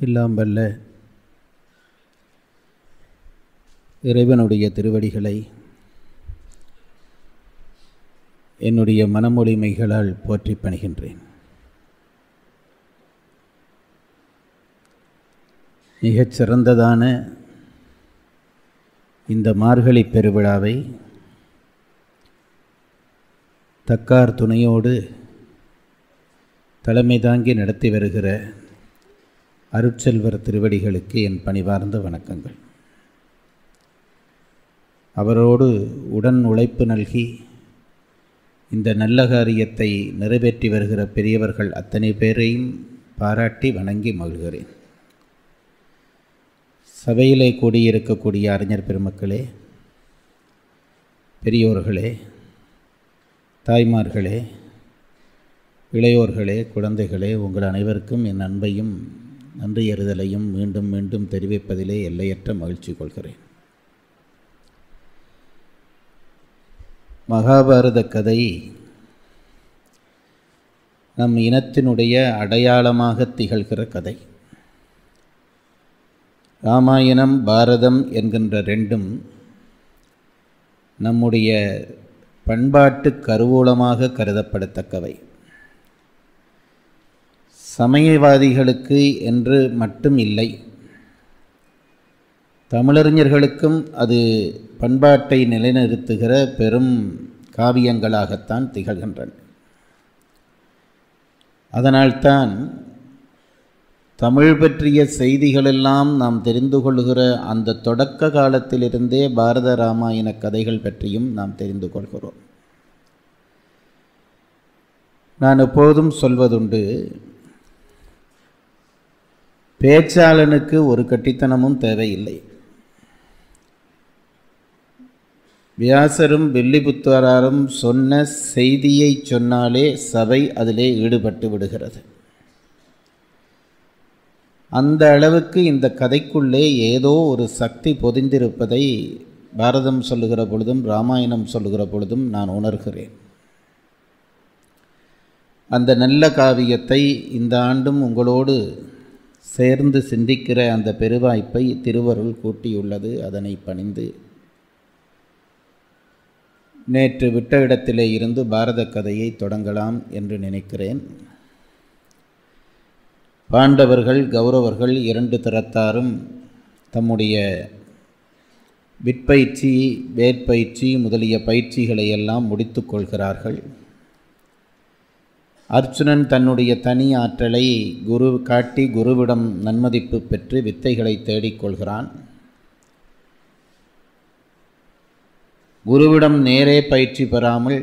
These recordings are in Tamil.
எல்லாம் வல்ல இறைவனுடைய திருவடிகளை என்னுடைய மனமொழிமைகளால் போற்றி பணிகின்றேன் மிகச் சிறந்ததான இந்த மார்கழி பெருவிழாவை தக்கார் துணையோடு தலைமை தாங்கி நடத்தி வருகிற அருட்செல்வர் திருவடிகளுக்கு என் பணிவார்ந்த வணக்கங்கள் அவரோடு உடன் உழைப்பு நல்கி இந்த நல்ல காரியத்தை நிறைவேற்றி வருகிற பெரியவர்கள் அத்தனை பேரையும் பாராட்டி வணங்கி மகிழ்கிறேன் சபையிலே கூடியிருக்கக்கூடிய அறிஞர் பெருமக்களே பெரியோர்களே தாய்மார்களே இளையோர்களே குழந்தைகளே உங்கள் அனைவருக்கும் என் அன்பையும் நன்றியறிதலையும் மீண்டும் மீண்டும் தெரிவிப்பதிலே எல்லையற்ற மகிழ்ச்சி கொள்கிறேன் மகாபாரத கதை நம் இனத்தினுடைய அடையாளமாக திகழ்கிற கதை ராமாயணம் பாரதம் என்கின்ற ரெண்டும் நம்முடைய பண்பாட்டு கருவூலமாக கருதப்படத்தக்கவை சமயவாதிகளுக்கு என்று மட்டும் இல்லை தமிழறிஞர்களுக்கும் அது பண்பாட்டை நிலைநிறுத்துகிற பெரும் காவியங்களாகத்தான் திகழ்கின்றன அதனால்தான் தமிழ் பற்றிய செய்திகளெல்லாம் நாம் தெரிந்து கொள்கிற அந்த தொடக்க காலத்திலிருந்தே பாரத ராமாயண கதைகள் பற்றியும் நாம் தெரிந்து கொள்கிறோம் நான் எப்போதும் சொல்வதுண்டு பேச்சாளனுக்கு ஒரு கட்டித்தனமும் தேவையில்லை வியாசரும் வில்லிபுத்தராரும் சொன்ன செய்தியை சொன்னாலே சபை அதிலே ஈடுபட்டு விடுகிறது அந்த அளவுக்கு இந்த கதைக்குள்ளே ஏதோ ஒரு சக்தி பொதிந்திருப்பதை பாரதம் சொல்லுகிற பொழுதும் ராமாயணம் சொல்லுகிற பொழுதும் நான் உணர்கிறேன் அந்த நல்ல காவியத்தை இந்த ஆண்டும் உங்களோடு சேர்ந்து சிந்திக்கிற அந்த பெருவாய்ப்பை திருவருள் கூட்டியுள்ளது அதனை பணிந்து நேற்று விட்ட இடத்திலே இருந்து பாரத கதையை தொடங்கலாம் என்று நினைக்கிறேன் பாண்டவர்கள் கௌரவர்கள் இரண்டு தரத்தாரும் தம்முடைய விற்பயிற்சி வேட்பயிற்சி முதலிய பயிற்சிகளை எல்லாம் முடித்து கொள்கிறார்கள் அர்ச்சுனன் தன்னுடைய தனி ஆற்றலை குரு காட்டி குருவிடம் நன்மதிப்பு பெற்று வித்தைகளை தேடிக்கொள்கிறான் குருவிடம் நேரே பயிற்சி பெறாமல்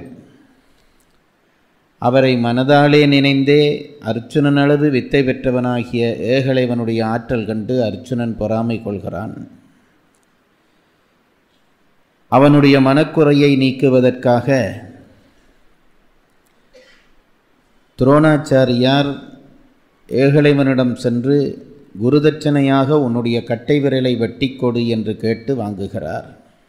அவரை மனதாலே நினைந்தே அர்ச்சுனனளவு வித்தை பெற்றவனாகிய ஏகலைவனுடைய ஆற்றல் கண்டு அர்ச்சுனன் பொறாமை கொள்கிறான் அவனுடைய மனக்குறையை நீக்குவதற்காக துரோணாச்சாரியார் ஏகலைவனிடம் சென்று குருதட்சணையாக உன்னுடைய கட்டை விரலை வெட்டி கொடு என்று கேட்டு வாங்குகிறார்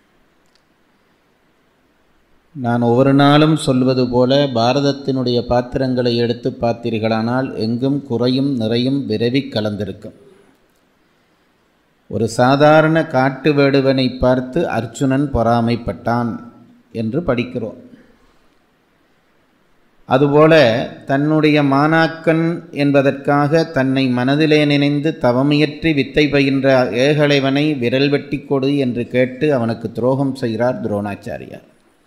நான் ஒவ்வொரு நாளும் சொல்வது போல பாரதத்தினுடைய பாத்திரங்களை எடுத்து பார்த்தீர்களானால் எங்கும் குறையும் நிறையும் விரவி கலந்திருக்கும் ஒரு சாதாரண காட்டு வேடுவனை பார்த்து அர்ச்சுனன் பொறாமைப்பட்டான் என்று படிக்கிறோம் அதுபோல தன்னுடைய மாணாக்கன் என்பதற்காக தன்னை மனதிலே நினைந்து தவமியற்றி வித்தை பயின்ற ஏகலைவனை விரல் வெட்டி கொடு என்று கேட்டு அவனுக்கு துரோகம் செய்கிறார் துரோணாச்சாரியார்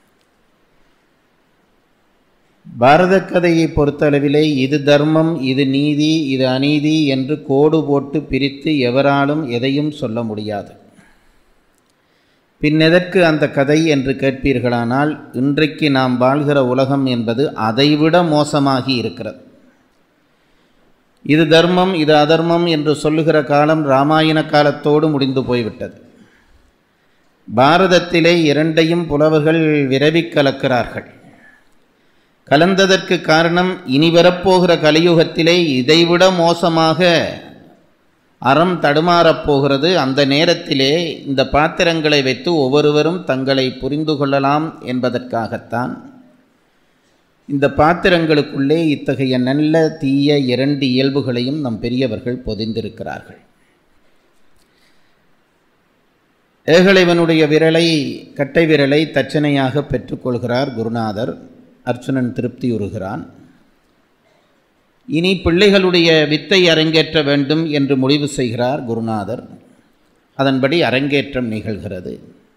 பாரத கதையை பொறுத்தளவிலே இது தர்மம் இது நீதி இது அநீதி என்று கோடு போட்டு பிரித்து எவராலும் எதையும் சொல்ல முடியாது பின்னெதற்கு அந்த கதை என்று கேட்பீர்களானால் இன்றைக்கு நாம் வாழ்கிற உலகம் என்பது அதைவிட மோசமாகி இருக்கிறது இது தர்மம் இது அதர்மம் என்று சொல்லுகிற காலம் இராமாயண காலத்தோடு முடிந்து போய்விட்டது பாரதத்திலே இரண்டையும் புலவர்கள் விரவி கலக்கிறார்கள் கலந்ததற்கு காரணம் இனி வரப்போகிற கலியுகத்திலே இதைவிட மோசமாக அறம் தடுமாறப் போகிறது அந்த நேரத்திலே இந்த பாத்திரங்களை வைத்து ஒவ்வொருவரும் தங்களை புரிந்து கொள்ளலாம் என்பதற்காகத்தான் இந்த பாத்திரங்களுக்குள்ளே இத்தகைய நல்ல தீய இரண்டு இயல்புகளையும் நம் பெரியவர்கள் பொதிந்திருக்கிறார்கள் ஏகலைவனுடைய விரலை கட்டை விரலை தட்சணையாக பெற்றுக்கொள்கிறார் குருநாதர் அர்ச்சுனன் திருப்தியுறுகிறான் இனி பிள்ளைகளுடைய வித்தை அரங்கேற்ற வேண்டும் என்று முடிவு செய்கிறார் குருநாதர் அதன்படி அரங்கேற்றம் நிகழ்கிறது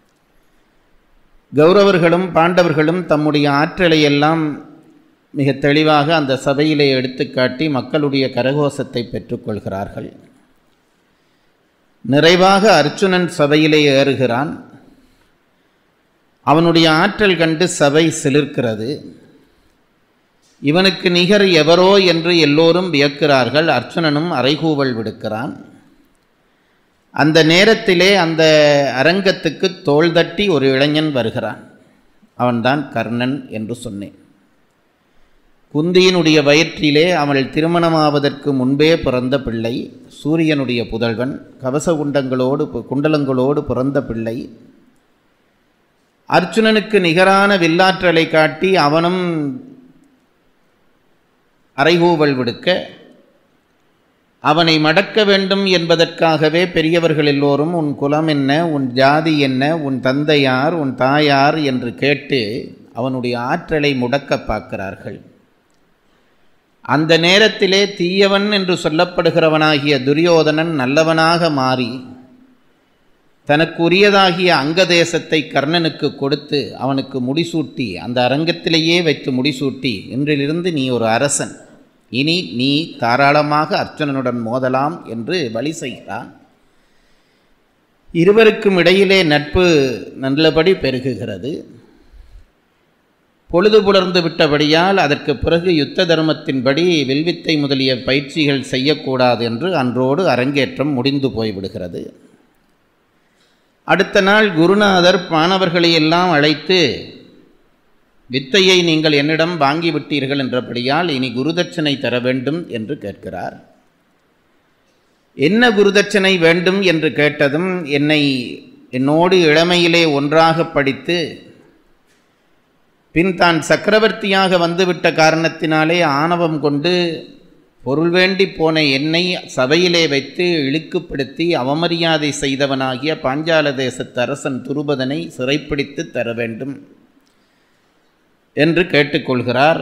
கௌரவர்களும் பாண்டவர்களும் தம்முடைய ஆற்றலை எல்லாம் மிக தெளிவாக அந்த சபையிலே எடுத்துக்காட்டி மக்களுடைய கரகோஷத்தை பெற்றுக்கொள்கிறார்கள் நிறைவாக அர்ச்சுனன் சபையிலே ஏறுகிறான் அவனுடைய ஆற்றல் கண்டு சபை சிலிர்க்கிறது இவனுக்கு நிகர் எவரோ என்று எல்லோரும் வியக்கிறார்கள் அர்ச்சுனனும் அறைகூவல் விடுக்கிறான் அந்த நேரத்திலே அந்த அரங்கத்துக்கு தோள் தட்டி ஒரு இளைஞன் வருகிறான் அவன்தான் கர்ணன் என்று சொன்னேன் குந்தியினுடைய வயிற்றிலே அவள் திருமணமாவதற்கு முன்பே பிறந்த பிள்ளை சூரியனுடைய புதல்வன் கவச குண்டங்களோடு குண்டலங்களோடு பிறந்த பிள்ளை அர்ச்சுனனுக்கு நிகரான வில்லாற்றலை காட்டி அவனும் அறைகூவல் விடுக்க அவனை மடக்க வேண்டும் என்பதற்காகவே பெரியவர்கள் எல்லோரும் உன் குலம் என்ன உன் ஜாதி என்ன உன் தந்தையார் உன் தாயார் என்று கேட்டு அவனுடைய ஆற்றலை முடக்க பார்க்கிறார்கள் அந்த நேரத்திலே தீயவன் என்று சொல்லப்படுகிறவனாகிய துரியோதனன் நல்லவனாக மாறி தனக்குரியதாகிய அங்கதேசத்தை கர்ணனுக்கு கொடுத்து அவனுக்கு முடிசூட்டி அந்த அரங்கத்திலேயே வைத்து முடிசூட்டி இன்றிலிருந்து நீ ஒரு அரசன் இனி நீ தாராளமாக அர்ச்சுனனுடன் மோதலாம் என்று வழி செய்கிறான் இருவருக்கும் இடையிலே நட்பு நல்லபடி பெருகுகிறது பொழுது புலர்ந்து விட்டபடியால் அதற்கு பிறகு யுத்த தர்மத்தின்படி வில்வித்தை முதலிய பயிற்சிகள் செய்யக்கூடாது என்று அன்றோடு அரங்கேற்றம் முடிந்து போய்விடுகிறது அடுத்த நாள் குருநாதர் மாணவர்களை எல்லாம் அழைத்து வித்தையை நீங்கள் என்னிடம் வாங்கிவிட்டீர்கள் என்றபடியால் இனி குருதட்சணை தர வேண்டும் என்று கேட்கிறார் என்ன குருதட்சணை வேண்டும் என்று கேட்டதும் என்னை என்னோடு இளமையிலே ஒன்றாக படித்து பின் தான் சக்கரவர்த்தியாக வந்துவிட்ட காரணத்தினாலே ஆணவம் கொண்டு பொருள் வேண்டி போன என்னை சபையிலே வைத்து இழுக்குப்படுத்தி அவமரியாதை செய்தவனாகிய பாஞ்சால தேசத்து அரசன் துருபதனை சிறைப்பிடித்து தர வேண்டும் என்று கேட்டுக்கொள்கிறார்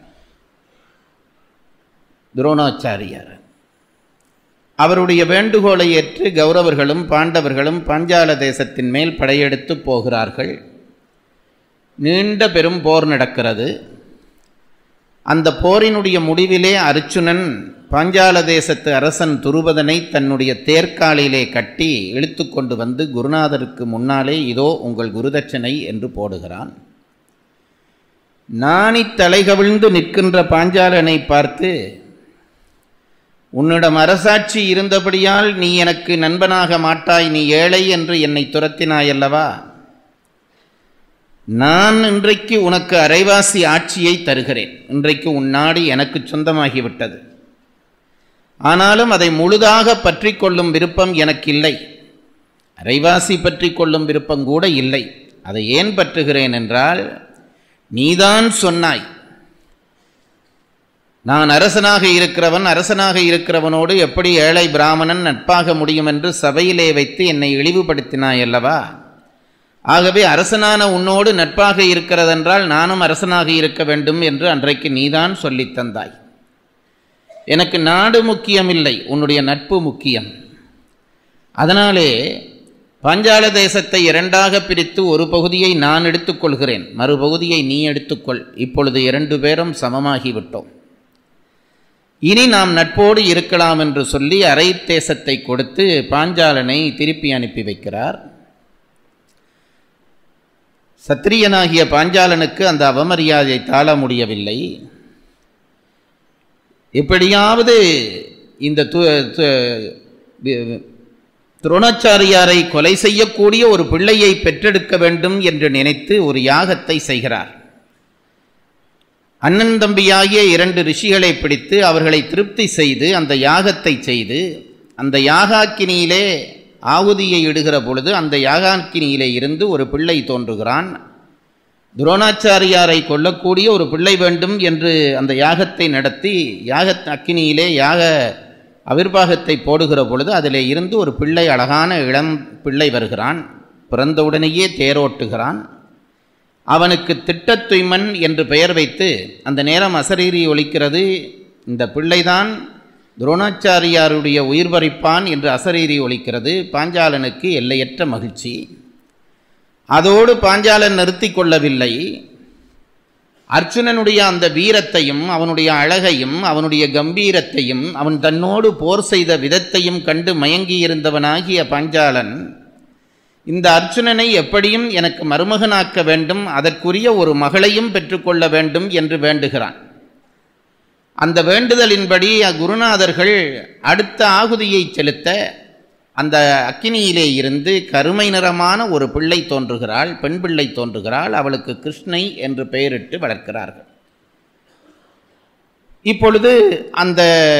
துரோணாச்சாரியார் அவருடைய வேண்டுகோளை ஏற்று கௌரவர்களும் பாண்டவர்களும் பாஞ்சால தேசத்தின் மேல் படையெடுத்து போகிறார்கள் நீண்ட பெரும் போர் நடக்கிறது அந்த போரினுடைய முடிவிலே அர்ச்சுனன் பாஞ்சால தேசத்து அரசன் துருபதனை தன்னுடைய தேர்காலிலே கட்டி இழுத்து கொண்டு வந்து குருநாதருக்கு முன்னாலே இதோ உங்கள் குருதட்சணை என்று போடுகிறான் நாணி தலைகவிழ்ந்து நிற்கின்ற பாஞ்சாலனை பார்த்து உன்னிடம் அரசாட்சி இருந்தபடியால் நீ எனக்கு நண்பனாக மாட்டாய் நீ ஏழை என்று என்னை துரத்தினாயல்லவா நான் இன்றைக்கு உனக்கு அரைவாசி ஆட்சியை தருகிறேன் இன்றைக்கு உன் நாடு எனக்கு சொந்தமாகிவிட்டது ஆனாலும் அதை முழுதாக பற்றி கொள்ளும் விருப்பம் எனக்கு இல்லை அரைவாசி பற்றி கொள்ளும் விருப்பம் கூட இல்லை அதை ஏன் பற்றுகிறேன் என்றால் நீதான் சொன்னாய் நான் அரசனாக இருக்கிறவன் அரசனாக இருக்கிறவனோடு எப்படி ஏழை பிராமணன் நட்பாக முடியும் என்று சபையிலே வைத்து என்னை இழிவுபடுத்தினாய் அல்லவா ஆகவே அரசனான உன்னோடு நட்பாக இருக்கிறதென்றால் நானும் அரசனாக இருக்க வேண்டும் என்று அன்றைக்கு நீதான் சொல்லித் தந்தாய் எனக்கு நாடு முக்கியமில்லை உன்னுடைய நட்பு முக்கியம் அதனாலே பாஞ்சால தேசத்தை இரண்டாக பிரித்து ஒரு பகுதியை நான் எடுத்துக்கொள்கிறேன் மறுபகுதியை நீ எடுத்துக்கொள் இப்பொழுது இரண்டு பேரும் சமமாகிவிட்டோம் இனி நாம் நட்போடு இருக்கலாம் என்று சொல்லி அரை தேசத்தை கொடுத்து பாஞ்சாலனை திருப்பி அனுப்பி வைக்கிறார் சத்திரியனாகிய பாஞ்சாலனுக்கு அந்த அவமரியாதை தாழ முடியவில்லை எப்படியாவது இந்த துரோணாச்சாரியாரை கொலை செய்யக்கூடிய ஒரு பிள்ளையை பெற்றெடுக்க வேண்டும் என்று நினைத்து ஒரு யாகத்தை செய்கிறார் அண்ணன் தம்பியாகிய இரண்டு ரிஷிகளை பிடித்து அவர்களை திருப்தி செய்து அந்த யாகத்தை செய்து அந்த யாகாக்கினியிலே ஆவுதியை இடுகிற பொழுது அந்த யாகாக்கினியிலே இருந்து ஒரு பிள்ளை தோன்றுகிறான் துரோணாச்சாரியாரை கொல்லக்கூடிய ஒரு பிள்ளை வேண்டும் என்று அந்த யாகத்தை நடத்தி யாக அக்கினியிலே யாக அவிர்வாகத்தை போடுகிற பொழுது அதிலே இருந்து ஒரு பிள்ளை அழகான இளம் பிள்ளை வருகிறான் பிறந்தவுடனேயே தேரோட்டுகிறான் அவனுக்கு திட்டத்துய்மன் என்று பெயர் வைத்து அந்த நேரம் அசரீரி ஒலிக்கிறது இந்த பிள்ளைதான் துரோணாச்சாரியாருடைய உயிர் பறிப்பான் என்று அசரீரி ஒலிக்கிறது பாஞ்சாலனுக்கு எல்லையற்ற மகிழ்ச்சி அதோடு பாஞ்சாலன் நிறுத்தி கொள்ளவில்லை அர்ச்சுனனுடைய அந்த வீரத்தையும் அவனுடைய அழகையும் அவனுடைய கம்பீரத்தையும் அவன் தன்னோடு போர் செய்த விதத்தையும் கண்டு மயங்கியிருந்தவனாகிய பாஞ்சாலன் இந்த அர்ச்சுனனை எப்படியும் எனக்கு மருமகனாக்க வேண்டும் அதற்குரிய ஒரு மகளையும் பெற்றுக்கொள்ள வேண்டும் என்று வேண்டுகிறான் அந்த வேண்டுதலின்படி குருநாதர்கள் அடுத்த ஆகுதியை செலுத்த அந்த அக்கினியிலே இருந்து கருமை நிறமான ஒரு பிள்ளை தோன்றுகிறாள் பெண் பிள்ளை தோன்றுகிறாள் அவளுக்கு கிருஷ்ணை என்று பெயரிட்டு வளர்க்கிறார்கள் இப்பொழுது அந்த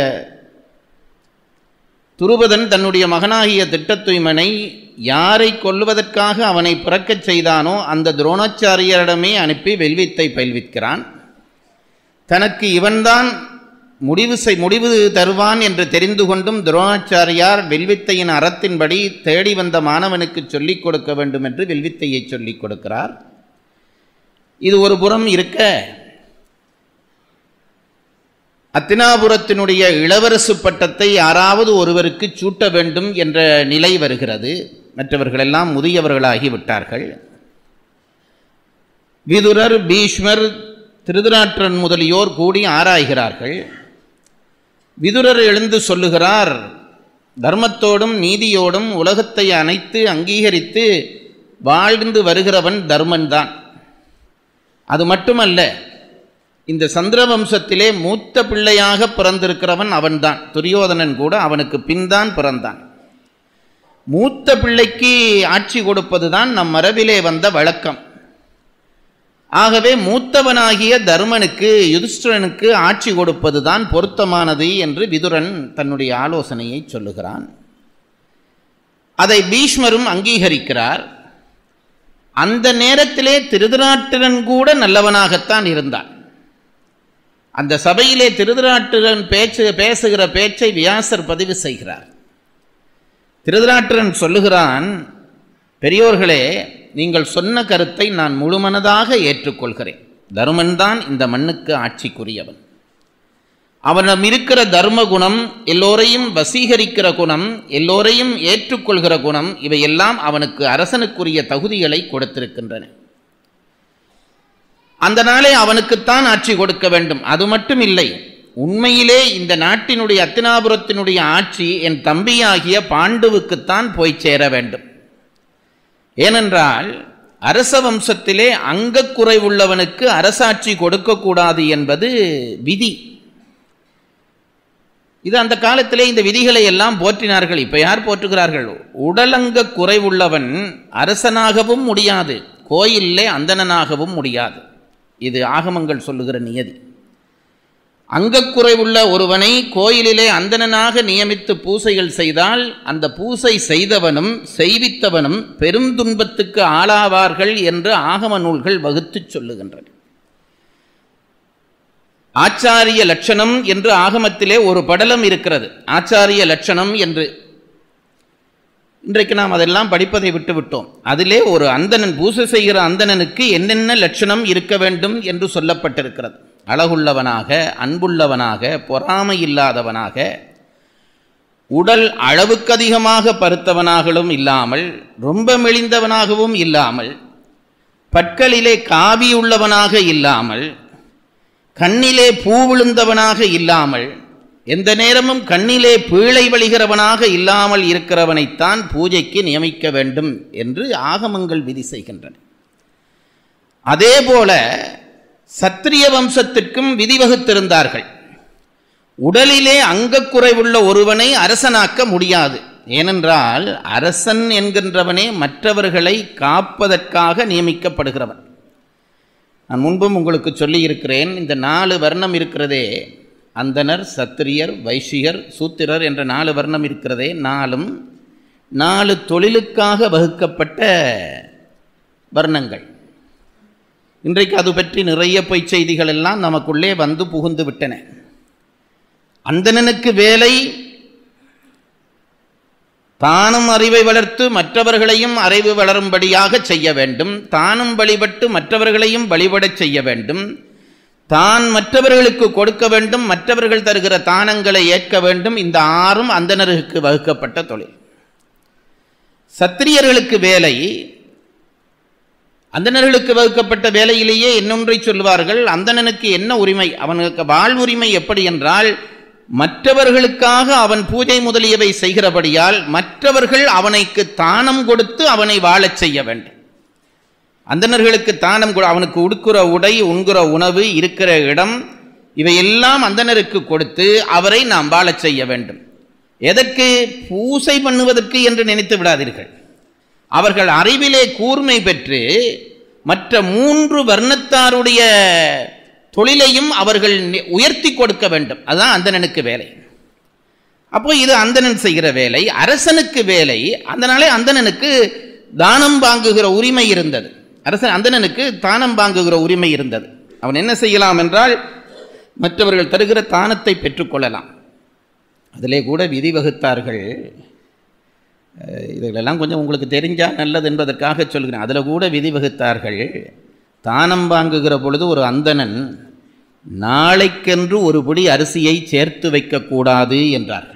துருபதன் தன்னுடைய மகனாகிய திட்டத்துய்மனை யாரை கொல்லுவதற்காக அவனை பிறக்கச் செய்தானோ அந்த துரோணாச்சாரியரிடமே அனுப்பி வெல்வித்தை பயில்விக்கிறான் தனக்கு இவன்தான் முடிவு செய் முடிவு தருவான் என்று தெரிந்து கொண்டும் துரோணாச்சாரியார் வெல்வித்தையின் அறத்தின்படி தேடி வந்த மாணவனுக்கு சொல்லிக் கொடுக்க வேண்டும் என்று வெல்வித்தையை சொல்லிக் கொடுக்கிறார் இது ஒரு புறம் இருக்க அத்தினாபுரத்தினுடைய இளவரசு பட்டத்தை யாராவது ஒருவருக்கு சூட்ட வேண்டும் என்ற நிலை வருகிறது மற்றவர்களெல்லாம் முதியவர்களாகி விட்டார்கள் விதுரர் பீஷ்மர் திருதராற்றன் முதலியோர் கூடி ஆராய்கிறார்கள் விதுரர் எழுந்து சொல்லுகிறார் தர்மத்தோடும் நீதியோடும் உலகத்தை அனைத்து அங்கீகரித்து வாழ்ந்து வருகிறவன் தர்மன்தான் அது மட்டுமல்ல இந்த சந்திரவம்சத்திலே மூத்த பிள்ளையாக பிறந்திருக்கிறவன் அவன்தான் துரியோதனன் கூட அவனுக்கு பின்தான் பிறந்தான் மூத்த பிள்ளைக்கு ஆட்சி கொடுப்பதுதான் நம் மரபிலே வந்த வழக்கம் ஆகவே மூத்தவனாகிய தர்மனுக்கு யுதிஷ்டிரனுக்கு ஆட்சி கொடுப்பதுதான் பொருத்தமானது என்று விதுரன் தன்னுடைய ஆலோசனையை சொல்லுகிறான் அதை பீஷ்மரும் அங்கீகரிக்கிறார் அந்த நேரத்திலே திருதராட்டிரன் கூட நல்லவனாகத்தான் இருந்தான் அந்த சபையிலே திருதராட்டிரன் பேச்சு பேசுகிற பேச்சை வியாசர் பதிவு செய்கிறார் திருதராட்டிரன் சொல்லுகிறான் பெரியோர்களே நீங்கள் சொன்ன கருத்தை நான் முழுமனதாக ஏற்றுக்கொள்கிறேன் தருமன்தான் இந்த மண்ணுக்கு ஆட்சிக்குரியவன் அவனிடம் இருக்கிற தர்ம குணம் எல்லோரையும் வசீகரிக்கிற குணம் எல்லோரையும் ஏற்றுக்கொள்கிற குணம் இவையெல்லாம் அவனுக்கு அரசனுக்குரிய தகுதிகளை கொடுத்திருக்கின்றன அந்த நாளே அவனுக்குத்தான் ஆட்சி கொடுக்க வேண்டும் அது மட்டும் இல்லை உண்மையிலே இந்த நாட்டினுடைய அத்தினாபுரத்தினுடைய ஆட்சி என் தம்பியாகிய பாண்டுவுக்குத்தான் போய் சேர வேண்டும் ஏனென்றால் அரச வம்சத்திலே அங்கக்குறைவுள்ளவனுக்கு அரசாட்சி கொடுக்கக்கூடாது என்பது விதி இது அந்த காலத்திலே இந்த விதிகளை எல்லாம் போற்றினார்கள் இப்போ யார் போற்றுகிறார்கள் உடலங்க குறைவுள்ளவன் அரசனாகவும் முடியாது கோயிலே அந்தணனாகவும் முடியாது இது ஆகமங்கள் சொல்லுகிற நியதி அங்கக்குறைவுள்ள ஒருவனை கோயிலிலே அந்தணனாக நியமித்து பூசைகள் செய்தால் அந்த பூசை செய்தவனும் செய்வித்தவனும் பெரும் துன்பத்துக்கு ஆளாவார்கள் என்று ஆகம நூல்கள் வகுத்து சொல்லுகின்றன ஆச்சாரிய லட்சணம் என்று ஆகமத்திலே ஒரு படலம் இருக்கிறது ஆச்சாரிய லட்சணம் என்று இன்றைக்கு நாம் அதெல்லாம் படிப்பதை விட்டுவிட்டோம் அதிலே ஒரு அந்தணன் பூசை செய்கிற அந்தணனுக்கு என்னென்ன லட்சணம் இருக்க வேண்டும் என்று சொல்லப்பட்டிருக்கிறது அழகுள்ளவனாக அன்புள்ளவனாக பொறாமை இல்லாதவனாக உடல் அளவுக்கு அதிகமாக பருத்தவனாகவும் இல்லாமல் ரொம்ப மெலிந்தவனாகவும் இல்லாமல் பற்களிலே காவி உள்ளவனாக இல்லாமல் கண்ணிலே பூ விழுந்தவனாக இல்லாமல் எந்த நேரமும் கண்ணிலே பீழை வழிகிறவனாக இல்லாமல் இருக்கிறவனைத்தான் பூஜைக்கு நியமிக்க வேண்டும் என்று ஆகமங்கள் விதி செய்கின்றன அதேபோல சத்திரிய வம்சத்திற்கும் விதி வகுத்திருந்தார்கள் உடலிலே அங்கக்குறைவுள்ள ஒருவனை அரசனாக்க முடியாது ஏனென்றால் அரசன் என்கின்றவனே மற்றவர்களை காப்பதற்காக நியமிக்கப்படுகிறவன் நான் முன்பும் உங்களுக்கு சொல்லியிருக்கிறேன் இந்த நாலு வர்ணம் இருக்கிறதே அந்தனர் சத்திரியர் வைசியர் சூத்திரர் என்ற நாலு வர்ணம் இருக்கிறதே நாலும் நாலு தொழிலுக்காக வகுக்கப்பட்ட வர்ணங்கள் இன்றைக்கு அது பற்றி நிறைய பொய்ச் செய்திகள் எல்லாம் நமக்குள்ளே வந்து புகுந்து விட்டன அந்தணனுக்கு வேலை தானும் அறிவை வளர்த்து மற்றவர்களையும் அறிவு வளரும்படியாக செய்ய வேண்டும் தானும் வழிபட்டு மற்றவர்களையும் வழிபடச் செய்ய வேண்டும் தான் மற்றவர்களுக்கு கொடுக்க வேண்டும் மற்றவர்கள் தருகிற தானங்களை ஏற்க வேண்டும் இந்த ஆறும் அந்தணருக்கு வகுக்கப்பட்ட தொழில் சத்திரியர்களுக்கு வேலை அந்தணர்களுக்கு வகுக்கப்பட்ட வேலையிலேயே இன்னொன்றை சொல்வார்கள் அந்தணனுக்கு என்ன உரிமை அவனுக்கு வாழ்வுரிமை எப்படி என்றால் மற்றவர்களுக்காக அவன் பூஜை முதலியவை செய்கிறபடியால் மற்றவர்கள் அவனைக்கு தானம் கொடுத்து அவனை வாழச் செய்ய வேண்டும் அந்தணர்களுக்கு தானம் கொடு- அவனுக்கு உடுக்கிற உடை உண்கிற உணவு இருக்கிற இடம் இவையெல்லாம் அந்தணருக்கு கொடுத்து அவரை நாம் வாழச் செய்ய வேண்டும் எதற்கு பூசை பண்ணுவதற்கு என்று நினைத்து விடாதீர்கள் அவர்கள் அறிவிலே கூர்மை பெற்று மற்ற மூன்று வர்ணத்தாருடைய தொழிலையும் அவர்கள் நி- உயர்த்தி கொடுக்க வேண்டும் அதுதான் அந்தணனுக்கு வேலை அப்போ இது அந்தணன் செய்கிற வேலை அரசனுக்கு வேலை அதனாலே அந்தணனுக்கு தானம் வாங்குகிற உரிமை இருந்தது அரசன் அந்தணனுக்கு தானம் வாங்குகிற உரிமை இருந்தது அவன் என்ன செய்யலாம் என்றால் மற்றவர்கள் தருகிற தானத்தை பெற்றுக்கொள்ளலாம் அதிலே கூட விதி வகுத்தார்கள் அஹ் இதுகளெல்லாம் கொஞ்சம் உங்களுக்கு தெரிஞ்சால் நல்லது என்பதற்காக சொல்கிறேன் அதில் கூட விதி வகுத்தார்கள் தானம் வாங்குகிற பொழுது ஒரு அந்தணன் நாளைக்கென்று ஒரு பிடி அரிசியை சேர்த்து வைக்கக்கூடாது என்றார்கள்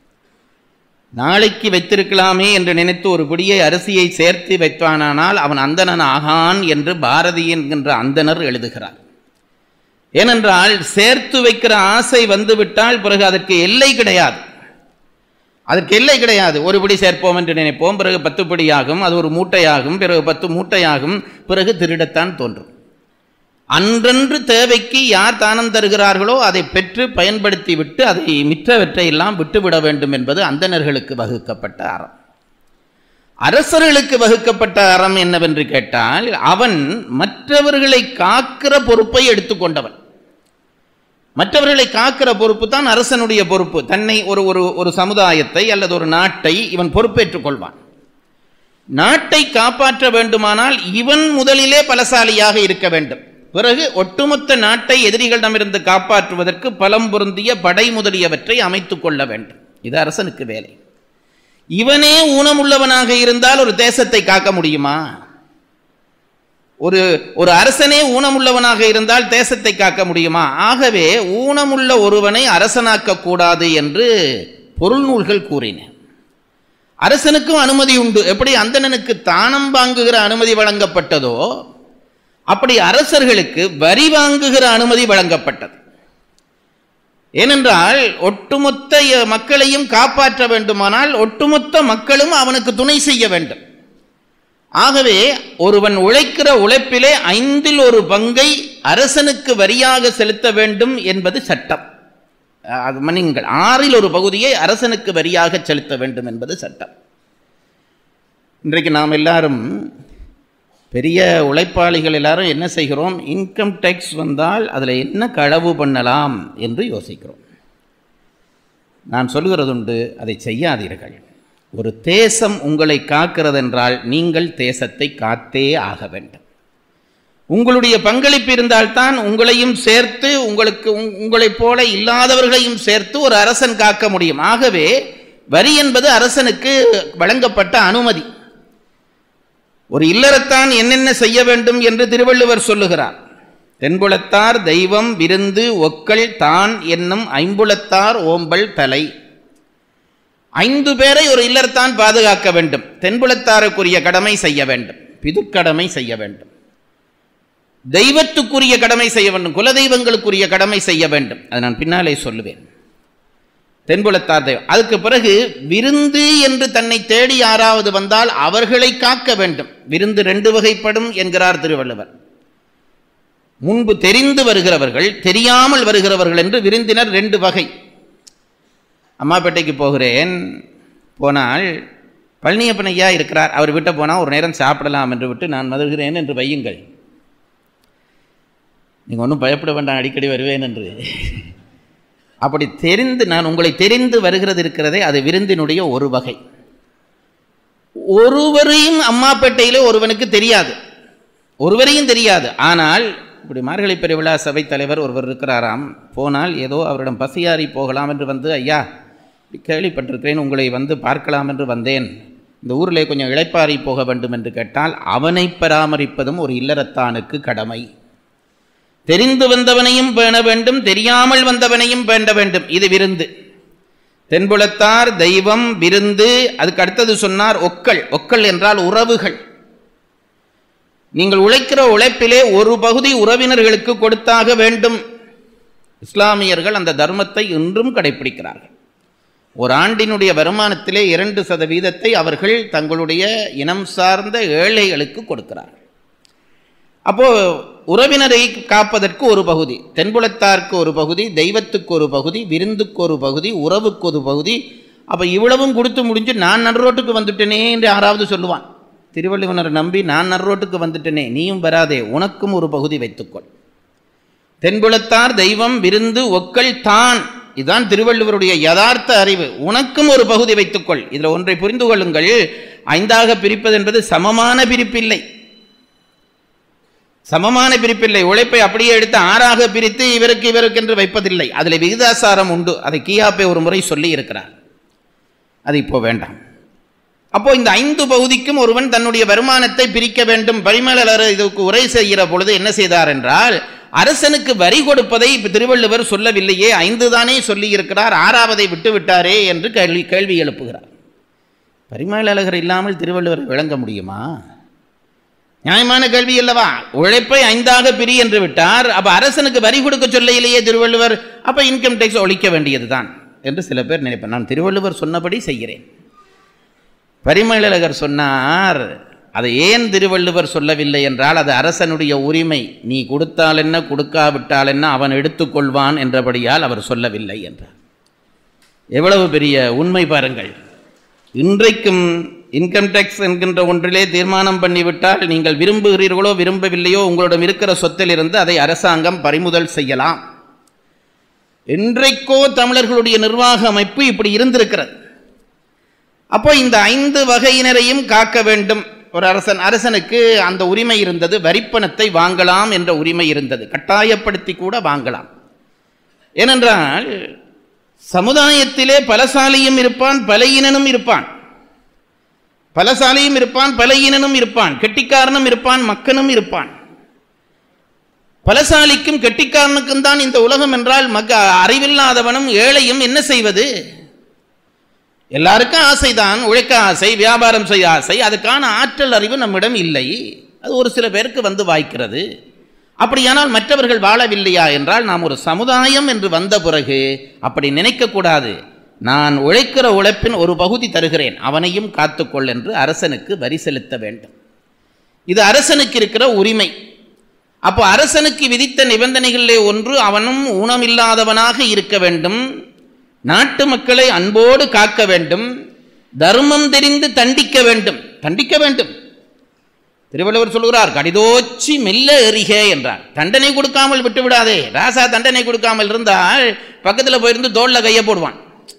நாளைக்கு வைத்திருக்கலாமே என்று நினைத்து ஒரு பிடியை அரிசியை சேர்த்து வைத்தானானால் அவன் அந்தணன் ஆகான் என்று பாரதி என்கின்ற அந்தணர் எழுதுகிறார் ஏனென்றால் சேர்த்து வைக்கிற ஆசை வந்துவிட்டால் பிறகு அதற்கு எல்லை கிடையாது அதற்கு எல்லை கிடையாது ஒரு பிடி சேர்ப்போம் என்று நினைப்போம் பிறகு பத்து பிடியாகும் அது ஒரு மூட்டையாகும் பிறகு பத்து மூட்டையாகும் பிறகு திருடத்தான் தோன்றும் அன்றன்று தேவைக்கு யார் தானம் தருகிறார்களோ அதை பெற்று பயன்படுத்தி விட்டு அதை மிற்றவற்றை எல்லாம் விட்டுவிட வேண்டும் என்பது அந்தணர்களுக்கு வகுக்கப்பட்ட அறம் அரசர்களுக்கு வகுக்கப்பட்ட அறம் என்னவென்று கேட்டால் அவன் மற்றவர்களை காக்கிற பொறுப்பை எடுத்துக்கொண்டவன் மற்றவர்களை காக்கிற பொறுப்பு தான் அரசனுடைய பொறுப்பு தன்னை ஒரு ஒரு ஒரு சமுதாயத்தை அல்லது ஒரு நாட்டை இவன் பொறுப்பேற்றுக் கொள்வான் நாட்டை காப்பாற்ற வேண்டுமானால் இவன் முதலிலே பலசாலியாக இருக்க வேண்டும் பிறகு ஒட்டுமொத்த நாட்டை எதிரிகளிடமிருந்து காப்பாற்றுவதற்கு பலம் பொருந்திய படை முதலியவற்றை அமைத்துக் கொள்ள வேண்டும் இது அரசனுக்கு வேலை இவனே ஊனமுள்ளவனாக இருந்தால் ஒரு தேசத்தை காக்க முடியுமா ஒரு ஒரு அரசனே ஊனமுள்ளவனாக இருந்தால் தேசத்தை காக்க முடியுமா ஆகவே ஊனமுள்ள ஒருவனை அரசனாக்க கூடாது என்று பொருள் நூல்கள் கூறின அரசனுக்கும் அனுமதி உண்டு எப்படி அந்தணனுக்கு தானம் வாங்குகிற அனுமதி வழங்கப்பட்டதோ அப்படி அரசர்களுக்கு வரி வாங்குகிற அனுமதி வழங்கப்பட்டது ஏனென்றால் ஒட்டுமொத்த அஹ், மக்களையும் காப்பாற்ற வேண்டுமானால் ஒட்டுமொத்த மக்களும் அவனுக்கு துணை செய்ய வேண்டும் ஆகவே ஒருவன் உழைக்கிற உழைப்பிலே ஐந்தில் ஒரு பங்கை அரசனுக்கு வரியாக செலுத்த வேண்டும் என்பது சட்டம் அஹ், அது மன்னிங்கள் ஆறில் ஒரு பகுதியை அரசனுக்கு வரியாக செலுத்த வேண்டும் என்பது சட்டம் இன்றைக்கு நாம் எல்லாரும் பெரிய உழைப்பாளிகள் எல்லாரும் என்ன செய்கிறோம் இன்கம் டேக்ஸ் வந்தால் அதில் என்ன களவு பண்ணலாம் என்று யோசிக்கிறோம் நான் சொல்கிறதுண்டு அதை செய்யாதீர்கள் ஒரு தேசம் உங்களை காக்கிறதென்றால் நீங்கள் தேசத்தை காத்தே ஆக வேண்டும் உங்களுடைய பங்களிப்பு இருந்தால்தான் உங்களையும் சேர்த்து உங்களுக்கு உங்- உங்களைப் போல இல்லாதவர்களையும் சேர்த்து ஒரு அரசன் காக்க முடியும் ஆகவே வரி என்பது அரசனுக்கு வழங்கப்பட்ட அனுமதி ஒரு இல்லறத்தான் என்னென்ன செய்ய வேண்டும் என்று திருவள்ளுவர் சொல்லுகிறார் தென்புலத்தார் தெய்வம் விருந்து ஒக்கள் தான் என்னும் ஐம்புலத்தார் ஓம்பல் தலை ஐந்து பேரை ஒரு இல்லறத்தான் பாதுகாக்க வேண்டும் தென்புலத்தாருக்குரிய கடமை செய்ய வேண்டும் பிதுக்கடமை செய்ய வேண்டும் தெய்வத்துக்குரிய கடமை செய்ய வேண்டும் குலதெய்வங்களுக்குரிய கடமை செய்ய வேண்டும் அதை நான் பின்னாலே சொல்லுவேன் தென்புலத்தார் தெய்வம் அதுக்கு பிறகு விருந்து என்று தன்னை தேடி யாராவது வந்தால் அவர்களை காக்க வேண்டும் விருந்து ரெண்டு வகைப்படும் என்கிறார் திருவள்ளுவர் முன்பு தெரிந்து வருகிறவர்கள் தெரியாமல் வருகிறவர்கள் என்று விருந்தினர் ரெண்டு வகை அம்மாப்பேட்டைக்கு போகிறேன் போனால் பழனியப்பன் ஐயா இருக்கிறார் அவர் விட்ட போனால் ஒரு நேரம் சாப்பிடலாம் என்று விட்டு நான் வருகிறேன் என்று வையுங்கள் நீங்கள் ஒன்றும் பயப்பட வேண்டாம் அடிக்கடி வருவேன் என்று அப்படி தெரிந்து நான் உங்களை தெரிந்து வருகிறது இருக்கிறதே அது விருந்தினுடைய ஒரு வகை ஒருவரையும் அம்மாப்பேட்டையிலே ஒருவனுக்கு தெரியாது ஒருவரையும் தெரியாது ஆனால் இப்படி மார்கழி பெருவிழா சபை தலைவர் ஒருவர் இருக்கிறாராம் போனால் ஏதோ அவரிடம் பசியாறி போகலாம் என்று வந்து ஐயா கேள்விப்பட்டிருக்கிறேன் உங்களை வந்து பார்க்கலாம் என்று வந்தேன் இந்த ஊரில் கொஞ்சம் இளைப்பாறி போக வேண்டும் என்று கேட்டால் அவனை பராமரிப்பதும் ஒரு இல்லறத்தானுக்கு கடமை தெரிந்து வந்தவனையும் பேண வேண்டும் தெரியாமல் வந்தவனையும் வேண்ட வேண்டும் இது விருந்து தென்புலத்தார் தெய்வம் விருந்து அதுக்கு அடுத்தது சொன்னார் ஒக்கள் ஒக்கள் என்றால் உறவுகள் நீங்கள் உழைக்கிற உழைப்பிலே ஒரு பகுதி உறவினர்களுக்கு கொடுத்தாக வேண்டும் இஸ்லாமியர்கள் அந்த தர்மத்தை இன்றும் கடைபிடிக்கிறார்கள் ஒரு ஆண்டினுடைய வருமானத்திலே இரண்டு சதவீதத்தை அவர்கள் தங்களுடைய இனம் சார்ந்த ஏழைகளுக்கு கொடுக்கிறார்கள் அப்போ உறவினரை காப்பதற்கு ஒரு பகுதி தென்புலத்தாருக்கு ஒரு பகுதி தெய்வத்துக்கு ஒரு பகுதி விருந்துக்கு ஒரு பகுதி உறவுக்கு ஒரு பகுதி அப்போ இவ்வளவும் கொடுத்து முடிஞ்சு நான் நடுரோட்டுக்கு வந்துட்டேனே என்று யாராவது சொல்லுவான் திருவள்ளுவனர் நம்பி நான் நடுரோட்டுக்கு வந்துட்டேனே நீயும் வராதே உனக்கும் ஒரு பகுதி வைத்துக்கொள் தென்புலத்தார் தெய்வம் விருந்து ஒக்கள் தான் இதுதான் திருவள்ளுவருடைய யதார்த்த அறிவு உனக்கும் ஒரு பகுதி வைத்துக்கொள் இதில் ஒன்றை புரிந்து கொள்ளுங்கள் ஐந்தாக பிரிப்பது என்பது சமமான பிரிப்பில்லை சமமான பிரிப்பில்லை உழைப்பை அப்படியே எடுத்து ஆறாக பிரித்து இவருக்கு இவருக்கு என்று வைப்பதில்லை அதில் விகிதாசாரம் உண்டு அதை கியாப்பே ஒரு முறை சொல்லி இருக்கிறார் அது இப்போ வேண்டாம் அப்போ இந்த ஐந்து பகுதிக்கும் ஒருவன் தன்னுடைய வருமானத்தை பிரிக்க வேண்டும் பரிமளர் இதுக்கு உரை செய்கிற பொழுது என்ன செய்தார் என்றால் அரசனுக்கு வரி கொடுப்பதை இப்ப திருவள்ளுவர் சொல்லவில்லையே ஐந்து தானே சொல்லி இருக்கிறார் ஆறாவதை விட்டு விட்டாரே என்று கேள்வி கேள்வி எழுப்புகிறார் பரிமளகர் இல்லாமல் திருவள்ளுவரை விளங்க முடியுமா நியாயமான கேள்வி அல்லவா உழைப்பை ஐந்தாக பிரி என்று விட்டார் அப்ப அரசனுக்கு வரி கொடுக்க சொல்லையிலேயே திருவள்ளுவர் அப்ப இன்கம் டேக்ஸ் ஒழிக்க வேண்டியதுதான் என்று சில பேர் நினைப்பேன் நான் திருவள்ளுவர் சொன்னபடி செய்கிறேன் பரிமளகர் சொன்னார் அதை ஏன் திருவள்ளுவர் சொல்லவில்லை என்றால் அது அரசனுடைய உரிமை நீ கொடுத்தால் என்ன கொடுக்காவிட்டால் என்ன அவன் எடுத்துக்கொள்வான் என்றபடியால் அவர் சொல்லவில்லை என்றார் எவ்வளவு பெரிய உண்மை பாருங்கள் இன்றைக்கும் இன்கம் டேக்ஸ் என்கின்ற ஒன்றிலே தீர்மானம் பண்ணிவிட்டால் நீங்கள் விரும்புகிறீர்களோ விரும்பவில்லையோ உங்களிடம் இருக்கிற சொத்திலிருந்து அதை அரசாங்கம் பறிமுதல் செய்யலாம் என்றைக்கோ தமிழர்களுடைய நிர்வாக அமைப்பு இப்படி இருந்திருக்கிறது அப்போ இந்த ஐந்து வகையினரையும் காக்க வேண்டும் ஒரு அரசன் அரசனுக்கு அந்த உரிமை இருந்தது வரிப்பணத்தை வாங்கலாம் என்ற உரிமை இருந்தது கட்டாயப்படுத்தி கூட வாங்கலாம் ஏனென்றால் சமுதாயத்திலே பலசாலியும் இருப்பான் பலையினனும் இருப்பான் பலசாலியும் இருப்பான் பலையினனும் இருப்பான் கெட்டிக்காரனும் இருப்பான் மக்கனும் இருப்பான் பலசாலிக்கும் கெட்டிக்காரனுக்கும் தான் இந்த உலகம் என்றால் மக்க அறிவில்லாதவனும் ஏழையும் என்ன செய்வது எல்லாருக்கும் ஆசைதான் உழைக்க ஆசை வியாபாரம் செய்ய ஆசை அதுக்கான ஆற்றல் அறிவு நம்மிடம் இல்லை அது ஒரு சில பேருக்கு வந்து வாய்க்கிறது அப்படியானால் மற்றவர்கள் வாழவில்லையா என்றால் நாம் ஒரு சமுதாயம் என்று வந்த பிறகு அப்படி நினைக்கக்கூடாது நான் உழைக்கிற உழைப்பின் ஒரு பகுதி தருகிறேன் அவனையும் காத்துக்கொள் என்று அரசனுக்கு வரி செலுத்த வேண்டும் இது அரசனுக்கு இருக்கிற உரிமை அப்போ அரசனுக்கு விதித்த நிபந்தனைகளிலே ஒன்று அவனும் ஊனமில்லாதவனாக இருக்க வேண்டும் நாட்டு மக்களை அன்போடு காக்க வேண்டும் தர்மம் தெரிந்து தண்டிக்க வேண்டும் தண்டிக்க வேண்டும் திருவள்ளுவர் சொல்கிறார் கடிதோச்சி மெல்ல எறிக என்றார் தண்டனை கொடுக்காமல் விட்டு விடாதே ராசா தண்டனை கொடுக்காமல் இருந்தால் பக்கத்தில் போயிருந்து தோல்ல கையை போடுவான்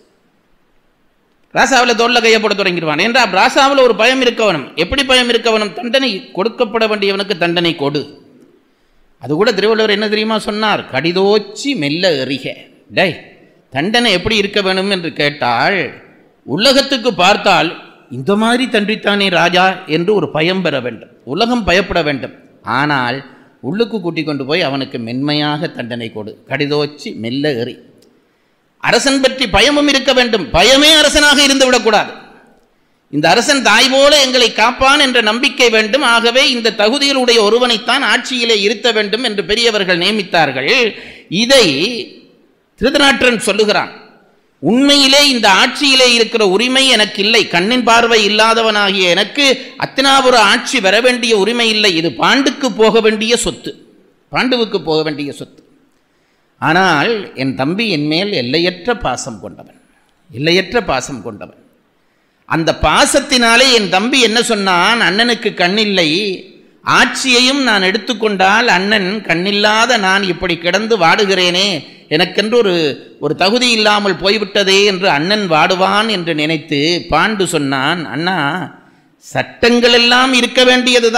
ராசாவில் தோல்ல கையை போட தொடங்கிடுவான் என்றால் ராசாவில் ஒரு பயம் இருக்கவனும் எப்படி பயம் இருக்கவனும் தண்டனை கொடுக்கப்பட வேண்டியவனுக்கு தண்டனை கொடு அது கூட திருவள்ளுவர் என்ன தெரியுமா சொன்னார் கடிதோச்சி மெல்ல எறிக டேய் தண்டனை எப்படி இருக்க வேணும் என்று கேட்டால் உலகத்துக்கு பார்த்தால் இந்த மாதிரி தண்டித்தானே ராஜா என்று ஒரு பயம் பெற வேண்டும் உலகம் பயப்பட வேண்டும் ஆனால் உள்ளுக்கு கூட்டிக் கொண்டு போய் அவனுக்கு மென்மையாக தண்டனை கொடு கடிதோச்சி மெல்ல எறி அரசன் பற்றி பயமும் இருக்க வேண்டும் பயமே அரசனாக இருந்து விடக்கூடாது இந்த அரசன் தாய் போல எங்களை காப்பான் என்ற நம்பிக்கை வேண்டும் ஆகவே இந்த தகுதிகளுடைய ஒருவனைத்தான் ஆட்சியிலே இருத்த வேண்டும் என்று பெரியவர்கள் நியமித்தார்கள் இதை திருதராற்றன் சொல்லுகிறான் உண்மையிலே இந்த ஆட்சியிலே இருக்கிற உரிமை எனக்கு இல்லை கண்ணின் பார்வை இல்லாதவனாகிய எனக்கு அத்தனாபுர ஆட்சி வர வேண்டிய உரிமை இல்லை இது பாண்டுக்கு போக வேண்டிய சொத்து பாண்டுவுக்கு போக வேண்டிய சொத்து ஆனால் என் தம்பி என் மேல் எல்லையற்ற பாசம் கொண்டவன் எல்லையற்ற பாசம் கொண்டவன் அந்த பாசத்தினாலே என் தம்பி என்ன சொன்னான் அண்ணனுக்கு கண்ணில்லை ஆட்சியையும் நான் எடுத்துக்கொண்டால் அண்ணன் கண்ணில்லாத நான் இப்படி கிடந்து வாடுகிறேனே எனக்கென்று ஒரு ஒரு தகுதி இல்லாமல் போய்விட்டதே என்று அண்ணன் வாடுவான் என்று நினைத்து பாண்டு சொன்னான் அண்ணா சட்டங்கள் எல்லாம் இருக்க வேண்டியதுதான்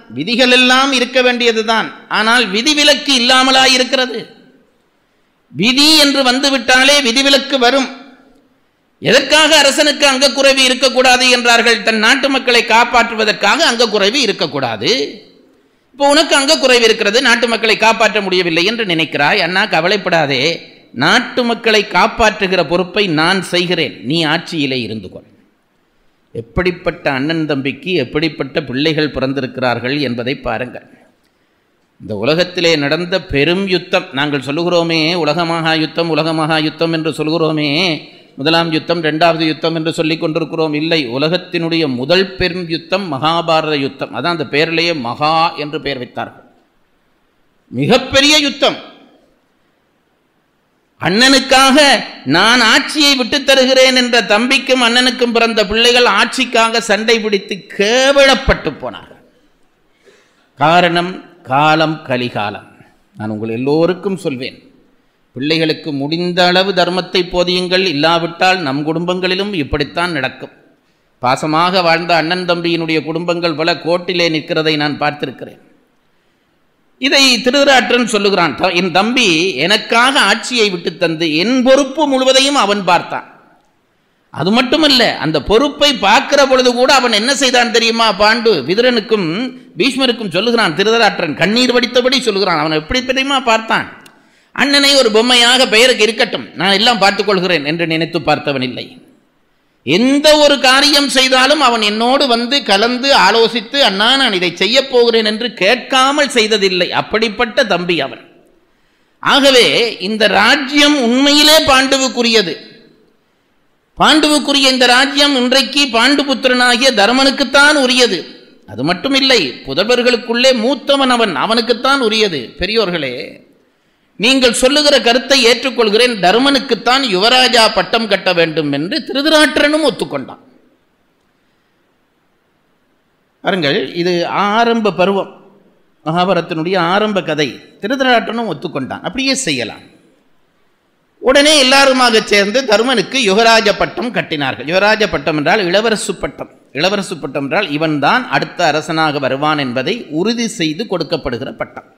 விதிகள் எல்லாம் இருக்க வேண்டியதுதான் ஆனால் விதிவிலக்கு இல்லாமலா இருக்கிறது விதி என்று வந்துவிட்டாலே விதிவிலக்கு வரும் எதற்காக அரசனுக்கு அங்கக்குறைவு இருக்கக்கூடாது என்றார்கள் தன் நாட்டு மக்களை காப்பாற்றுவதற்காக அங்கக்குறைவு இருக்கக்கூடாது இப்போ உனக்கு அங்கக்குறைவு இருக்கிறது நாட்டு மக்களை காப்பாற்ற முடியவில்லை என்று நினைக்கிறாய் அண்ணா கவலைப்படாதே நாட்டு மக்களை காப்பாற்றுகிற பொறுப்பை நான் செய்கிறேன் நீ ஆட்சியிலே இருந்து கொள் எப்படிப்பட்ட அண்ணன் தம்பிக்கு எப்படிப்பட்ட பிள்ளைகள் பிறந்திருக்கிறார்கள் என்பதை பாருங்கள் இந்த உலகத்திலே நடந்த பெரும் யுத்தம் நாங்கள் சொல்லுகிறோமே உலகமகா யுத்தம் உலகமகா யுத்தம் என்று சொல்கிறோமே முதலாம் யுத்தம் ரெண்டாவது யுத்தம் என்று சொல்லிக் கொண்டிருக்கிறோம் இல்லை உலகத்தினுடைய முதல் பெரும் யுத்தம் மகாபாரத யுத்தம் அதான் அந்த பெயரிலேயே மகா என்று பெயர் வைத்தார்கள் மிகப்பெரிய யுத்தம் அண்ணனுக்காக நான் ஆட்சியை விட்டுத் தருகிறேன் என்ற தம்பிக்கும் அண்ணனுக்கும் பிறந்த பிள்ளைகள் ஆட்சிக்காக சண்டை பிடித்து கேவலப்பட்டு போனார்கள் காரணம் காலம் கலிகாலம் நான் உங்கள் எல்லோருக்கும் சொல்வேன் பிள்ளைகளுக்கு முடிந்த அளவு தர்மத்தை போதியுங்கள் இல்லாவிட்டால் நம் குடும்பங்களிலும் இப்படித்தான் நடக்கும் பாசமாக வாழ்ந்த அண்ணன் தம்பியினுடைய குடும்பங்கள் பல கோட்டிலே நிற்கிறதை நான் பார்த்திருக்கிறேன் இதை திருதராற்றன் சொல்லுகிறான் த- என் தம்பி எனக்காக ஆட்சியை விட்டு தந்து என் பொறுப்பு முழுவதையும் அவன் பார்த்தான் அது மட்டுமல்ல அந்த பொறுப்பை பார்க்கிற பொழுது கூட அவன் என்ன செய்தான் தெரியுமா பாண்டு விதுரனுக்கும் பீஷ்மருக்கும் சொல்லுகிறான் திருதராற்றன் கண்ணீர் வடித்தபடி சொல்லுகிறான் அவன் எப்படி தெரியுமா பார்த்தான் அண்ணனை ஒரு பொம்மையாக பெயருக்கு இருக்கட்டும் நான் எல்லாம் பார்த்துக் கொள்கிறேன் என்று நினைத்து பார்த்தவன் இல்லை எந்த ஒரு காரியம் செய்தாலும் அவன் என்னோடு வந்து கலந்து ஆலோசித்து அண்ணா நான் இதை செய்யப் போகிறேன் என்று கேட்காமல் செய்ததில்லை அப்படிப்பட்ட தம்பி அவன் ஆகவே இந்த ராஜ்யம் உண்மையிலே பாண்டுவுக்குரியது பாண்டுவுக்குரிய இந்த ராஜ்யம் இன்றைக்கு பாண்டுபுத்திரனாகிய தர்மனுக்குத்தான் உரியது அது மட்டுமில்லை புதல்வர்களுக்குள்ளே மூத்தவன் அவன் அவனுக்குத்தான் உரியது பெரியோர்களே நீங்கள் சொல்லுகிற கருத்தை ஏற்றுக்கொள்கிறேன் தர்மனுக்குத்தான் யுவராஜா பட்டம் கட்ட வேண்டும் என்று திருதராற்றனும் ஒத்துக்கொண்டான் பாருங்கள் இது ஆரம்ப பருவம் மகாபாரத்தினுடைய ஆரம்ப கதை திருதராற்றனும் ஒத்துக்கொண்டான் அப்படியே செய்யலாம் உடனே எல்லாருமாக சேர்ந்து தருமனுக்கு யுவராஜ பட்டம் கட்டினார்கள் யுவராஜ பட்டம் என்றால் இளவரசு பட்டம் இளவரசு பட்டம் என்றால் இவன்தான் அடுத்த அரசனாக வருவான் என்பதை உறுதி செய்து கொடுக்கப்படுகிற பட்டம்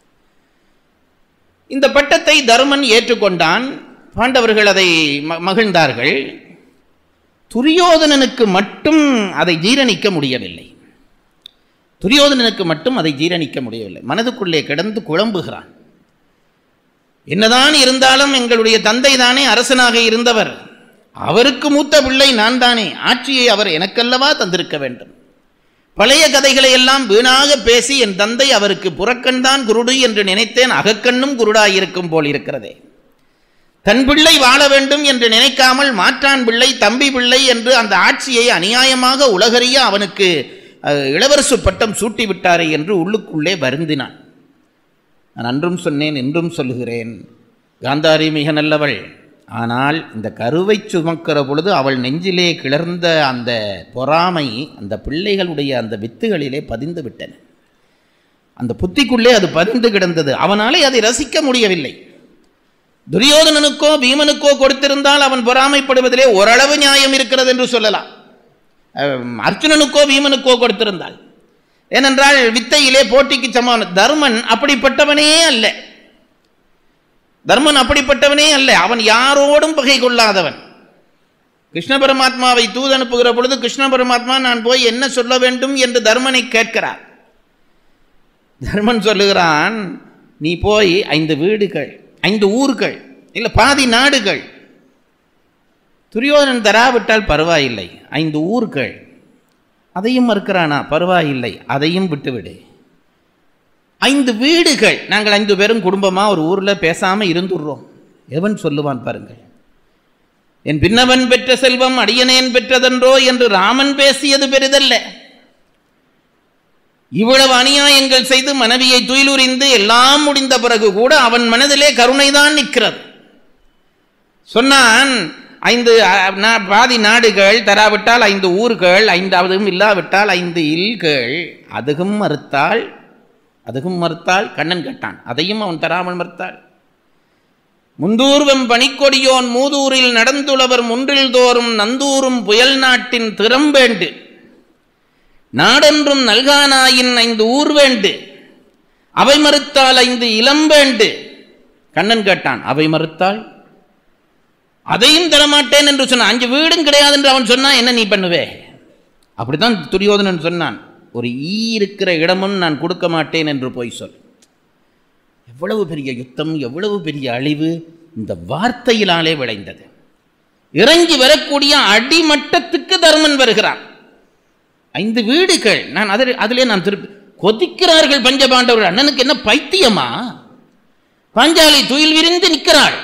இந்த பட்டத்தை தருமன் ஏற்றுக்கொண்டான் பாண்டவர்கள் அதை ம- மகிழ்ந்தார்கள் துரியோதனனுக்கு மட்டும் அதை ஜீரணிக்க முடியவில்லை துரியோதனனுக்கு மட்டும் அதை ஜீரணிக்க முடியவில்லை மனதுக்குள்ளே கிடந்து குழம்புகிறான் என்னதான் இருந்தாலும் எங்களுடைய தந்தை தானே அரசனாக இருந்தவர் அவருக்கு மூத்த பிள்ளை நான் தானே ஆட்சியை அவர் எனக்கல்லவா தந்திருக்க வேண்டும் பழைய கதைகளை எல்லாம் வீணாக பேசி என் தந்தை அவருக்கு புறக்கண்தான் குருடு என்று நினைத்தேன் அகக்கண்ணும் குருடாயிருக்கும் போல் இருக்கிறதே தன் பிள்ளை வாழ வேண்டும் என்று நினைக்காமல் மாற்றான் பிள்ளை தம்பி பிள்ளை என்று அந்த ஆட்சியை அநியாயமாக உலகறிய அவனுக்கு அஹ், இளவரசு பட்டம் சூட்டி விட்டாரே என்று உள்ளுக்குள்ளே வருந்தினான் நான் அன்றும் சொன்னேன் இன்றும் சொல்லுகிறேன் காந்தாரி மிக நல்லவள் ஆனால் இந்த கருவை சுமக்கிற பொழுது அவள் நெஞ்சிலே கிளர்ந்த அந்த பொறாமை அந்த பிள்ளைகளுடைய அந்த வித்துகளிலே பதிந்து விட்டன அந்த புத்திக்குள்ளே அது பதிந்து கிடந்தது அவனாலே அதை ரசிக்க முடியவில்லை துரியோதனனுக்கோ பீமனுக்கோ கொடுத்திருந்தால் அவன் பொறாமைப்படுவதிலே ஓரளவு நியாயம் இருக்கிறது என்று சொல்லலாம் அஹ், அர்ஜுனனுக்கோ பீமனுக்கோ கொடுத்திருந்தால் ஏனென்றால் வித்தையிலே போட்டிக்கு சமமான தர்மன் அப்படிப்பட்டவனே அல்ல தர்மன் அப்படிப்பட்டவனே அல்ல அவன் யாரோடும் பகை கொள்ளாதவன் கிருஷ்ண பரமாத்மாவை தூது அனுப்புகிற பொழுது கிருஷ்ண பரமாத்மா நான் போய் என்ன சொல்ல வேண்டும் என்று தர்மனை கேட்கிறார் தர்மன் சொல்லுகிறான் நீ போய் ஐந்து வீடுகள் ஐந்து ஊர்கள் இல்லை பாதி நாடுகள் துரியோதனன் தராவிட்டால் பரவாயில்லை ஐந்து ஊர்கள் அதையும் மறுக்கிறானா பரவாயில்லை அதையும் விட்டுவிடு ஐந்து வீடுகள் நாங்கள் ஐந்து பேரும் குடும்பமாக ஒரு ஊரில் பேசாமல் இருந்துடுறோம் எவன் சொல்லுவான் பாருங்கள் என் பின்னவன் பெற்ற செல்வம் அடியனேன் பெற்றதென்றோ என்று ராமன் பேசியது பெரிதல்ல இவ்வளவு அநியாயங்கள் செய்து மனைவியை துயிலுரிந்து எல்லாம் முடிந்த பிறகு கூட அவன் மனதிலே கருணைதான் நிற்கிறது சொன்னான் ஐந்து அ, நா- பாதி நாடுகள் தராவிட்டால் ஐந்து ஊர்கள் ஐந்தாவதும் இல்லாவிட்டால் ஐந்து இல்கள் அதுகும் மறுத்தாள் அதுகும் மறுத்தாள் கண்ணன் கேட்டான் அதையும் அவன் தராமல் மறுத்தாள் முந்தூர்வம் பனிக்கொடியோன் மூதூரில் நடந்துளவர் முன்றில் தோறும் நந்தூரும் புயல் நாட்டின் திறம்பேண்டு நாடென்றும் நல்கானாயின் ஐந்து ஊர் வேண்டு அவை மறுத்தால் ஐந்து இளம் வேண்டு கண்ணன் கேட்டான் அவை மறுத்தால் அதையும் தரமாட்டேன் என்று சொன்னான் அஞ்சு வீடும் கிடையாது என்று அவன் சொன்னான் என்ன நீ பண்ணுவே அப்படித்தான் துரியோதனன் சொன்னான் ஒரு ஈ இருக்கிற இடமும் நான் கொடுக்க மாட்டேன் என்று போய் சொல் எவ்வளவு பெரிய யுத்தம் எவ்வளவு பெரிய அழிவு இந்த வார்த்தையினாலே விளைந்தது இறங்கி வரக்கூடிய அடிமட்டத்துக்கு தர்மன் வருகிறான் ஐந்து வீடுகள் நான் அதில் அதிலே நான் திருப்பி கொதிக்கிறார்கள் பஞ்சபாண்டவர்கள் அண்ணனுக்கு என்ன பைத்தியமா பாஞ்சாலி துயில் விரிந்து நிற்கிறாள்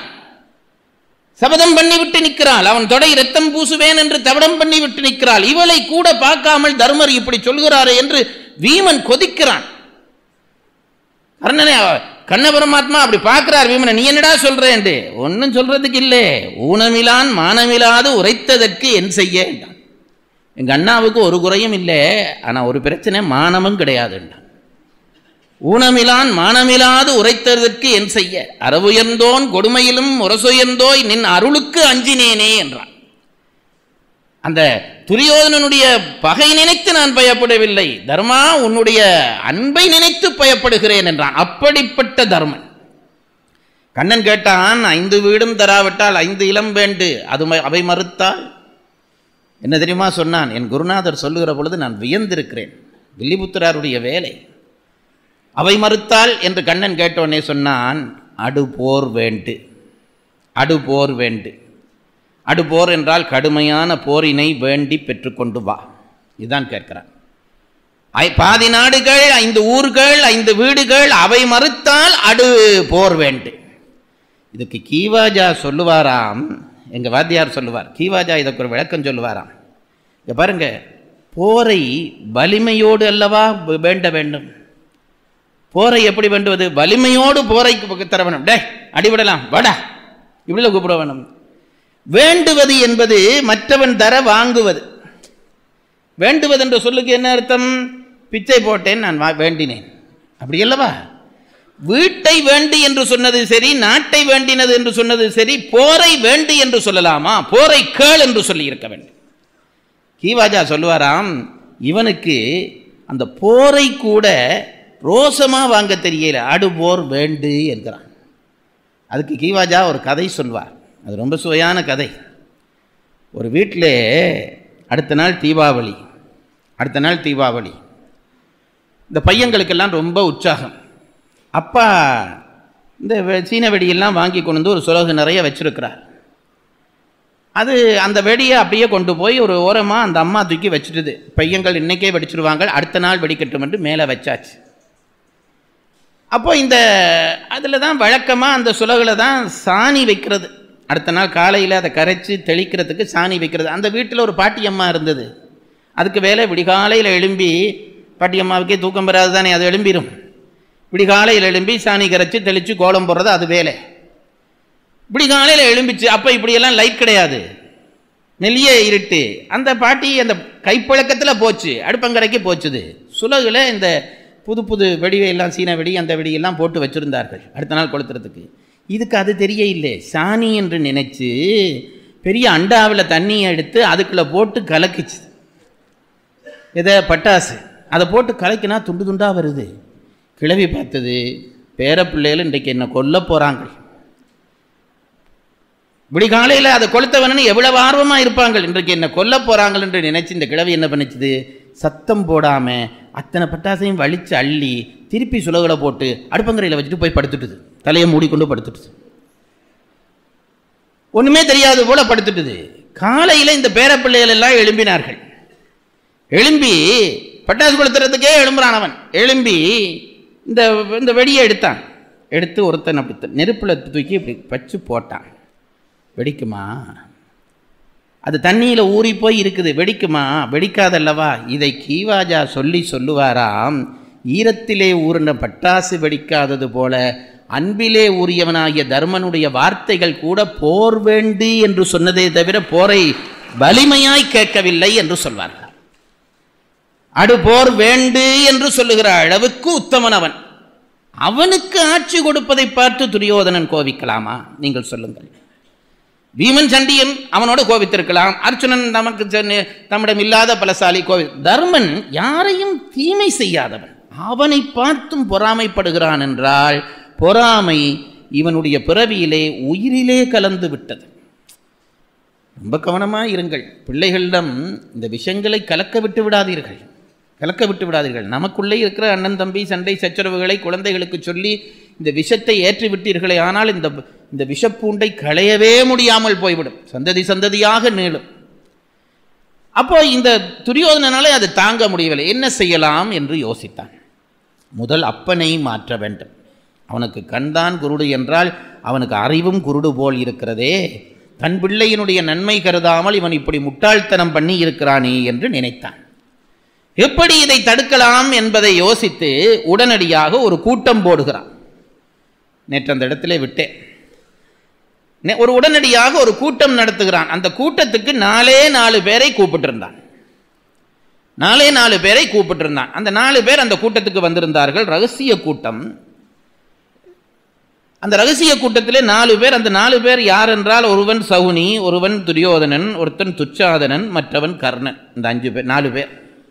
சபதம் பண்ணிவிட்டு நிற்கிறாள் அவன் தொடை ரத்தம் பூசுவேன் என்று தவடம் பண்ணிவிட்டு நிற்கிறாள் இவளை கூட பார்க்காமல் தர்மர் இப்படி சொல்கிறாரே என்று வீமன் கொதிக்கிறான் கர்ணனே கண்ண பரமாத்மா அப்படி பார்க்கிறார் வீமனை நீ என்னடா சொல்ற என்று ஒன்றும் சொல்றதுக்கு இல்லை ஊனமிலான் மானமிலாது உரைத்ததற்கு என் செய்ய என்றான் எங்க அண்ணாவுக்கு ஒரு குறையும் இல்லை ஆனா ஒரு பிரச்சனை மானமும் கிடையாது என்றான் ஊனமிலான் மானமிலாது உரைத்ததற்கு என் செய்ய அறவுயர்ந்தோன் கொடுமையிலும் முரசுயர்ந்தோய் நின் அருளுக்கு அஞ்சினேனே என்றான் அந்த துரியோதனனுடைய பகை நினைத்து நான் பயப்படவில்லை தர்மா உன்னுடைய அன்பை நினைத்து பயப்படுகிறேன் என்றான் அப்படிப்பட்ட தர்மன் கண்ணன் கேட்டான் ஐந்து வீடும் தராவிட்டால் ஐந்து இளம் வேண்டு அது ம- அவை மறுத்தால் என்ன தெரியுமா சொன்னான் என் குருநாதர் சொல்லுகிற பொழுது நான் வியந்திருக்கிறேன் வில்லிபுத்திராருடைய வேலை அவை மறுத்தால் என்று கண்ணன் கேட்டோன்னே சொன்னான் அடு போர் வேண்டு அடு போர் வேண்டு அடு போர் என்றால் கடுமையான போரினை வேண்டி பெற்றுக்கொண்டு வா இதுதான் கேட்கிறான் ஐ- பாதி நாடுகள் ஐந்து ஊர்கள் ஐந்து வீடுகள் அவை மறுத்தால் அடு போர் வேண்டு இதுக்கு கீவாஜா சொல்லுவாராம் எங்க வாத்தியார் சொல்லுவார் கீவாஜா இதற்கு ஒரு விளக்கம் சொல்லுவாராம் இங்க பாருங்க போரை வலிமையோடு அல்லவா வே- வேண்ட வேண்டும் போரை எப்படி வேண்டுவது வலிமையோடு போரை கு- தர வேணும் டே அடிவிடலாம் வாடா இப்படிலாம் கூப்பிட வேணும் வேண்டுவது என்பது மற்றவன் தர வாங்குவது வேண்டுவது என்ற சொல்லுக்கு என்ன அர்த்தம் பிச்சை போட்டேன் நான் வா- வேண்டினேன் அப்படி அல்லவா வீட்டை வேண்டி என்று சொன்னது சரி நாட்டை வேண்டினது என்று சொன்னது சரி போரை வேண்டி என்று சொல்லலாமா போரை கேள் என்று சொல்லி இருக்க வேண்டும் கீவாஜா சொல்லுவாராம் இவனுக்கு அந்த போரை கூட ரோசமா வாங்க தெரியல அடு போர் வேண்டு என்கிறான் அதுக்கு கீவாஜா ஒரு கதை சொல்வார் அது ரொம்ப சுவையான கதை ஒரு வீட்டில் அடுத்த நாள் தீபாவளி அடுத்த நாள் தீபாவளி இந்த பையங்களுக்கெல்லாம் ரொம்ப உற்சாகம் அப்பா இந்த வெ- சீன வெடியெல்லாம் வாங்கி கொண்டு வந்து ஒரு சுலகு நிறைய வச்சிருக்கிறார் அது அந்த வெடியை அப்படியே கொண்டு போய் ஒரு ஓரமாக அந்த அம்மா தூக்கி வச்சுட்டுது பையங்கள் இன்னைக்கே வெடிச்சிருவாங்க அடுத்த நாள் வெடிக்கட்டும் என்று மேலே வச்சாச்சு அப்போ இந்த அதில் தான் வழக்கமாக அந்த சுலகில் தான் சாணி வைக்கிறது அடுத்த நாள் காலையில் அதை கரைச்சி தெளிக்கிறதுக்கு சாணி வைக்கிறது அந்த வீட்டில் ஒரு பாட்டியம்மா இருந்தது அதுக்கு வேலை விடிகாலையில் எழும்பி பாட்டியம்மாவுக்கே தூக்கம் வராது தானே அது எழும்பிடும் விடிகாலையில் எழும்பி சாணி கரைச்சி தெளித்து கோலம் போடுறது அது வேலை விடிகாலையில் எழும்பிச்சு அப்போ இப்படியெல்லாம் லைட் கிடையாது நெல்லிய இருட்டு அந்த பாட்டி அந்த கைப்பழக்கத்தில் போச்சு அடுப்பங்கரைக்கு போச்சுது சுலகுல இந்த புது புது வெடிவையெல்லாம் சீன வெடி அந்த வெடியெல்லாம் போட்டு வச்சுருந்தார்கள் அடுத்த நாள் கொளுத்துறதுக்கு இதுக்கு அது தெரிய இல்லை சாணி என்று நினைச்சு பெரிய அண்டாவில் தண்ணியை எடுத்து அதுக்குள்ளே போட்டு கலக்குச்சு இதை பட்டாசு அதை போட்டு கலக்கினா துண்டு துண்டாக வருது கிளவி பார்த்தது பேர பிள்ளைகள் இன்றைக்கு என்ன கொல்ல போகிறாங்க விடிகாலையில் அதை கொளுத்தவனு எவ்வளவு ஆர்வமாக இருப்பாங்க இன்றைக்கு என்ன கொல்ல போகிறாங்க என்று நினைச்சு இந்த கிழவி என்ன பண்ணிச்சுது சத்தம் போடாமல் அத்தனை பட்டாசையும் வலிச்சு அள்ளி திருப்பி சுலகுல போட்டு அடுப்பங்கரையில் வச்சுட்டு போய் படுத்துட்டுது தலையை மூடிக்கொண்டு படுத்துட்டுது ஒன்றுமே தெரியாது போல படுத்துட்டுது காலையில் இந்த பேரப்பிள்ளைகள் எல்லாம் எழும்பினார்கள் எழும்பி பட்டாசு கொளுத்துறதுக்கே எழும்புறான் அவன் எழும்பி இந்த இந்த வெடியை எடுத்தான் எடுத்து ஒருத்தன் அப்படி த- நெருப்புல தூக்கி இப்படி வச்சு போட்டான் வெடிக்குமா அது தண்ணியில் ஊறி போய் இருக்குது வெடிக்குமா வெடிக்காதல்லவா இதை கீவாஜா சொல்லி சொல்லுவாராம் ஈரத்திலே ஊறின பட்டாசு வெடிக்காதது போல அன்பிலே ஊறியவனாகிய தர்மனுடைய வார்த்தைகள் கூட போர் வேண்டு என்று சொன்னதே தவிர போரை வலிமையாய் கேட்கவில்லை என்று சொல்வார்கள் அடு போர் வேண்டு என்று சொல்லுகிற அளவுக்கு உத்தமன் அவன் அவனுக்கு ஆட்சி கொடுப்பதை பார்த்து துரியோதனன் கோபிக்கலாமா நீங்கள் சொல்லுங்கள் பீமன் சண்டியன் அவனோடு கோபித்திருக்கலாம் அர்ச்சுனன் நமக்கு சொன்ன- தம்மிடம் இல்லாத பலசாலி கோவி தர்மன் யாரையும் தீமை செய்யாதவன் அவனை பார்த்தும் பொறாமைப்படுகிறான் என்றால் பொறாமை இவனுடைய பிறவியிலே உயிரிலே கலந்து விட்டது ரொம்ப கவனமாக இருங்கள் பிள்ளைகளிடம் இந்த விஷயங்களை கலக்க விட்டு விடாதீர்கள் கலக்க விட்டு விடாதீர்கள் நமக்குள்ளே இருக்கிற அண்ணன் தம்பி சண்டை சச்சரவுகளை குழந்தைகளுக்கு சொல்லி இந்த விஷத்தை ஏற்றி விட்டீர்களே ஆனால் இந்த இந்த விஷப்பூண்டை களையவே முடியாமல் போய்விடும் சந்ததி சந்ததியாக நீளும் அப்போ இந்த துரியோதனனாலே அது தாங்க முடியவில்லை என்ன செய்யலாம் என்று யோசித்தான் முதல் அப்பனை மாற்ற வேண்டும் அவனுக்கு கண்தான் குருடு என்றால் அவனுக்கு அறிவும் குருடு போல் இருக்கிறதே தன் பிள்ளையினுடைய நன்மை கருதாமல் இவன் இப்படி முட்டாள்தனம் பண்ணி இருக்கிறானே என்று நினைத்தான் எப்படி இதை தடுக்கலாம் என்பதை யோசித்து உடனடியாக ஒரு கூட்டம் போடுகிறான் நேற்று அந்த இடத்திலே விட்டேன் நே- ஒரு உடனடியாக ஒரு கூட்டம் நடத்துகிறான் அந்த கூட்டத்துக்கு நாலே நாலு பேரை கூப்பிட்டிருந்தான் நாலே நாலு பேரை கூப்பிட்டிருந்தான் அந்த நாலு பேர் அந்த கூட்டத்துக்கு வந்திருந்தார்கள் ரகசிய கூட்டம் அந்த ரகசிய கூட்டத்திலே நாலு பேர் அந்த நாலு பேர் யார் என்றால் ஒருவன் சகுனி ஒருவன் துரியோதனன் ஒருத்தன் துச்சாதனன் மற்றவன் கர்ணன் இந்த அஞ்சு பேர் நாலு பேர்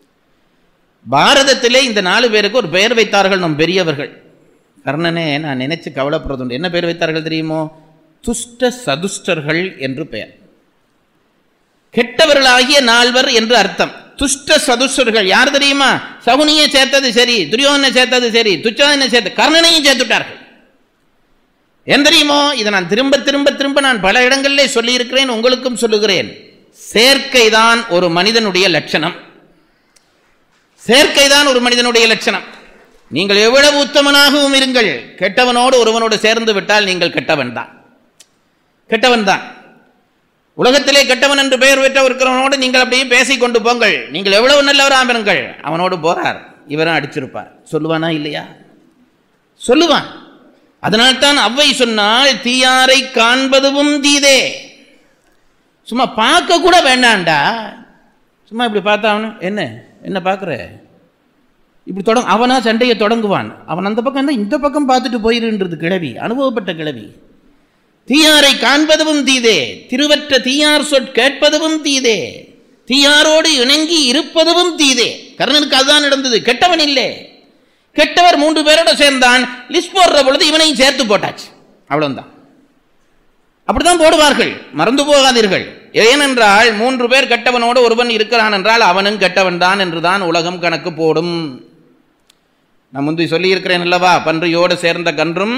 பாரதத்திலே இந்த நாலு பேருக்கு ஒரு பெயர் வைத்தார்கள் நம் பெரியவர்கள் கர்ணனே நான் நினைச்சு கவலைப்படுறதுண்டு என்ன பெயர் வைத்தார்கள் தெரியுமோ துஷ்ட சதுஷ்டர்கள் என்று பெயர் கெட்டவர்களாகிய நால்வர் என்று அர்த்தம் துஷ்ட சதுஷ்டர்கள் யார் தெரியுமா சகுனியை சேர்த்தது சரி துரியோதனை சேர்த்தது சரி துச்சாதனை சேர்த்து கர்ணனையும் சேர்த்துட்டார்கள் ஏன் தெரியுமோ இதை நான் திரும்ப திரும்ப திரும்ப நான் பல இடங்களிலே சொல்லியிருக்கிறேன் உங்களுக்கும் சொல்லுகிறேன் சேர்க்கைதான் ஒரு மனிதனுடைய லட்சணம் சேர்க்கைதான் ஒரு மனிதனுடைய லட்சணம் நீங்கள் எவ்வளவு உத்தமனாகவும் இருங்கள் கெட்டவனோடு ஒருவனோடு சேர்ந்து விட்டால் நீங்கள் கெட்டவன் தான் கெட்டவன் தான் உலகத்திலே கெட்டவன் என்று பெயர் பெற்ற இருக்கிறவனோடு நீங்கள் அப்படியே பேசிக் கொண்டு போங்கள் நீங்கள் எவ்வளவு நல்லவராக இருங்கள் அவனோடு போறார் இவரும் அடிச்சிருப்பார் சொல்லுவானா இல்லையா சொல்லுவான் அதனால்தான் அவ்வை சொன்னால் தீயாரை காண்பதுவும் தீதே சும்மா பார்க்க கூட வேண்டாம்டா சும்மா இப்படி பார்த்தா அவனு என்ன என்ன பார்க்குற இப்படி தொடங்க அவனா சண்டையை தொடங்குவான் அவன் அந்த பக்கம் இருந்தா இந்த பக்கம் பார்த்துட்டு போயிருன்றது கிழவி அனுபவப்பட்ட கிழவி தீயாரை காண்பதும் தீதே திருவற்ற தீயார் சொற் கேட்பதும் தீதே தீயாரோடு இணங்கி இருப்பதும் தீதே கர்ணனுக்கு அதுதான் நடந்தது கெட்டவன் இல்லை கெட்டவர் மூன்று பேரோட சேர்ந்தான் லிஸ்ட் போடுற பொழுது இவனையும் சேர்த்து போட்டாச்சு அவ்வளவுதான் அப்படிதான் போடுவார்கள் மறந்து போகாதீர்கள் ஏனென்றால் மூன்று பேர் கெட்டவனோடு ஒருவன் இருக்கிறான் என்றால் அவனும் கெட்டவன் தான் என்றுதான் உலகம் கணக்கு போடும் நான் முந்தி சொல்லியிருக்கிறேன் அல்லவா பன்றியோடு சேர்ந்த கன்றும்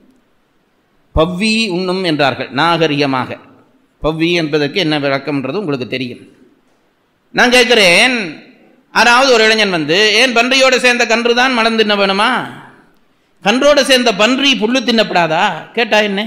பவ்வி உண்ணும் என்றார்கள் நாகரிகமாக பவ்வி என்பதற்கு என்ன விளக்கம்ன்றது உங்களுக்கு தெரியும் நான் கேட்கிறேன் யாராவது ஒரு இளைஞன் வந்து ஏன் பன்றியோடு சேர்ந்த கன்று தான் மலம் தின்ன வேணுமா கன்றோடு சேர்ந்த பன்றி புல்லு தின்னப்படாதா கேட்டா என்ன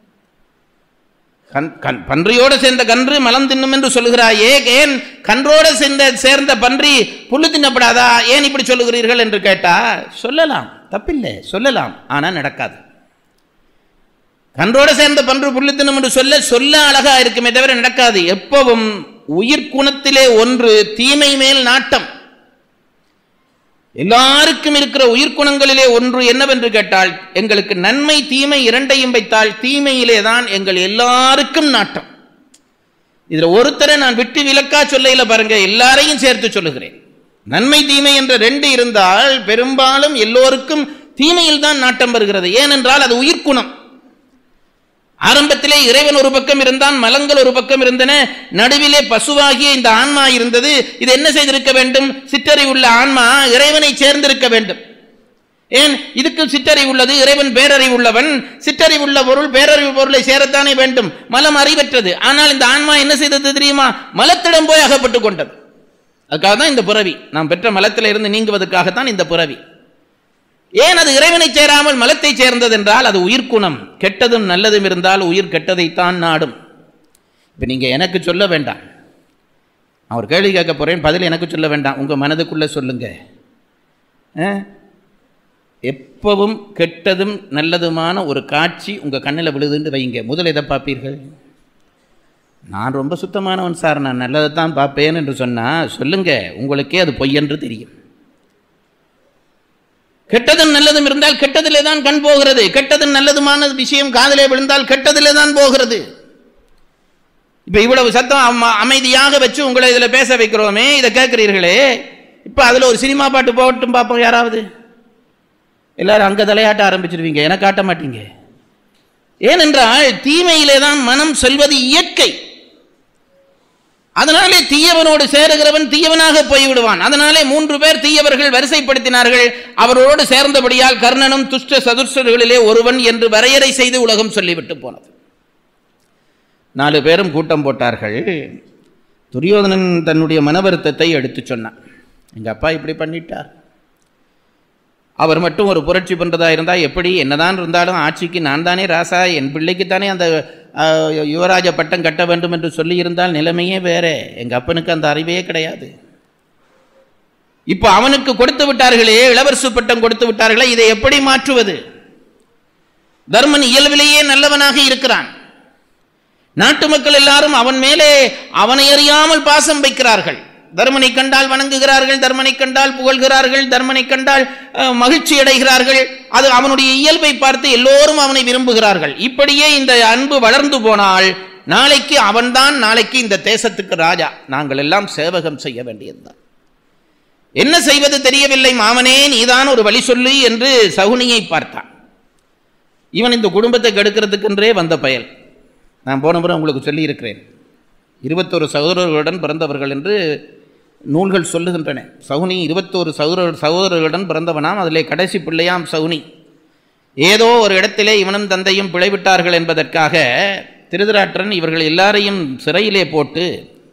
கண் கண் பன்றியோடு சேர்ந்த கன்று மலம் தின்னும் என்று சொல்லுகிறாயே ஏன் கன்றோடு சேர்ந்த சேர்ந்த பன்றி புல்லு தின்னப்படாதா ஏன் இப்படி சொல்லுகிறீர்கள் என்று கேட்டா சொல்லலாம் தப்பில்லை சொல்லலாம் ஆனால் நடக்காது கன்றோடு சேர்ந்த பன்று புல்லு தின்னும் என்று சொல்ல சொல்ல அழகா இருக்குமே தவிர நடக்காது எப்பவும் உயிர் குணத்திலே ஒன்று தீமை மேல் நாட்டம் எல்லாருக்கும் இருக்கிற உயிர்க்குணங்களிலே ஒன்று என்னவென்று கேட்டால் எங்களுக்கு நன்மை தீமை இரண்டையும் வைத்தால் தீமையிலே தான் எங்கள் எல்லாருக்கும் நாட்டம் இதுல ஒருத்தரை நான் விட்டு விலக்கா சொல்லையில பாருங்க எல்லாரையும் சேர்த்து சொல்லுகிறேன் நன்மை தீமை என்ற ரெண்டு இருந்தால் பெரும்பாலும் எல்லோருக்கும் தீமையில் தான் நாட்டம் வருகிறது ஏனென்றால் அது உயிர்க்குணம் ஆரம்பத்திலே இறைவன் ஒரு பக்கம் இருந்தான் மலங்கள் ஒரு பக்கம் இருந்தன நடுவிலே பசுவாகிய இந்த ஆன்மா இருந்தது இது என்ன செய்திருக்க வேண்டும் சிற்றறிவு உள்ள ஆன்மா இறைவனை சேர்ந்திருக்க வேண்டும் ஏன் இதுக்கு சிற்றறிவு உள்ளது இறைவன் பேரறிவு உள்ளவன் சிற்றறிவு உள்ள பொருள் பேரறிவு பொருளை சேரத்தானே வேண்டும் மலம் அறிவற்றது ஆனால் இந்த ஆன்மா என்ன செய்தது தெரியுமா மலத்திடம் போய் அகப்பட்டு கொண்டது அதுக்காக தான் இந்த புறவி நாம் பெற்ற மலத்தில் இருந்து நீங்குவதற்காகத்தான் இந்த புறவி ஏன் அது இறைவனை சேராமல் மலத்தை சேர்ந்தது என்றால் அது உயிர்க்குணம் கெட்டதும் நல்லதும் இருந்தால் உயிர் கெட்டதைத்தான் நாடும் இப்போ நீங்கள் எனக்கு சொல்ல வேண்டாம் நான் ஒரு கேள்வி கேட்க போகிறேன் பதில் எனக்கு சொல்ல வேண்டாம் உங்கள் மனதுக்குள்ளே சொல்லுங்க ஆ? எப்பவும் கெட்டதும் நல்லதுமான ஒரு காட்சி உங்கள் கண்ணில் விழுதுன்னு வைங்க முதல் எதை பார்ப்பீர்கள் நான் ரொம்ப சுத்தமானவன் சார் நான் நல்லதை தான் பார்ப்பேன் என்று சொன்னால் சொல்லுங்க உங்களுக்கே அது பொய் என்று தெரியும் கெட்டதும் நல்லதும் இருந்தால் கெட்டதிலே தான் கண் போகிறது கெட்டதும் நல்லதுமான விஷயம் காதிலே விழுந்தால் கெட்டதிலே தான் போகிறது இப்போ இவ்வளவு சத்தம் அம்ம- அமைதியாக வச்சு உங்களை இதில் பேச வைக்கிறோமே இதை கேட்குறீர்களே இப்போ அதில் ஒரு சினிமா பாட்டு போகட்டும் பார்ப்போம் யாராவது எல்லாரும் அங்கே தலையாட்ட ஆரம்பிச்சிருவீங்க எனக்கு காட்ட மாட்டீங்க ஏனென்றால் தீமையிலே தான் மனம் செல்வது இயற்கை அதனாலே தீயவனோடு சேருகிறவன் தீயவனாக போய்விடுவான் அதனாலே மூன்று பேர் தீயவர்கள் வரிசைப்படுத்தினார்கள் அவரோடு சேர்ந்தபடியால் கர்ணனும் துஷ்ட சதுர்ஷர்களிலே ஒருவன் என்று வரையறை செய்து உலகம் சொல்லிவிட்டு போனது நாலு பேரும் கூட்டம் போட்டார்கள் துரியோதனன் தன்னுடைய மன வருத்தத்தை எடுத்துச் சொன்னான் எங்கள் அப்பா இப்படி பண்ணிட்டார் அவர் மட்டும் ஒரு புரட்சி பண்ணுறதா இருந்தால் எப்படி என்னதான் இருந்தாலும் ஆட்சிக்கு நான் தானே ராசா என் பிள்ளைக்குத்தானே அந்த ஆஹ், யுவராஜ பட்டம் கட்ட வேண்டும் என்று சொல்லியிருந்தால் நிலைமையே வேற எங்கள் அப்பனுக்கு அந்த அறிவே கிடையாது இப்போ அவனுக்கு கொடுத்து விட்டார்களே இளவரசு பட்டம் கொடுத்து விட்டார்களே இதை எப்படி மாற்றுவது தர்மன் இயல்பிலேயே நல்லவனாக இருக்கிறான் நாட்டு மக்கள் எல்லாரும் அவன் மேலே அவனை அறியாமல் பாசம் வைக்கிறார்கள் தர்மனை கண்டால் வணங்குகிறார்கள் தர்மனை கண்டால் புகழ்கிறார்கள் தர்மனை கண்டால் அஹ், மகிழ்ச்சி அடைகிறார்கள் அது அவனுடைய இயல்பை பார்த்து எல்லோரும் அவனை விரும்புகிறார்கள் இப்படியே இந்த அன்பு வளர்ந்து போனால் நாளைக்கு அவன்தான் நாளைக்கு இந்த தேசத்துக்கு ராஜா நாங்கள் எல்லாம் சேவகம் செய்ய வேண்டியதுதான் என்ன செய்வது தெரியவில்லை மாமனே நீதான் ஒரு வழி சொல்லு என்று சகுனியை பார்த்தான் இவன் இந்த குடும்பத்தை கெடுக்கிறதுக்கென்றே வந்த பயல் நான் போன முறை உங்களுக்கு சொல்லியிருக்கிறேன் இருபத்தொரு சகோதரர்களுடன் பிறந்தவர்கள் என்று நூல்கள் சொல்லுகின்றன சகுனி இருபத்தோரு சகோதர சகோதரர்களுடன் பிறந்தவனாம் அதிலே கடைசி பிள்ளையாம் சகுனி ஏதோ ஒரு இடத்திலே இவனும் தந்தையும் பிழைவிட்டார்கள் என்பதற்காக திருதராற்றன் இவர்கள் எல்லாரையும் சிறையிலே போட்டு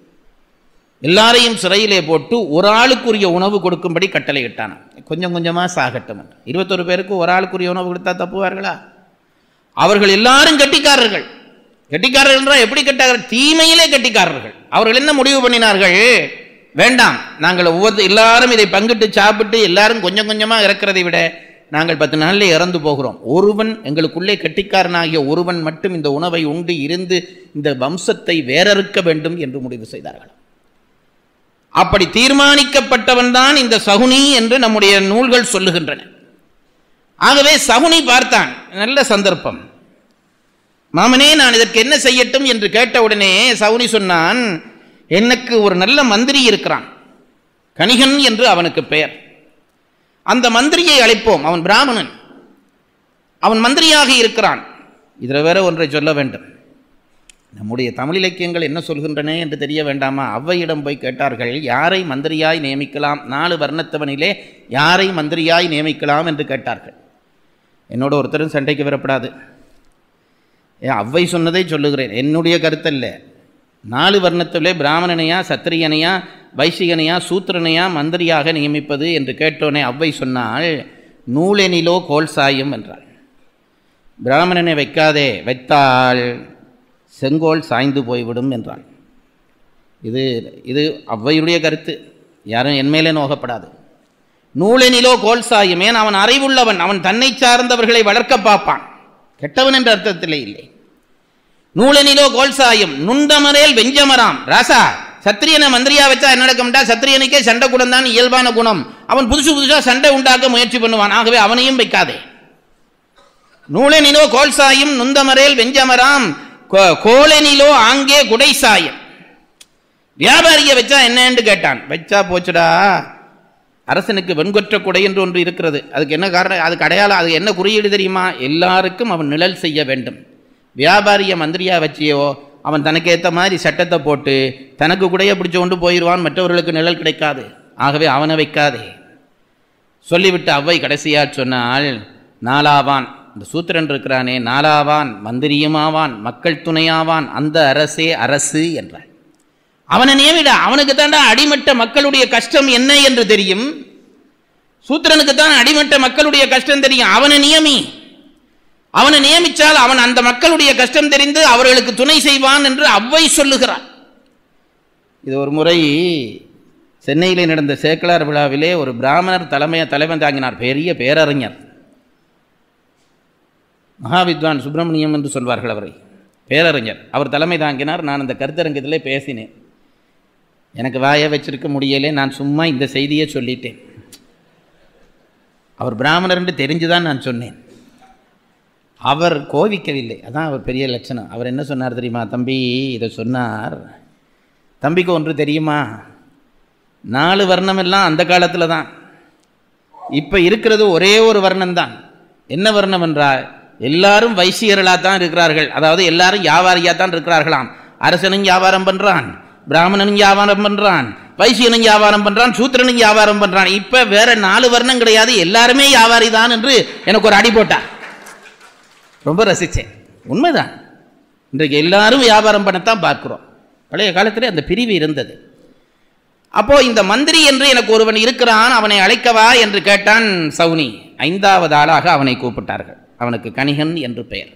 எல்லாரையும் சிறையிலே போட்டு ஒரு ஆளுக்குரிய உணவு கொடுக்கும்படி கட்டளையிட்டான் கொஞ்சம் கொஞ்சமாக சாகட்டும் என்று. இருபத்தொரு பேருக்கு ஒரு ஆளுக்குரிய உணவு கொடுத்தா தப்புவார்களா அவர்கள் எல்லாரும் கெட்டிக்காரர்கள் கெட்டிக்காரர்கள் என்றால் எப்படி கெட்டார்கள் தீமையிலே கெட்டிக்காரர்கள் அவர்கள் என்ன முடிவு பண்ணினார்கள் வேண்டாம் நாங்கள் ஒவ்வொரு எல்லாரும் இதை பங்கிட்டு சாப்பிட்டு எல்லாரும் கொஞ்சம் கொஞ்சமாக இறக்கிறதை விட நாங்கள் பத்து நாளில் இறந்து போகிறோம் ஒருவன் எங்களுக்குள்ளே கெட்டிக்காரனாகிய ஒருவன் மட்டும் இந்த உணவை உண்டு இருந்து இந்த வம்சத்தை வேறறுக்க வேண்டும் என்று முடிவு செய்தார்கள் அப்படி தீர்மானிக்கப்பட்டவன் தான் இந்த சகுனி என்று நம்முடைய நூல்கள் சொல்லுகின்றன ஆகவே சகுனி பார்த்தான் நல்ல சந்தர்ப்பம் மாமனே நான் இதற்கு என்ன செய்யட்டும் என்று கேட்டவுடனே சவுனி சொன்னான் எனக்கு ஒரு நல்ல மந்திரி இருக்கிறான் கணிகன் என்று அவனுக்கு பெயர் அந்த மந்திரியை அழைப்போம் அவன் பிராமணன் அவன் மந்திரியாக இருக்கிறான் இதில் வேற ஒன்றை சொல்ல வேண்டும் நம்முடைய தமிழ் இலக்கியங்கள் என்ன சொல்கின்றன என்று தெரிய வேண்டாமா ஔவையிடம் போய் கேட்டார்கள் யாரை மந்திரியாய் நியமிக்கலாம் நாலு வர்ணத்தவனிலே யாரை மந்திரியாய் நியமிக்கலாம் என்று கேட்டார்கள் என்னோட ஒருத்தரும் சண்டைக்கு வரப்படாது ஏன் அவ்வை சொன்னதை சொல்லுகிறேன் என்னுடைய கருத்தல்ல நாலு வர்ணத்திலே பிராமணனையா சத்திரியனையா வைசிகனையா சூத்திரனையா மந்திரியாக நியமிப்பது என்று கேட்டோனே அவ்வை சொன்னால் நூலெனிலோ கோல் சாயும் என்றாள் பிராமணனை வைக்காதே வைத்தால் செங்கோல் சாய்ந்து போய்விடும் என்றாள் இது இது ஔவையுடைய கருத்து யாரும் என் மேலே நோகப்படாது நூலெனிலோ கோல் சாயும் ஏன் அவன் அறிவுள்ளவன் அவன் தன்னை சார்ந்தவர்களை வளர்க்க பார்ப்பான் கெட்டவன் என்ற அர்த்தத்திலே இல்லை நூலனிலோ கோல்சாயும் நுண்டமரேல் வெஞ்சமராம் ராசா சத்திரியனை மந்திரியா வச்சா என்ன நடக்கும்டா சத்திரியனுக்கே சண்டை குணம் தான் இயல்பான குணம் அவன் புதுசு புதுசா சண்டை உண்டாக்க முயற்சி பண்ணுவான் ஆகவே அவனையும் வைக்காதே நூலனிலோ கோல்சாயும் நுந்தமரேல் வெஞ்சமராம் கோ- கோலனிலோ ஆங்கே குடைசாயம் வியாபாரியை வச்சா என்னன்னு கேட்டான் வச்சா போச்சுடா அரசனுக்கு வெண்கொற்ற குடை என்று ஒன்று இருக்கிறது அதுக்கு என்ன காரணம் அதுக்கு அடையாளம் அது என்ன குறியீடு தெரியுமா எல்லாருக்கும் அவன் நிழல் செய்ய வேண்டும் வியாபாரிய மந்திரியா வச்சியோ அவன் தனக்கு ஏற்ற மாதிரி சட்டத்தை போட்டு தனக்கு குடைய பிடிச்சு கொண்டு போயிடுவான் மற்றவர்களுக்கு நிழல் கிடைக்காது ஆகவே அவனை வைக்காதே சொல்லிவிட்டு அவ்வை கடைசியா சொன்னால் நாலாவான் இந்த சூத்திரன் இருக்கிறானே நாலாவான் மந்திரியுமாவான் மக்கள் துணையாவான் அந்த அரசே அரசு என்றாள் அவனை நியமிடா அவனுக்கு தாண்டா அடிமட்ட மக்களுடைய கஷ்டம் என்ன என்று தெரியும் சூத்திரனுக்கு தான் அடிமட்ட மக்களுடைய கஷ்டம் தெரியும் அவனை நியமி அவனை நியமித்தால் அவன் அந்த மக்களுடைய கஷ்டம் தெரிந்து அவர்களுக்கு துணை செய்வான் என்று அவ்வை சொல்லுகிறான் இது ஒரு முறை சென்னையிலே நடந்த சேக்கலார் விழாவிலே ஒரு பிராமணர் தலைமையை தலைமை தாங்கினார் பெரிய பேரறிஞர் மகாவித்வான் சுப்பிரமணியம் என்று சொல்வார்கள் அவரை பேரறிஞர் அவர் தலைமை தாங்கினார் நான் அந்த கருத்தரங்கத்திலே பேசினேன் எனக்கு வாயை வச்சிருக்க முடியலே நான் சும்மா இந்த செய்தியை சொல்லிட்டேன் அவர் பிராமணர் என்று தெரிஞ்சுதான் நான் சொன்னேன் அவர் கோவிக்கவில்லை அதான் அவர் பெரிய லட்சணம் அவர் என்ன சொன்னார் தெரியுமா தம்பி இதை சொன்னார் தம்பிக்கு ஒன்று தெரியுமா நாலு வர்ணம் எல்லாம் அந்த காலத்தில் தான் இப்போ இருக்கிறது ஒரே ஒரு வர்ணம் தான் என்ன வர்ணம் என்றால் எல்லாரும் வைசியர்களாக தான் இருக்கிறார்கள் அதாவது எல்லாரும் வியாபாரியாக தான் இருக்கிறார்களாம் அரசனும் வியாபாரம் பண்ணுறான் பிராமணனும் வியாபாரம் பண்ணுறான் வைசியனும் வியாபாரம் பண்ணுறான் சூத்திரனும் வியாபாரம் பண்ணுறான் இப்போ வேற நாலு வர்ணம் கிடையாது எல்லாருமே வியாபாரி தான் என்று எனக்கு ஒரு அடி போட்டார் ரொம்ப ரசித்தேன் உண்மைதான் இன்றைக்கு எல்லாரும் வியாபாரம் பண்ணத்தான் பார்க்கிறோம் பழைய காலத்தில் அந்த பிரிவு இருந்தது அப்போ இந்த மந்திரி என்று எனக்கு ஒருவன் இருக்கிறான் அவனை அழைக்கவா என்று கேட்டான் சவுனி ஐந்தாவது ஆளாக அவனை கூப்பிட்டார்கள் அவனுக்கு கணிகன் என்று பெயர்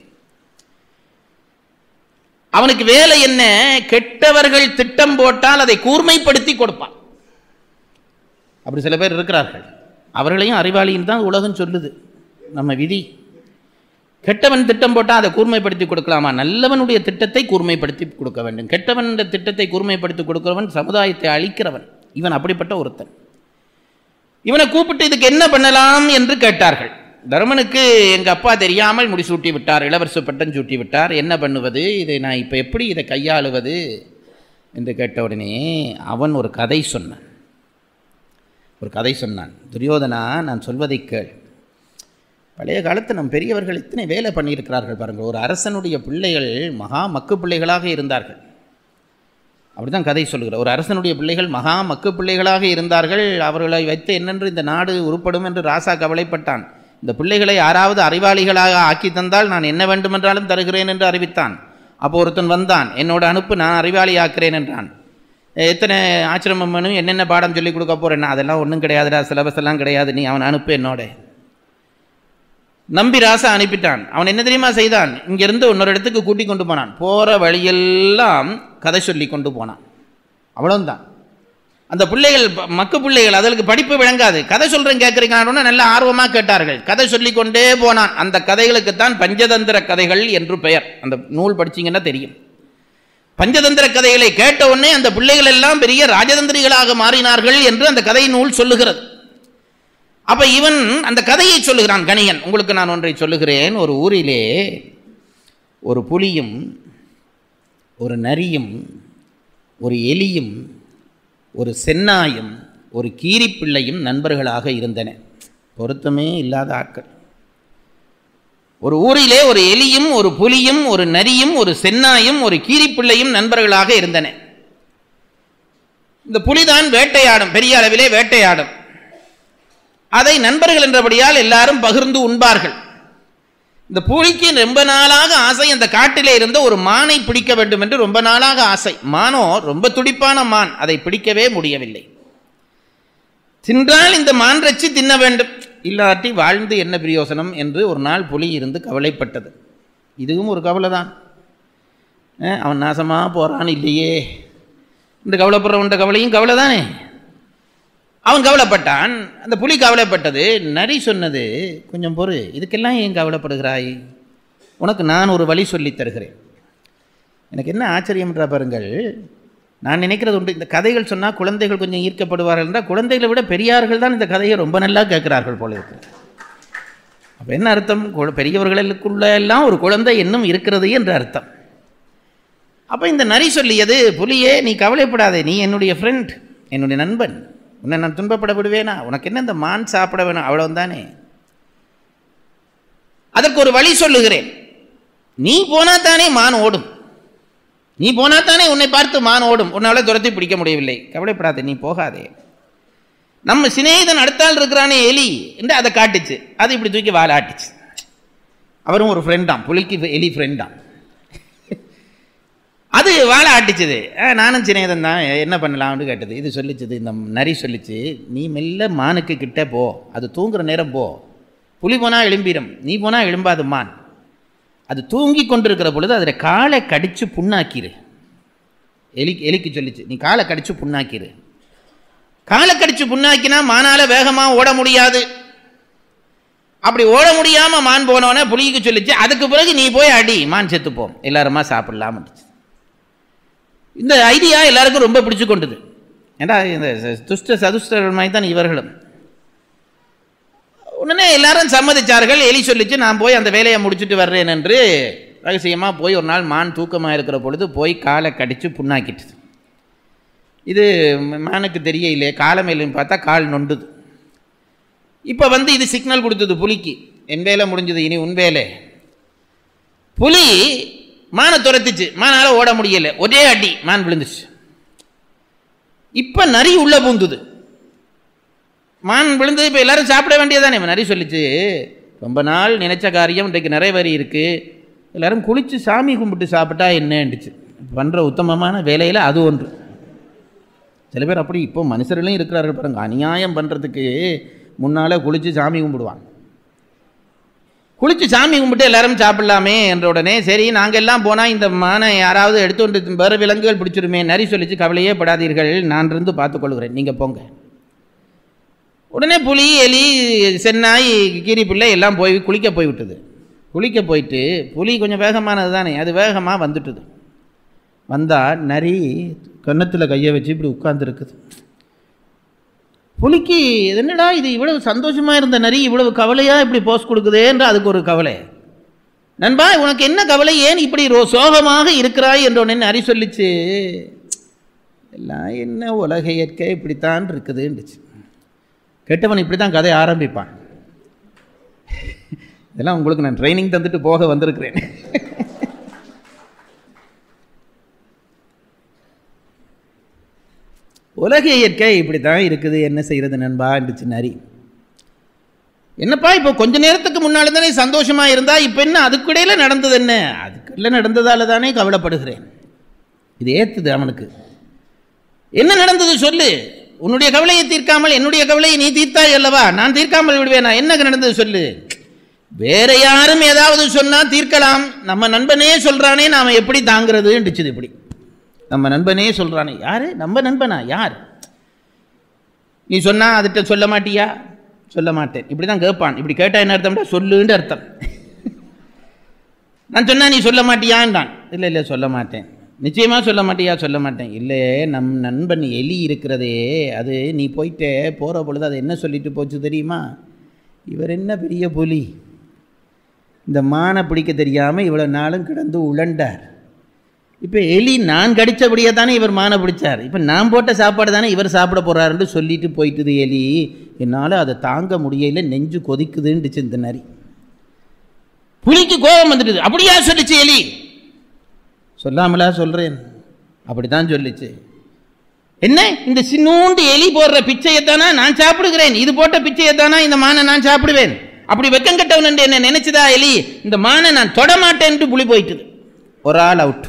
அவனுக்கு வேலை என்ன கெட்டவர்கள் திட்டம் போட்டால் அதை கூர்மைப்படுத்தி கொடுப்பான் அப்படி சில பேர் இருக்கிறார்கள் அவர்களையும் அறிவாளின்னு தான் உலகம் சொல்லுது நம்ம விதி கெட்டவன் திட்டம் போட்டால் அதை கூர்மைப்படுத்தி கொடுக்கலாமா நல்லவனுடைய திட்டத்தை கூர்மைப்படுத்தி கொடுக்க வேண்டும் கெட்டவன் திட்டத்தை கூர்மைப்படுத்தி கொடுக்கிறவன் சமுதாயத்தை அழிக்கிறவன் இவன் அப்படிப்பட்ட ஒருத்தன் இவனை கூப்பிட்டு இதுக்கு என்ன பண்ணலாம் என்று கேட்டார்கள் தர்மனுக்கு எங்கள் அப்பா தெரியாமல் முடிசூட்டி விட்டார் இளவரசு பட்டம் சூட்டி விட்டார் என்ன பண்ணுவது இதை நான் இப்போ எப்படி இதை கையாளுவது என்று கேட்ட உடனே அவன் ஒரு கதை சொன்னான் ஒரு கதை சொன்னான் துரியோதனா நான் சொல்வதை கேள் பழைய காலத்து நம் பெரியவர்கள் இத்தனை வேலை பண்ணியிருக்கிறார்கள் பாருங்கள் ஒரு அரசனுடைய பிள்ளைகள் மகா மக்கு பிள்ளைகளாக இருந்தார்கள் அப்படி தான் கதை சொல்லுகிறார் ஒரு அரசனுடைய பிள்ளைகள் மகா மக்கு பிள்ளைகளாக இருந்தார்கள் அவர்களை வைத்து என்னென்று இந்த நாடு உருப்படும் என்று ராசா கவலைப்பட்டான் இந்த பிள்ளைகளை யாராவது அறிவாளிகளாக ஆக்கி தந்தால் நான் என்ன வேண்டுமென்றாலும் தருகிறேன் என்று அறிவித்தான் அப்போ ஒருத்தன் வந்தான் என்னோட அனுப்பு நான் அறிவாளி ஆக்கிறேன் என்றான் எத்தனை ஆச்சிரமம் வேணும் என்னென்ன பாடம் சொல்லிக் கொடுக்க போகிறேன்னா அதெல்லாம் ஒன்றும் கிடையாதுடா சிலபஸ் எல்லாம் கிடையாது நீ அவன் அனுப்பு என்னோட நம்பி ராசா அனுப்பிட்டான் அவன் என்ன தெரியுமா செய்தான் இங்கிருந்து இன்னொரு இடத்துக்கு கூட்டி கொண்டு போனான் போகிற வழியெல்லாம் கதை சொல்லி கொண்டு போனான் அவ்வளவுதான் அந்த பிள்ளைகள் ப- மக்கு பிள்ளைகள் அதற்கு படிப்பு விளங்காது கதை சொல்கிறேன் கேட்குறீங்கன்னு நல்ல ஆர்வமாக கேட்டார்கள் கதை சொல்லி கொண்டே போனான் அந்த கதைகளுக்குத்தான் பஞ்சதந்திர கதைகள் என்று பெயர் அந்த நூல் படிச்சீங்கன்னா தெரியும் பஞ்சதந்திர கதைகளை கேட்ட உடனே அந்த பிள்ளைகள் எல்லாம் பெரிய ராஜதந்திரிகளாக மாறினார்கள் என்று அந்த கதை நூல் சொல்லுகிறது அப்ப இவன் அந்த கதையை சொல்லுகிறான் கணியன் உங்களுக்கு நான் ஒன்றை சொல்லுகிறேன் ஒரு ஊரிலே ஒரு புலியும் ஒரு நரியும் ஒரு எலியும் ஒரு சென்னாயும் ஒரு கீரிப்பிள்ளையும் நண்பர்களாக இருந்தன பொருத்தமே இல்லாத ஆட்கள் ஒரு ஊரிலே ஒரு எலியும் ஒரு புலியும் ஒரு நரியும் ஒரு சென்னாயும் ஒரு கீரிப்பிள்ளையும் நண்பர்களாக இருந்தன இந்த புலிதான் வேட்டையாடும் பெரிய அளவிலே வேட்டையாடும் அதை நண்பர்கள் என்றபடியால் எல்லாரும் பகிர்ந்து உண்பார்கள் இந்த புலிக்கு ரொம்ப நாளாக ஆசை அந்த காட்டிலே இருந்த ஒரு மானை பிடிக்க வேண்டும் என்று ரொம்ப நாளாக ஆசை மானோ ரொம்ப துடிப்பான மான் அதை பிடிக்கவே முடியவில்லை தின்றால் இந்த மான் ரச்சி தின்ன வேண்டும் இல்லாட்டி வாழ்ந்து என்ன பிரயோசனம் என்று ஒரு நாள் புலி இருந்து கவலைப்பட்டது இதுவும் ஒரு கவலை தான் அஹ், அவன் நாசமாக போகிறான் இல்லையே இந்த கவலைப்படுறவன்ட கவலையும் கவலை தானே அவன் கவலைப்பட்டான் அந்த புலி கவலைப்பட்டது நரி சொன்னது கொஞ்சம் பொறு இதுக்கெல்லாம் ஏன் கவலைப்படுகிறாய் உனக்கு நான் ஒரு வழி சொல்லித் தருகிறேன் எனக்கு என்ன ஆச்சரியம்ன்றா பாருங்கள் நான் நினைக்கிறது உண்டு இந்த கதைகள் சொன்னால் குழந்தைகள் கொஞ்சம் ஈர்க்கப்படுவார்கள் என்றால் குழந்தைகளை விட பெரியார்கள் தான் இந்த கதையை ரொம்ப நல்லா கேட்கிறார்கள் போல இருக்கு அப்போ என்ன அர்த்தம் கு- பெரியவர்களுக்குள்ள எல்லாம் ஒரு குழந்தை இன்னும் இருக்கிறது என்று அர்த்தம் அப்போ இந்த நரி சொல்லியது புலியே நீ கவலைப்படாதே நீ என்னுடைய ஃப்ரெண்ட் என்னுடைய நண்பன் உன்னை நான் துன்பப்பட விடுவேனா உனக்கு என்ன இந்த மான் சாப்பிட வேணும் அவ்வளவுதானே அதற்கு ஒரு வழி சொல்லுகிறேன் நீ போனா தானே மான் ஓடும் நீ போனா தானே உன்னை பார்த்து மான் ஓடும் உன்னால துரத்தி பிடிக்க முடியவில்லை கவலைப்படாதே நீ போகாதே நம்ம சிநேகிதன் அடுத்தால் இருக்கிறானே எலி என்று அதை காட்டுச்சு அது இப்படி தூக்கி வாலாட்டுச்சு அவரும் ஒரு ஃப்ரெண்டாம் புலிக்கு எலி ஃப்ரெண்டாம் அது வாழை ஆட்டிச்சுது அஹ், நானும் சிநேகிதன் தான் என்ன பண்ணலாம்னு கேட்டது இது சொல்லிச்சுது இந்த நரி சொல்லிச்சு நீ மெல்ல மானுக்கு கிட்ட போ அது தூங்குற நேரம் போ புலி போனால் எழும்பிடும் நீ போனால் எழும்பாது மான் அது தூங்கி கொண்டிருக்கிற பொழுது அதில் காலை கடிச்சு புண்ணாக்கிரு எலி எலிக்கு சொல்லிச்சு நீ காலை கடிச்சு புண்ணாக்கிரு காலை கடிச்சு புண்ணாக்கினா மானால வேகமாக ஓட முடியாது அப்படி ஓட முடியாம மான் போனவனே புலிக்கு சொல்லிச்சு அதுக்கு பிறகு நீ போய் அடி மான் செத்துப்போம் எல்லாருமா சாப்பிடலாம் இந்த ஐடியா எல்லாருக்கும் ரொம்ப பிடிச்சு கொண்டது ஏண்டா இந்த ச- துஷ்ட சதுஷ்டர்கள் மாதிரி தான் இவர்களும் உடனே எல்லாரும் சம்மதிச்சார்கள் எலி சொல்லிச்சு நான் போய் அந்த வேலையை முடிச்சுட்டு வர்றேன் என்று ரகசியமாக போய் ஒரு நாள் மான் தூக்கமாக இருக்கிற பொழுது போய் காலை கடித்து புண்ணாக்கிட்டுது இது மானுக்கு தெரியலையே காலை மேலும் பார்த்தா கால் நொண்டுது இப்போ வந்து இது சிக்னல் கொடுத்தது புலிக்கு என் வேலை முடிஞ்சது இனி உன் வேலை புலி மானை துரத்துச்சு மானால் ஓட முடியல ஒரே அடி மான் விழுந்துச்சு இப்போ நரி உள்ளே பூந்துது மான் விழுந்தது இப்போ எல்லாரும் சாப்பிட வேண்டியதானே நரி சொல்லிச்சு ரொம்ப நாள் நினைச்ச காரியம் இன்றைக்கு நிறைவேறி இருக்கு எல்லாரும் குளித்து சாமி கும்பிட்டு சாப்பிட்டா என்னன்னுச்சு பண்ணுற உத்தமமான வேலையில் அது ஒன்று சில பேர் அப்படி இப்போ மனுஷர்களும் இருக்கிறார்கள் பாருங்க அநியாயம் பண்ணுறதுக்கு முன்னால் குளித்து சாமி கும்பிடுவான் குளித்து சாமி கும்பிட்டு எல்லாரும் சாப்பிடலாமே என்ற உடனே சரி நாங்கள் எல்லாம் போனால் இந்த மானை யாராவது எடுத்துட்டு வேறு விலங்குகள் பிடிச்சிருமே நரி சொல்லிச்சு கவலையே படாதீர்கள் நான் இருந்து பார்த்துக்கொள்கிறேன் நீங்கள் போங்க உடனே புலி எலி சென்னாய் கீரி பிள்ளை எல்லாம் போய் குளிக்க போய் விட்டது குளிக்க போயிட்டு புலி கொஞ்சம் வேகமானது தானே அது வேகமாக வந்துட்டுது வந்தால் நரி கன்னத்தில் கையை வச்சு இப்படி உட்கார்ந்துருக்குது புலிக்கு என்னடா இது இவ்வளவு சந்தோஷமாக இருந்த நரி இவ்வளவு கவலையாக இப்படி போஸ் கொடுக்குதேன்ற அதுக்கு ஒரு கவலை நண்பா உனக்கு என்ன கவலை ஏன் இப்படி ரோ சோகமாக இருக்கிறாய் என்ற உடனே நரி சொல்லிச்சு எல்லாம் என்ன உலக இயற்கை இப்படித்தான் இருக்குதுன்னுச்சு கெட்டவன் இப்படி தான் கதை ஆரம்பிப்பான் இதெல்லாம் உங்களுக்கு நான் ட்ரைனிங் தந்துட்டு போக வந்திருக்கிறேன் உலக இயற்கை இப்படி தான் இருக்குது என்ன செய்கிறது நண்பா இருந்துச்சு நரி என்னப்பா இப்போ கொஞ்ச நேரத்துக்கு முன்னால் தானே சந்தோஷமா இருந்தா இப்போ என்ன அதுக்கிடையில நடந்தது என்ன அதுக்குள்ள நடந்ததால தானே கவலைப்படுகிறேன் இது ஏத்துது அவனுக்கு என்ன நடந்தது சொல்லு உன்னுடைய கவலையை தீர்க்காமல் என்னுடைய கவலையை நீ தீர்த்தாய் அல்லவா நான் தீர்க்காமல் விடுவேனா என்ன நடந்தது சொல்லு வேற யாரும் ஏதாவது சொன்னா தீர்க்கலாம் நம்ம நண்பனே சொல்றானே நாம எப்படி தாங்கிறதுன்னுச்சுது இப்படி நம்ம நண்பனே சொல்றானே யாரு நம்ம நண்பனா யார் நீ சொன்னா அதுகிட்ட சொல்ல மாட்டியா சொல்ல மாட்டேன் இப்படி தான் கேட்பான் இப்படி கேட்டா என்ன அர்த்தம்டா சொல்லுன்னு அர்த்தம் நான் சொன்னா நீ சொல்ல மாட்டியான்டான் இல்லை இல்லை சொல்ல மாட்டேன் நிச்சயமா சொல்ல மாட்டியா சொல்ல மாட்டேன் இல்லை நம் நண்பன் எலி இருக்கிறதே அது நீ போயிட்டு போகிற பொழுது அது என்ன சொல்லிட்டு போச்சு தெரியுமா இவர் என்ன பெரிய புலி இந்த மானை பிடிக்க தெரியாமல் இவ்வளோ நாளும் கிடந்து உழண்டார் இப்போ எலி நான் கடித்தபடியே தானே இவர் மானை பிடிச்சார் இப்போ நான் போட்ட சாப்பாடு தானே இவர் சாப்பிட போகிறாருன்னு சொல்லிட்டு போயிட்டுது எலி என்னால் அதை தாங்க முடியல நெஞ்சு கொதிக்குதுன்னுச்சு இந்த நரி புலிக்கு கோபம் வந்துடுது அப்படியா சொல்லிச்சு எலி சொல்லாமலா சொல்கிறேன் அப்படி தான் சொல்லிச்சு என்ன இந்த சின்னூண்டு எலி போடுற பிச்சையத்தானா நான் சாப்பிடுகிறேன் இது போட்ட பிச்சையத்தானா இந்த மானை நான் சாப்பிடுவேன் அப்படி வெக்கம் கட்டவன் என்ன நினைச்சதா எலி இந்த மானை நான் தொட மாட்டேன்ட்டு புலி போயிட்டுது ஒரு ஆள் அவுட்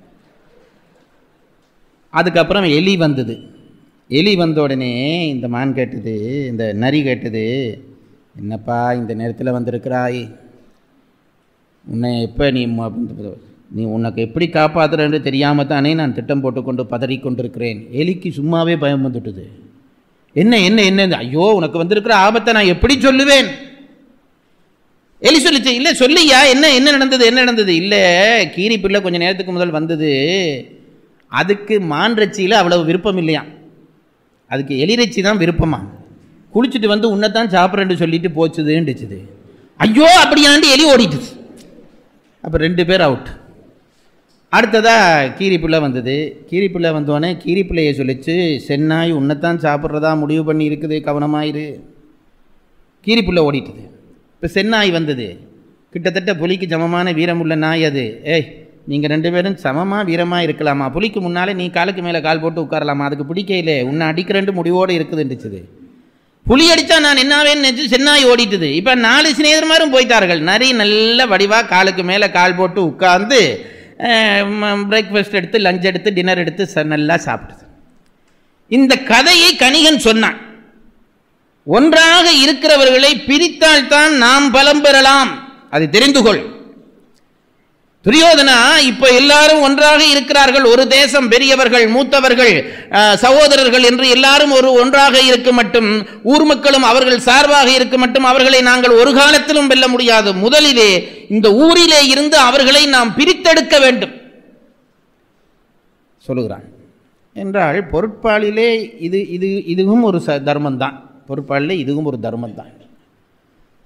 அதுக்கப்புறம் எலி வந்தது எலி வந்த உடனே இந்த மான் கேட்டது இந்த நரி கேட்டது என்னப்பா இந்த நேரத்தில் வந்திருக்கிறாய் உன்னை எப்போ நீ ம- நீ உனக்கு எப்படி காப்பாற்றுறன்னு தெரியாம தானே நான் திட்டம் போட்டுக்கொண்டு பதறி கொண்டிருக்கிறேன் எலிக்கு சும்மாவே பயம் வந்துட்டுது என்ன என்ன என்ன ஐயோ உனக்கு வந்திருக்கிற ஆபத்தை நான் எப்படி சொல்லுவேன் எலி சொல்லிச்சு இல்லை சொல்லியா என்ன என்ன நடந்தது என்ன நடந்தது இல்லை கீரி பிள்ளை கொஞ்ச நேரத்துக்கு முதல் வந்தது அதுக்கு மான் இறைச்சியில் அவ்வளவு விருப்பம் இல்லையா அதுக்கு எலிறைச்சி தான் விருப்பமா குளிச்சுட்டு வந்து உன்னைத்தான் சாப்பிட்றேன்னு சொல்லிட்டு போச்சுதுன்னுச்சுது ஐயோ அப்படியாண்டு எலி ஓடிட்டுது அப்போ ரெண்டு பேர் அவுட் அடுத்ததா கீரி பிள்ளை வந்தது கீரி பிள்ளை வந்தோடனே கீரி பிள்ளையை சொல்லிச்சு சென்னாய் உன்னைத்தான் சாப்பிட்றதா முடிவு பண்ணி இருக்குது கவனமாயிரு கீரி பிள்ளை ஓடிட்டுது இப்போ சென்னாய் வந்தது கிட்டத்தட்ட புலிக்கு சமமான வீரமுள்ள நாய் அது ஏய் நீங்கள் ரெண்டு பேரும் சமமாக வீரமாக இருக்கலாமா புலிக்கு முன்னாலே நீ காலுக்கு மேலே கால் போட்டு உட்காரலாமா அதுக்கு பிடிக்கையிலே உன்னை அடிக்கிறேன்ட்டு முடிவோடு இருக்குதுன்றுச்சுது புலி அடித்தா நான் என்னாவேன்னு நினச்சி சென்னாய் ஓடிட்டுது இப்போ நாலு சிநேகர்மாரும் போயிட்டார்கள் நரி நல்ல வடிவாக காலுக்கு மேலே கால் போட்டு உட்கார்ந்து பிரேக்ஃபாஸ்ட் எடுத்து லஞ்ச் எடுத்து டின்னர் எடுத்து ச- நல்லா சாப்பிட்டுது இந்த கதையை கணிகன் சொன்னான் ஒன்றாக இருக்கிறவர்களை பிரித்தால்தான் நாம் பலம் பெறலாம் அதை தெரிந்து கொள் துரியோதனா இப்ப எல்லாரும் ஒன்றாக இருக்கிறார்கள் ஒரு தேசம் பெரியவர்கள் மூத்தவர்கள் அஹ், சகோதரர்கள் என்று எல்லாரும் ஒரு ஒன்றாக இருக்க மட்டும் ஊர் மக்களும் அவர்கள் சார்பாக இருக்க மட்டும் அவர்களை நாங்கள் ஒரு காலத்திலும் வெல்ல முடியாது முதலிலே இந்த ஊரிலே இருந்து அவர்களை நாம் பிரித்தெடுக்க வேண்டும் சொல்லுகிறான் என்றால் பொருட்பாலிலே இது இது இதுவும் ஒரு ச தர்மம்தான் பொருட்பாலிலே இதுவும் ஒரு தர்மம்தான்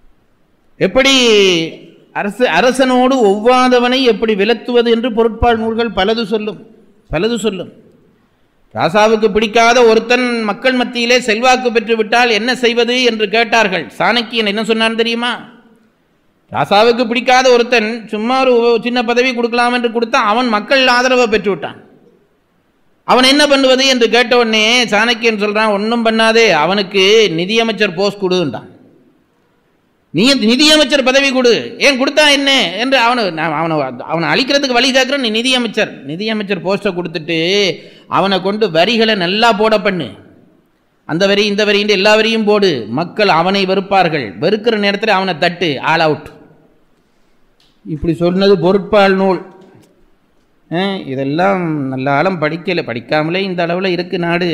எப்படி அரசு அரசனோடு ஒவ்வாதவனை எப்படி விலத்துவது என்று பொருட்பால் நூல்கள் பலது சொல்லும் பலது சொல்லும் ராசாவுக்கு பிடிக்காத ஒருத்தன் மக்கள் மத்தியிலே செல்வாக்கு பெற்று விட்டால் என்ன செய்வது என்று கேட்டார்கள் சாணக்கியன் என்ன சொன்னான் தெரியுமா ராசாவுக்கு பிடிக்காத ஒருத்தன் சும்மா ஒரு சின்ன பதவி கொடுக்கலாம் என்று கொடுத்தா அவன் மக்கள் ஆதரவை பெற்று விட்டான் அவன் என்ன பண்ணுவது என்று கேட்ட உடனே சாணக்கியன் சொல்றான் ஒன்றும் பண்ணாதே அவனுக்கு நிதியமைச்சர் போஸ்ட் கொடுன்றான் நீ நிதியமைச்சர் பதவி கொடு ஏன் கொடுத்தா என்ன என்று அவனு நான் அவனை அவனை அழிக்கிறதுக்கு வழி கேட்குறேன் நீ நிதியமைச்சர் நிதியமைச்சர் போஸ்ட்டை கொடுத்துட்டு அவனை கொண்டு வரிகளை நல்லா போட பண்ணு அந்த வரி இந்த வரின்னு எல்லா வரியும் போடு மக்கள் அவனை வெறுப்பார்கள் வெறுக்கிற நேரத்தில் அவனை தட்டு ஆல் அவுட் இப்படி சொன்னது பொருட்பால் நூல் அஹ், இதெல்லாம் நல்ல ஆழம் படிக்கலை படிக்காமலே இந்த அளவில் இருக்கு நாடு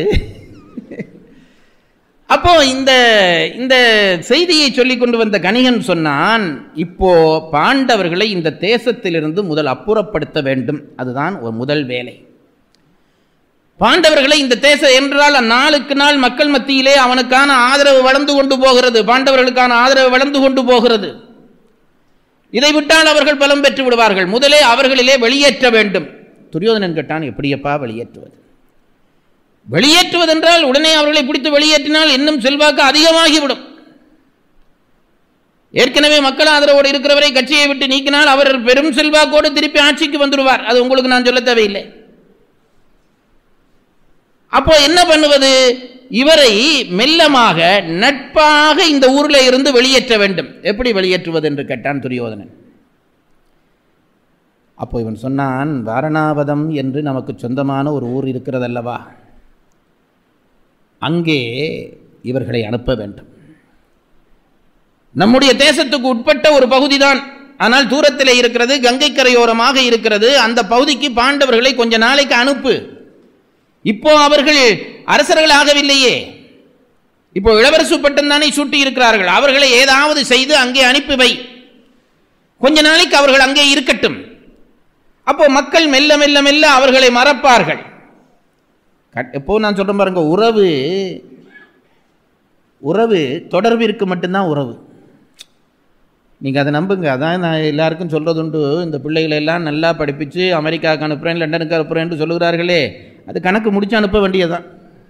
அப்போ இந்த இந்த செய்தியை சொல்லி கொண்டு வந்த கணிகன் சொன்னான் இப்போ பாண்டவர்களை இந்த தேசத்திலிருந்து முதல் அப்புறப்படுத்த வேண்டும் அதுதான் ஒரு முதல் வேலை பாண்டவர்களை இந்த தேசம் என்றால் நாளுக்கு நாள் மக்கள் மத்தியிலே அவனுக்கான ஆதரவு வளர்ந்து கொண்டு போகிறது பாண்டவர்களுக்கான ஆதரவு வளர்ந்து கொண்டு போகிறது இதை விட்டால் அவர்கள் பலம் பெற்று விடுவார்கள் முதலே அவர்களிலே வெளியேற்ற வேண்டும் துரியோதனன் கேட்டான் எப்படியப்பா வெளியேற்றுவது வெளியேற்றுவதென்றால் உடனே அவர்களை பிடித்து வெளியேற்றினால் இன்னும் செல்வாக்கு அதிகமாகிவிடும் ஏற்கனவே மக்கள் ஆதரவோடு இருக்கிறவரை கட்சியை விட்டு நீக்கினால் அவர் பெரும் செல்வாக்கோடு திருப்பி ஆட்சிக்கு வந்துடுவார் அது உங்களுக்கு நான் சொல்ல தேவையில்லை அப்போ என்ன பண்ணுவது இவரை மெல்லமாக நட்பாக இந்த ஊர்ல இருந்து வெளியேற்ற வேண்டும் எப்படி வெளியேற்றுவது என்று கேட்டான் துரியோதனன் அப்போ இவன் சொன்னான் வாரணாவதம் என்று நமக்கு சொந்தமான ஒரு ஊர் இருக்கிறதல்லவா அங்கே இவர்களை அனுப்ப வேண்டும் நம்முடைய தேசத்துக்கு உட்பட்ட ஒரு பகுதிதான் ஆனால் தூரத்திலே இருக்கிறது கங்கை கரையோரமாக இருக்கிறது அந்த பகுதிக்கு பாண்டவர்களை கொஞ்ச நாளைக்கு அனுப்பு இப்போ அவர்கள் அரசர்கள் ஆகவில்லையே இப்போ இளவரசு பட்டம் தானே சூட்டி இருக்கிறார்கள் அவர்களை ஏதாவது செய்து அங்கே அனுப்பி வை கொஞ்ச நாளைக்கு அவர்கள் அங்கே இருக்கட்டும் அப்போ மக்கள் மெல்ல மெல்ல மெல்ல அவர்களை மறப்பார்கள் கட்- எப்போ நான் சொல்றேன் பாருங்க உறவு உறவு தொடர்பிற்கு மட்டும்தான் உறவு நீங்கள் அதை நம்புங்க அதான் நான் எல்லாருக்கும் சொல்கிறதுண்டு இந்த பிள்ளைகளை எல்லாம் நல்லா படிப்பிச்சு அமெரிக்காவுக்கு அனுப்புகிறேன் லண்டனுக்கு அனுப்புகிறேன்னு சொல்லுகிறார்களே அது கணக்கு முடிச்சு அனுப்ப வேண்டியதுதான்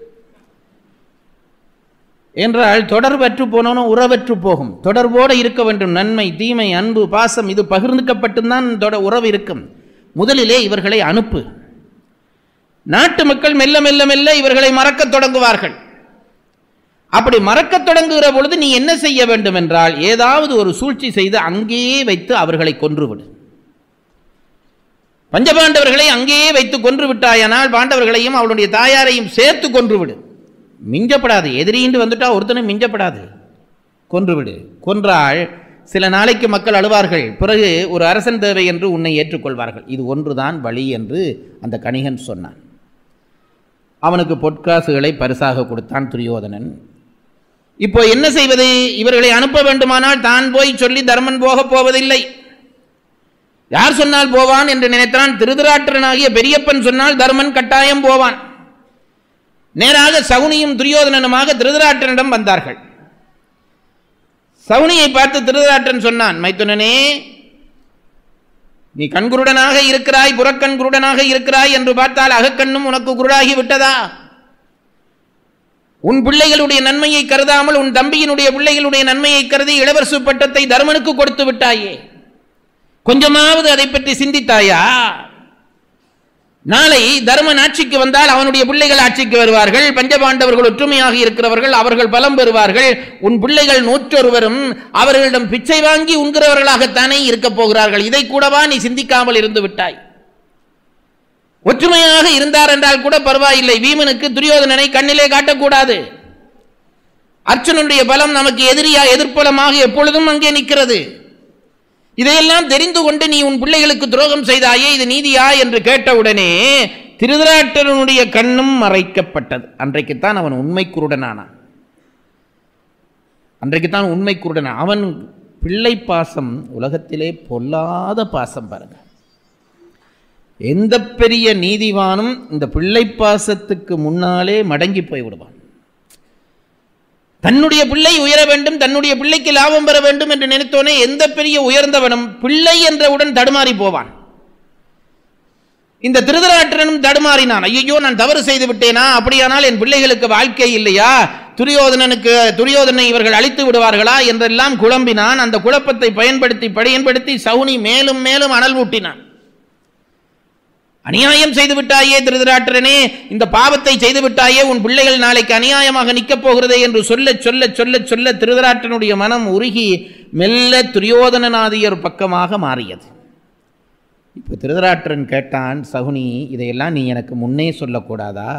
என்றால் தொடர்பற்று போனவனும் உறவற்று போகும் தொடர்போடு இருக்க வேண்டும் நன்மை தீமை அன்பு பாசம் இது பகிர்ந்துக்கப்பட்டும்தான் தொட உறவு இருக்கும் முதலிலே இவர்களை அனுப்பு நாட்டு மக்கள் மெல்ல மெல்ல மெல்ல இவர்களை மறக்கத் தொடங்குவார்கள் அப்படி மறக்கத் தொடங்குகிற பொழுது நீ என்ன செய்ய வேண்டும் என்றால் ஏதாவது ஒரு சூழ்ச்சி செய்து அங்கேயே வைத்து அவர்களை கொன்றுவிடு பஞ்சபாண்டவர்களை அங்கேயே வைத்து கொன்று விட்டாயானால் பாண்டவர்களையும் அவளுடைய தாயாரையும் சேர்த்து கொன்றுவிடு மிஞ்சப்படாது எதிரின்னு வந்துட்டா ஒருத்தனும் மிஞ்சப்படாது கொன்றுவிடு கொன்றால் சில நாளைக்கு மக்கள் அழுவார்கள் பிறகு ஒரு அரசன் தேவை என்று உன்னை ஏற்றுக்கொள்வார்கள் இது ஒன்றுதான் வழி என்று அந்த கணிகன் சொன்னான் அவனுக்கு பொற்காசுகளை பரிசாக கொடுத்தான் துரியோதனன் இப்போ என்ன செய்வது இவர்களை அனுப்ப வேண்டுமானால் தான் போய் சொல்லி தர்மன் போகப் போவதில்லை யார் சொன்னால் போவான் என்று நினைத்தான் திருதராட்டிரனாகிய பெரியப்பன் சொன்னால் தர்மன் கட்டாயம் போவான் நேராக சகுனியும் துரியோதனனுமாக திருதராட்டனிடம் வந்தார்கள் சகுனியை பார்த்து திருதராட்டன் சொன்னான் மைத்துனனே நீ கண்குருடனாக இருக்கிறாய் புறக்கண் குருடனாக இருக்கிறாய் என்று பார்த்தால் அகக்கண்ணும் உனக்கு குருடாகி விட்டதா உன் பிள்ளைகளுடைய நன்மையை கருதாமல் உன் தம்பியினுடைய பிள்ளைகளுடைய நன்மையை கருதி இளவரசு பட்டத்தை தர்மனுக்கு கொடுத்து விட்டாயே கொஞ்சமாவது அதை பற்றி சிந்தித்தாயா நாளை தர்மன் ஆட்சிக்கு வந்தால் அவனுடைய பிள்ளைகள் ஆட்சிக்கு வருவார்கள் பஞ்சபாண்டவர்கள் ஒற்றுமையாக இருக்கிறவர்கள் அவர்கள் பலம் பெறுவார்கள் உன் பிள்ளைகள் நூற்றொருவரும் அவர்களிடம் பிச்சை வாங்கி உண்கிறவர்களாகத்தானே இருக்கப் போகிறார்கள் இதை கூடவா நீ சிந்திக்காமல் இருந்து விட்டாய் ஒற்றுமையாக இருந்தார் என்றால் கூட பரவாயில்லை வீமனுக்கு துரியோதனனை கண்ணிலே காட்டக்கூடாது அர்ச்சுனனுடைய பலம் நமக்கு எதிரியா எதிர்ப்பலமாக எப்பொழுதும் அங்கே நிற்கிறது இதையெல்லாம் தெரிந்து கொண்டு நீ உன் பிள்ளைகளுக்கு துரோகம் செய்தாயே இது நீதியா என்று கேட்டவுடனே திருதராட்டனுடைய கண்ணும் மறைக்கப்பட்டது அன்றைக்குத்தான் அவன் உண்மை குருடனானான் அன்றைக்குத்தான் உண்மை குருடன் அவன் பிள்ளை பாசம் உலகத்திலே பொல்லாத பாசம் பாருங்க எந்த பெரிய நீதிவானும் இந்த பிள்ளை பாசத்துக்கு முன்னாலே மடங்கி போய் விடுவான் தன்னுடைய பிள்ளை உயர வேண்டும் தன்னுடைய பிள்ளைக்கு லாபம் பெற வேண்டும் என்று நினைத்தோனே எந்த பெரிய உயர்ந்தவனும் பிள்ளை என்றவுடன் தடுமாறி போவான் இந்த திருதராற்றனும் தடுமாறினான் ஐயோ நான் தவறு செய்து விட்டேனா அப்படியானால் என் பிள்ளைகளுக்கு வாழ்க்கை இல்லையா துரியோதனனுக்கு துரியோதனை இவர்கள் அழித்து விடுவார்களா என்றெல்லாம் குழம்பினான் அந்த குழப்பத்தை பயன்படுத்தி பயன்படுத்தி சவுனி மேலும் மேலும் அனல் மூட்டினான் அநியாயம் செய்து விட்டாயே திருதராட்டரனே இந்த பாவத்தை செய்து விட்டாயே உன் பிள்ளைகள் நாளைக்கு அநியாயமாக நிற்கப் போகிறதே என்று சொல்ல சொல்ல சொல்ல சொல்ல திருதராட்டனுடைய மனம் உருகி மெல்ல துரியோதனநாதியர் பக்கமாக மாறியது இப்போ திருதராற்றன் கேட்டான் சகுனி இதையெல்லாம் நீ எனக்கு முன்னே சொல்லக்கூடாதா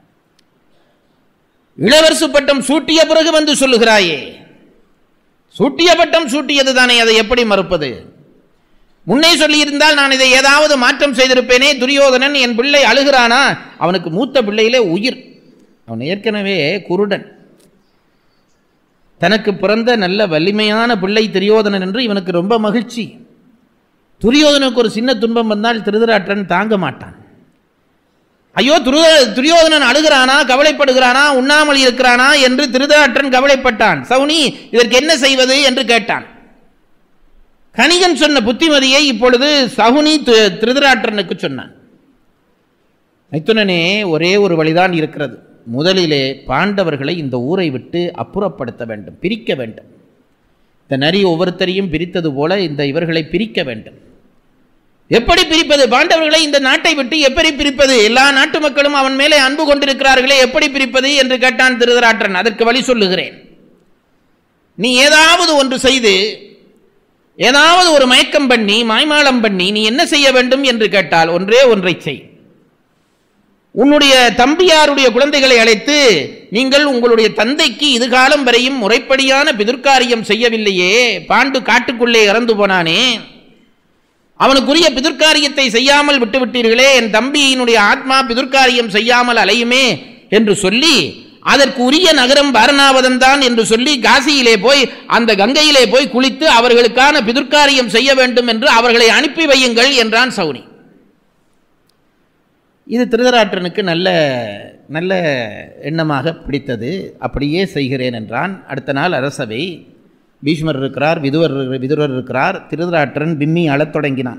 இளவரசு பட்டம் சூட்டிய பிறகு வந்து சொல்லுகிறாயே சூட்டிய பட்டம் சூட்டியது தானே அதை எப்படி மறுப்பது முன்னே சொல்லியிருந்தால் நான் இதை ஏதாவது மாற்றம் செய்திருப்பேனே துரியோதனன் என் பிள்ளை அழுகிறானா அவனுக்கு மூத்த பிள்ளையிலே உயிர் அவன் ஏற்கனவே குருடன் தனக்கு பிறந்த நல்ல வலிமையான பிள்ளை துரியோதனன் என்று இவனுக்கு ரொம்ப மகிழ்ச்சி துரியோதனுக்கு ஒரு சின்ன துன்பம் வந்தால் திருதராற்றன் தாங்க மாட்டான் ஐயோ துரு துரியோதனன் அழுகிறானா கவலைப்படுகிறானா உண்ணாமல் இருக்கிறானா என்று திருதராற்றன் கவலைப்பட்டான் சவுனி இதற்கு என்ன செய்வது என்று கேட்டான் கணிகன் சொன்ன புத்திமதியை இப்பொழுது சகுனி தி- திருதராற்றனுக்கு சொன்னான் மைத்துனனே ஒரே ஒரு வழிதான் இருக்கிறது முதலிலே பாண்டவர்களை இந்த ஊரை விட்டு அப்புறப்படுத்த வேண்டும் பிரிக்க வேண்டும் இந்த நரி ஒவ்வொருத்தரையும் பிரித்தது போல இந்த இவர்களை பிரிக்க வேண்டும் எப்படி பிரிப்பது பாண்டவர்களை இந்த நாட்டை விட்டு எப்படி பிரிப்பது எல்லா நாட்டு மக்களும் அவன் மேலே அன்பு கொண்டிருக்கிறார்களே எப்படி பிரிப்பது என்று கேட்டான் திருதராற்றன் அதற்கு வழி சொல்லுகிறேன் நீ ஏதாவது ஒன்று செய்து ஏதாவது ஒரு மயக்கம் பண்ணி மாய்மாலம் பண்ணி நீ என்ன செய்ய வேண்டும் என்று கேட்டால் ஒன்றே ஒன்றை செய் உன்னுடைய தம்பியாருடைய குழந்தைகளை அழைத்து நீங்கள் உங்களுடைய தந்தைக்கு இதுகாலம் வரையும் முறைப்படியான பிதுர்க்காரியம் செய்யவில்லையே பாண்டு காட்டுக்குள்ளே இறந்து போனானே அவனுக்குரிய பிதுர்க்காரியத்தை செய்யாமல் விட்டுவிட்டீர்களே என் தம்பியினுடைய ஆத்மா பிதுர்க்காரியம் செய்யாமல் அலையுமே என்று சொல்லி அதற்கு உரிய நகரம் வாரணாவதம் தான் என்று சொல்லி காசியிலே போய் அந்த கங்கையிலே போய் குளித்து அவர்களுக்கான பிதுர்க்காரியம் செய்ய வேண்டும் என்று அவர்களை அனுப்பி வையுங்கள் என்றான் சௌனி இது திருதராற்றனுக்கு நல்ல நல்ல எண்ணமாக பிடித்தது அப்படியே செய்கிறேன் என்றான் அடுத்த நாள் அரசவை பீஷ்மர் இருக்கிறார் விதுவர் விதுரர் இருக்கிறார் திருதராற்றன் விம்மி அழத் தொடங்கினான்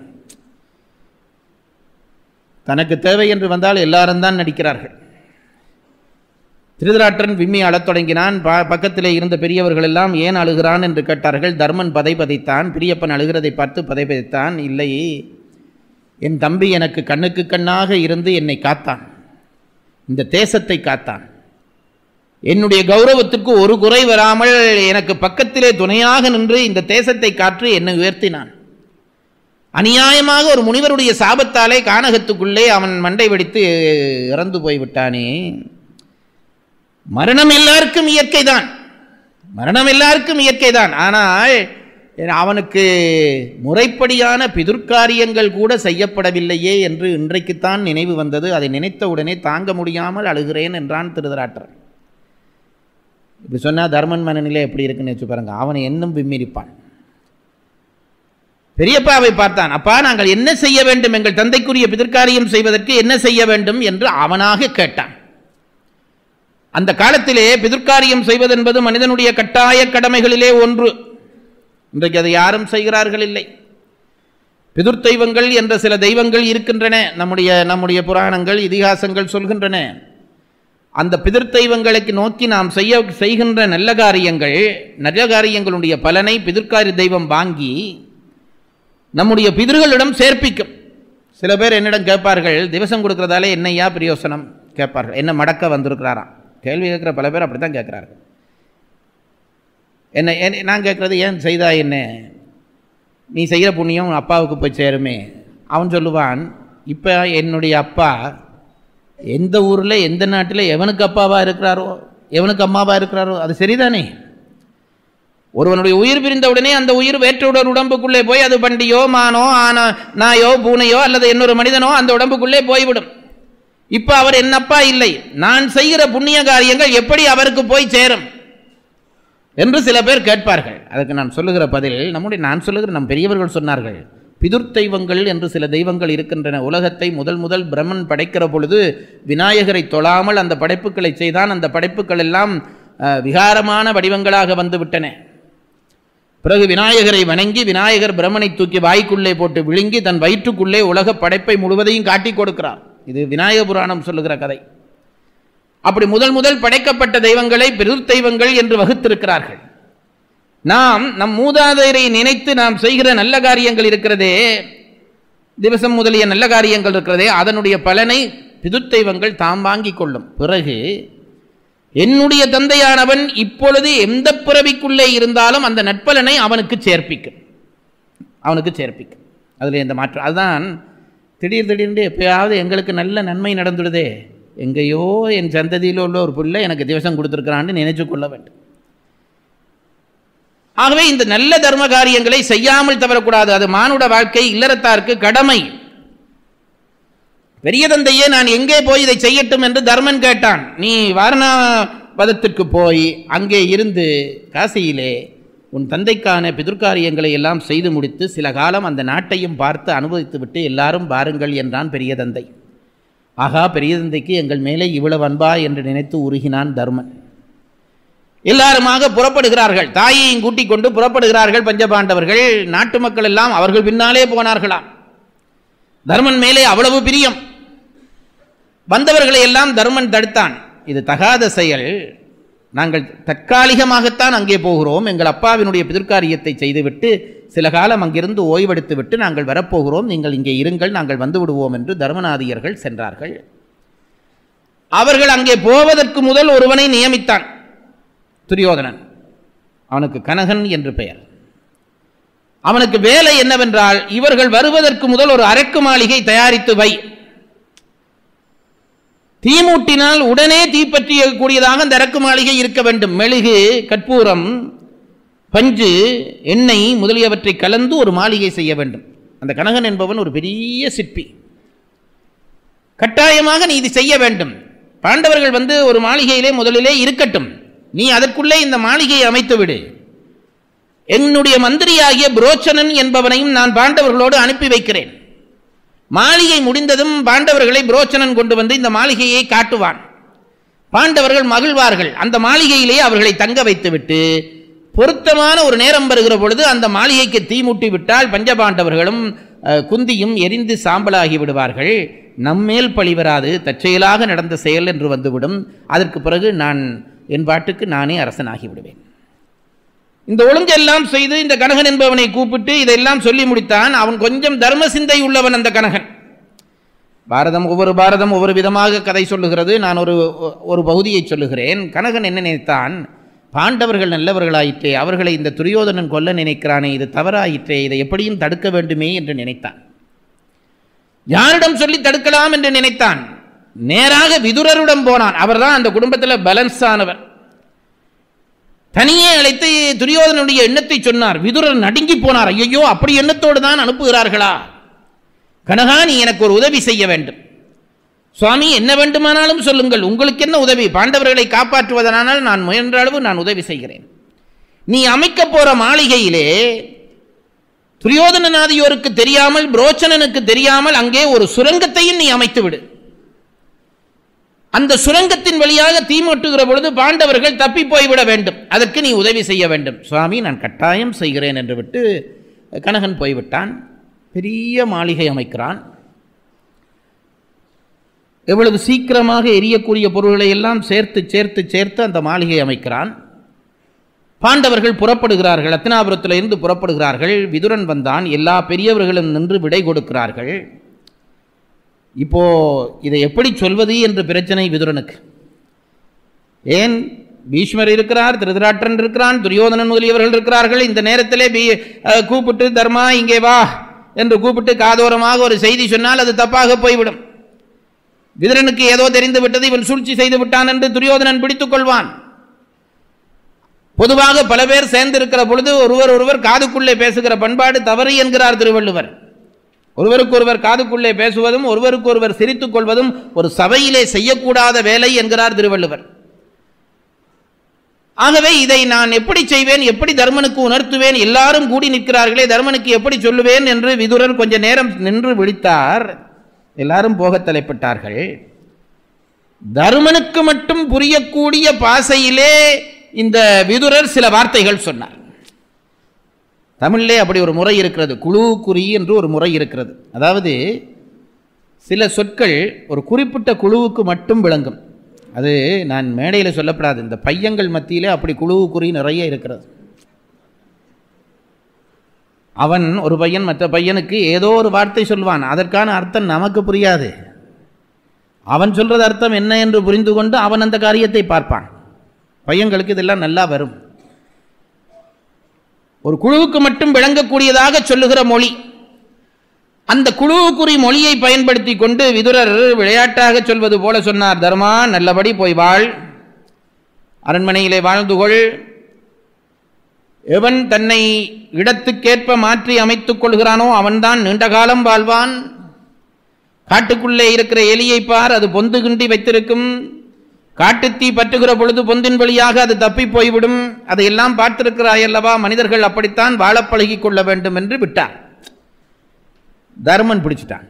தனக்கு தேவை என்று வந்தால் எல்லாரும் தான் நடிக்கிறார்கள் திருதராற்றன் விம்மி அழத் தொடங்கினான் ப பக்கத்திலே இருந்த பெரியவர்கள் எல்லாம் ஏன் அழுகிறான் என்று கேட்டார்கள் தர்மன் பதை பதைத்தான் பிரியப்பன் அழுகிறதை பார்த்து பதை பதைத்தான் இல்லை என் தம்பி எனக்கு கண்ணுக்கு கண்ணாக இருந்து என்னை காத்தான் இந்த தேசத்தை காத்தான் என்னுடைய கௌரவத்துக்கு ஒரு குறை வராமல் எனக்கு பக்கத்திலே துணையாக நின்று இந்த தேசத்தை காற்று என்னை உயர்த்தினான் அநியாயமாக ஒரு முனிவருடைய சாபத்தாலே கானகத்துக்குள்ளே அவன் மண்டை வெடித்து இறந்து போய்விட்டானே மரணம் எல்லாருக்கும் இயற்கைதான் மரணம் எல்லாருக்கும் இயற்கைதான் ஆனால் அவனுக்கு முறைப்படியான பிதுர்க்காரியங்கள் கூட செய்யப்படவில்லையே என்று இன்றைக்குத்தான் நினைவு வந்தது அதை நினைத்த உடனே தாங்க முடியாமல் அழுகிறேன் என்றான் திருதராற்றர் இப்படி சொன்னால் தர்மன் மனநிலை எப்படி இருக்குன்னு வச்சு பாருங்க அவனை இன்னும் விம்மிரிப்பான் பெரியப்பாவை பார்த்தான் அப்பா நாங்கள் என்ன செய்ய வேண்டும் எங்கள் தந்தைக்குரிய பிதற்காரியம் செய்வதற்கு என்ன செய்ய வேண்டும் என்று அவனாக கேட்டான் அந்த காலத்திலே பிதற்காரியம் செய்வதென்பது மனிதனுடைய கட்டாய கடமைகளிலே ஒன்று இன்றைக்கு அதை யாரும் செய்கிறார்கள் இல்லை பிதுர் தெய்வங்கள் என்ற சில தெய்வங்கள் இருக்கின்றன நம்முடைய நம்முடைய புராணங்கள் இதிகாசங்கள் சொல்கின்றன அந்த பிதிர் தெய்வங்களுக்கு நோக்கி நாம் செய்ய செய்கின்ற நல்ல காரியங்கள் நல்ல காரியங்களுடைய பலனை பிதிர்காரி தெய்வம் வாங்கி நம்முடைய பிதிர்களிடம் சேர்ப்பிக்கும் சில பேர் என்னிடம் கேட்பார்கள் திவசம் கொடுக்கறதால என்னையா பிரயோசனம் கேட்பார்கள் என்ன மடக்க வந்திருக்கிறாராம் கேள்வி கேட்குற பல பேர் அப்படி தான் கேட்குறார்கள் என்ன என்ன- நான் கேட்குறது ஏன் செய்தா என்ன நீ செய்கிற புண்ணியம் உன் அப்பாவுக்கு போய் சேருமே அவன் சொல்லுவான் இப்போ என்னுடைய அப்பா எந்த ஊரில் எந்த நாட்டில் எவனுக்கு அப்பாவாக இருக்கிறாரோ எவனுக்கு அம்மாவாக இருக்கிறாரோ அது சரிதானே ஒருவனுடைய உயிர் பிரிந்த உடனே அந்த உயிர் வேற்றோட உடம்புக்குள்ளே போய் அது பண்டியோ மானோ ஆனா நாயோ பூனையோ அல்லது இன்னொரு மனிதனோ அந்த உடம்புக்குள்ளே போய்விடும் இப்போ அவர் என் அப்பா இல்லை நான் செய்கிற புண்ணிய காரியங்கள் எப்படி அவருக்கு போய் சேரும் என்று சில பேர் கேட்பார்கள் அதுக்கு நான் சொல்லுகிற பதில் நம்முடைய நான் சொல்லுகிற நம் பெரியவர்கள் சொன்னார்கள் பிதுர் தெய்வங்கள் என்று சில தெய்வங்கள் இருக்கின்றன உலகத்தை முதல் முதல் பிரம்மன் படைக்கிற பொழுது விநாயகரை தொழாமல் அந்த படைப்புகளை செய்தான் அந்த படைப்புகள் எல்லாம் அஹ், விகாரமான வடிவங்களாக வந்து விட்டன பிறகு விநாயகரை வணங்கி விநாயகர் பிரம்மனை தூக்கி வாய்க்குள்ளே போட்டு விழுங்கி தன் வயிற்றுக்குள்ளே உலக படைப்பை முழுவதையும் காட்டி கொடுக்கிறார் இது விநாயக புராணம் சொல்லுகிற கதை அப்படி முதல் முதல் படைக்கப்பட்ட தெய்வங்களை பெருத் தெய்வங்கள் என்று வகுத்திருக்கிறார்கள் நாம் நம் மூதாதையரை நினைத்து நாம் செய்கிற நல்ல காரியங்கள் இருக்கிறதே திவசம் முதலிய நல்ல காரியங்கள் இருக்கிறதே அதனுடைய பலனை பிதுத் தெய்வங்கள் தாம் வாங்கிக் கொள்ளும் பிறகு என்னுடைய தந்தையானவன் இப்பொழுது எந்த பிறவிக்குள்ளே இருந்தாலும் அந்த நட்பலனை அவனுக்கு சேர்ப்பிக்கும் அவனுக்கு சேர்ப்பிக்கும் அதில் எந்த மாற்றம் அதுதான் திடீர் திடீர்னு எப்பயாவது எங்களுக்கு நல்ல நன்மை நடந்துடுதே எங்கேயோ என் சந்ததியில் உள்ள ஒரு பிள்ளை எனக்கு திவசம் கொடுத்துருக்கிறான்னு நினைச்சு கொள்ள வேண்டும் ஆகவே இந்த நல்ல தர்ம காரியங்களை செய்யாமல் தவறக்கூடாது அது மானுட வாழ்க்கை இல்லறத்தாருக்கு கடமை பெரிய தந்தையே நான் எங்கே போய் இதை செய்யட்டும் என்று தர்மன் கேட்டான் நீ வாரணாவதத்திற்கு போய் அங்கே இருந்து காசியிலே உன் தந்தைக்கான பிதுர்காரியங்களை எல்லாம் செய்து முடித்து சில காலம் அந்த நாட்டையும் பார்த்து அனுபவித்து விட்டு எல்லாரும் பாருங்கள் என்றான் பெரிய தந்தை ஆகா பெரிய தந்தைக்கு எங்கள் மேலே இவ்வளவு அன்பா என்று நினைத்து உருகினான் தர்மன் எல்லாருமாக புறப்படுகிறார்கள் தாயையும் கூட்டிக் கொண்டு புறப்படுகிறார்கள் பஞ்சபாண்டவர்கள் நாட்டு மக்கள் எல்லாம் அவர்கள் பின்னாலே போனார்களாம் தர்மன் மேலே அவ்வளவு பிரியம் வந்தவர்களை எல்லாம் தர்மன் தடுத்தான் இது தகாத செயல் நாங்கள் தற்காலிகமாகத்தான் அங்கே போகிறோம் எங்கள் அப்பாவினுடைய பிதிர்காரியத்தை செய்துவிட்டு சில காலம் அங்கிருந்து ஓய்வெடுத்து விட்டு நாங்கள் வரப்போகிறோம் நீங்கள் இங்கே இருங்கள் நாங்கள் வந்து விடுவோம் என்று தர்மநாதியர்கள் சென்றார்கள் அவர்கள் அங்கே போவதற்கு முதல் ஒருவனை நியமித்தான் துரியோதனன் அவனுக்கு கனகன் என்று பெயர் அவனுக்கு வேலை என்னவென்றால் இவர்கள் வருவதற்கு முதல் ஒரு அரக்கு மாளிகை தயாரித்து வை தீமூட்டினால் உடனே தீப்பற்றியக்கூடியதாக அந்த அரக்கு மாளிகை இருக்க வேண்டும் மெழுகு கற்பூரம் பஞ்சு எண்ணெய் முதலியவற்றை கலந்து ஒரு மாளிகை செய்ய வேண்டும் அந்த கனகன் என்பவன் ஒரு பெரிய சிற்பி கட்டாயமாக நீ இது செய்ய வேண்டும் பாண்டவர்கள் வந்து ஒரு மாளிகையிலே முதலிலே இருக்கட்டும் நீ அதற்குள்ளே இந்த மாளிகையை அமைத்து விடு என்னுடைய மந்திரியாகிய புரோச்சனன் என்பவனையும் நான் பாண்டவர்களோடு அனுப்பி வைக்கிறேன் மாளிகை முடிந்ததும் பாண்டவர்களை புரோச்சனன் கொண்டு வந்து இந்த மாளிகையை காட்டுவான் பாண்டவர்கள் மகிழ்வார்கள் அந்த மாளிகையிலே அவர்களை தங்க வைத்துவிட்டு பொருத்தமான ஒரு நேரம் வருகிற பொழுது அந்த மாளிகைக்கு தீ மூட்டி விட்டால் பஞ்சபாண்டவர்களும் அஹ், குந்தியும் எரிந்து சாம்பலாகி விடுவார்கள் நம்மேல் பழி வராது தற்செயலாக நடந்த செயல் என்று வந்துவிடும் அதற்கு பிறகு நான் என் பாட்டுக்கு நானே அரசனாகி விடுவேன் இந்த ஒழுங்கெல்லாம் செய்து இந்த கனகன் என்பவனை கூப்பிட்டு இதெல்லாம் சொல்லி முடித்தான் அவன் கொஞ்சம் தர்ம சிந்தை உள்ளவன் அந்த கனகன் பாரதம் ஒவ்வொரு பாரதம் ஒவ்வொரு விதமாக கதை சொல்லுகிறது நான் ஒரு ஒரு பகுதியை சொல்லுகிறேன் கனகன் என்ன நினைத்தான் பாண்டவர்கள் நல்லவர்களாயிற்றே அவர்களை இந்த துரியோதனன் கொல்ல நினைக்கிறானே இது தவறாயிற்றே இதை எப்படியும் தடுக்க வேண்டுமே என்று நினைத்தான் யாரிடம் சொல்லி தடுக்கலாம் என்று நினைத்தான் நேராக விதுரரிடம் போனான் அவர்தான் அந்த குடும்பத்தில் பேலன்ஸ் ஆனவர் தனியே அழைத்து துரியோதனுடைய எண்ணத்தை சொன்னார் விதுரர் நடுங்கி போனார் ஐயோ அப்படி எண்ணத்தோடு தான் அனுப்புகிறார்களா கனகா நீ எனக்கு ஒரு உதவி செய்ய வேண்டும் சுவாமி என்ன வேண்டுமானாலும் சொல்லுங்கள் உங்களுக்கு என்ன உதவி பாண்டவர்களை காப்பாற்றுவதனால் நான் முயன்ற அளவு நான் உதவி செய்கிறேன் நீ அமைக்க போற மாளிகையிலே துரியோதனநாதியோருக்கு தெரியாமல் புரோச்சனனுக்கு தெரியாமல் அங்கே ஒரு சுரங்கத்தையும் நீ அமைத்து விடு அந்த சுரங்கத்தின் வழியாக தீமூட்டுகிற பொழுது பாண்டவர்கள் தப்பி போய்விட வேண்டும் அதற்கு நீ உதவி செய்ய வேண்டும் சுவாமி நான் கட்டாயம் செய்கிறேன் என்று விட்டு கனகன் போய்விட்டான் பெரிய மாளிகை அமைக்கிறான் எவ்வளவு சீக்கிரமாக எரியக்கூடிய பொருள்களை எல்லாம் சேர்த்து சேர்த்து சேர்த்து அந்த மாளிகை அமைக்கிறான் பாண்டவர்கள் புறப்படுகிறார்கள் அத்தினாபுரத்தில் இருந்து புறப்படுகிறார்கள் விதுரன் வந்தான் எல்லா பெரியவர்களும் நின்று விடை கொடுக்கிறார்கள் இப்போ இதை எப்படி சொல்வது என்ற பிரச்சனை விதுரனுக்கு ஏன் பீஷ்மர் இருக்கிறார் திருதராட்டன் இருக்கிறான் துரியோதனன் முதலியவர்கள் இருக்கிறார்கள் இந்த நேரத்திலே பீ அஹ், கூப்பிட்டு தர்மா இங்கே வா என்று கூப்பிட்டு காதோரமாக ஒரு செய்தி சொன்னால் அது தப்பாக போய்விடும் விதுரனுக்கு ஏதோ தெரிந்து விட்டது இவன் சூழ்ச்சி செய்து விட்டான் என்று துரியோதனன் பிடித்துக் கொள்வான் பொதுவாக பல பேர் சேர்ந்து இருக்கிற பொழுது ஒருவர் ஒருவர் காதுக்குள்ளே பேசுகிற பண்பாடு தவறு என்கிறார் திருவள்ளுவர் ஒருவருக்கொருவர் காதுக்குள்ளே பேசுவதும் ஒருவருக்கொருவர் சிரித்துக் கொள்வதும் ஒரு சபையிலே செய்யக்கூடாத வேலை என்கிறார் திருவள்ளுவர் ஆகவே இதை நான் எப்படி செய்வேன் எப்படி தர்மனுக்கு உணர்த்துவேன் எல்லாரும் கூடி நிற்கிறார்களே தர்மனுக்கு எப்படி சொல்லுவேன் என்று விதுரன் கொஞ்ச நேரம் நின்று விழித்தார் எல்லாரும் போக தலைப்பட்டார்கள் தருமனுக்கு மட்டும் புரியக்கூடிய பாசையிலே இந்த விதுரர் சில வார்த்தைகள் சொன்னார் தமிழிலே அப்படி ஒரு முறை இருக்கிறது குழு குறி என்று ஒரு முறை இருக்கிறது அதாவது சில சொற்கள் ஒரு குறிப்பிட்ட குழுவுக்கு மட்டும் விளங்கும் அது நான் மேடையில் சொல்லப்படாது இந்த பையங்கள் மத்தியிலே அப்படி குழுவு குறி நிறைய இருக்கிறது அவன் ஒரு பையன் மற்ற பையனுக்கு ஏதோ ஒரு வார்த்தை சொல்வான் அதற்கான அர்த்தம் நமக்கு புரியாது அவன் சொல்றது அர்த்தம் என்ன என்று புரிந்து கொண்டு அவன் அந்த காரியத்தை பார்ப்பான் பையன்களுக்கு இதெல்லாம் நல்லா வரும் ஒரு குழுவுக்கு மட்டும் விளங்கக்கூடியதாக சொல்லுகிற மொழி அந்த குழுவுக்குறி மொழியை பயன்படுத்தி கொண்டு விதுரர் விளையாட்டாக சொல்வது போல சொன்னார் தர்மா நல்லபடி போய் வாழ் அரண்மனையிலே வாழ்ந்து கொள் எவன் தன்னை இடத்துக்கேற்ப மாற்றி அமைத்துக் கொள்கிறானோ அவன்தான் நீண்ட காலம் வாழ்வான் காட்டுக்குள்ளே இருக்கிற எலியை பார் அது பொந்து கிண்டி வைத்திருக்கும் காட்டுத்தீ பற்றுகிற பொழுது பொந்தின் வழியாக அது தப்பி போய்விடும் அதையெல்லாம் பார்த்திருக்கிறாய் அல்லவா மனிதர்கள் அப்படித்தான் வாழப் பழகிக் கொள்ள வேண்டும் என்று விட்டார் தர்மன் பிடிச்சிட்டான்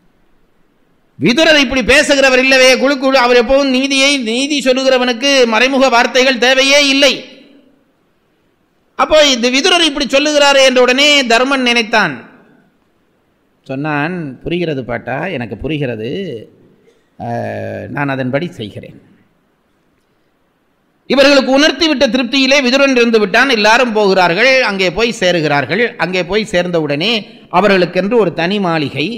விதுரர் இப்படி பேசுகிறவர் இல்லவே குழு குழு அவர் எப்பவும் நீதியை நீதி சொல்லுகிறவனுக்கு மறைமுக வார்த்தைகள் தேவையே இல்லை அப்போ இந்த விதுரர் இப்படி சொல்லுகிறாரே என்ற உடனே தர்மன் நினைத்தான் சொன்னான் புரிகிறது பாட்டா எனக்கு புரிகிறது அஹ், நான் அதன்படி செய்கிறேன் இவர்களுக்கு உணர்த்தி விட்ட திருப்தியிலே விதுரன் இருந்து விட்டான் எல்லாரும் போகிறார்கள் அங்கே போய் சேருகிறார்கள் அங்கே போய் சேர்ந்தவுடனே அவர்களுக்கென்று ஒரு தனி மாளிகை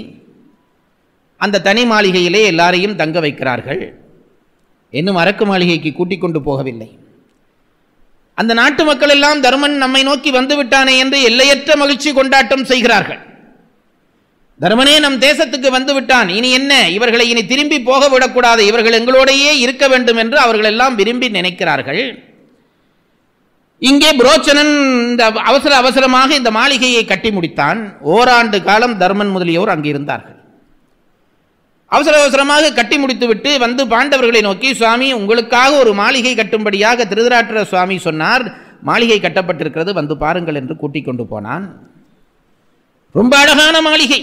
அந்த தனி மாளிகையிலே எல்லாரையும் தங்க வைக்கிறார்கள் இன்னும் அரக்கு மாளிகைக்கு கூட்டிக் கொண்டு போகவில்லை அந்த நாட்டு மக்கள் எல்லாம் தர்மன் நம்மை நோக்கி வந்து விட்டானே என்று எல்லையற்ற மகிழ்ச்சி கொண்டாட்டம் செய்கிறார்கள் தர்மனே நம் தேசத்துக்கு வந்து விட்டான் இனி என்ன இவர்களை இனி திரும்பி போக விடக்கூடாது இவர்கள் எங்களோடையே இருக்க வேண்டும் என்று அவர்கள் எல்லாம் விரும்பி நினைக்கிறார்கள் இங்கே புரோச்சனன் இந்த அவசர அவசரமாக இந்த மாளிகையை கட்டி முடித்தான் ஓராண்டு காலம் தர்மன் முதலியோர் அங்கே இருந்தார்கள் அவசர அவசரமாக கட்டி முடித்துவிட்டு வந்து பாண்டவர்களை நோக்கி சுவாமி உங்களுக்காக ஒரு மாளிகை கட்டும்படியாக திருதராட்டிர சுவாமி சொன்னார் மாளிகை கட்டப்பட்டிருக்கிறது வந்து பாருங்கள் என்று கூட்டிக் கொண்டு போனான் ரொம்ப அழகான மாளிகை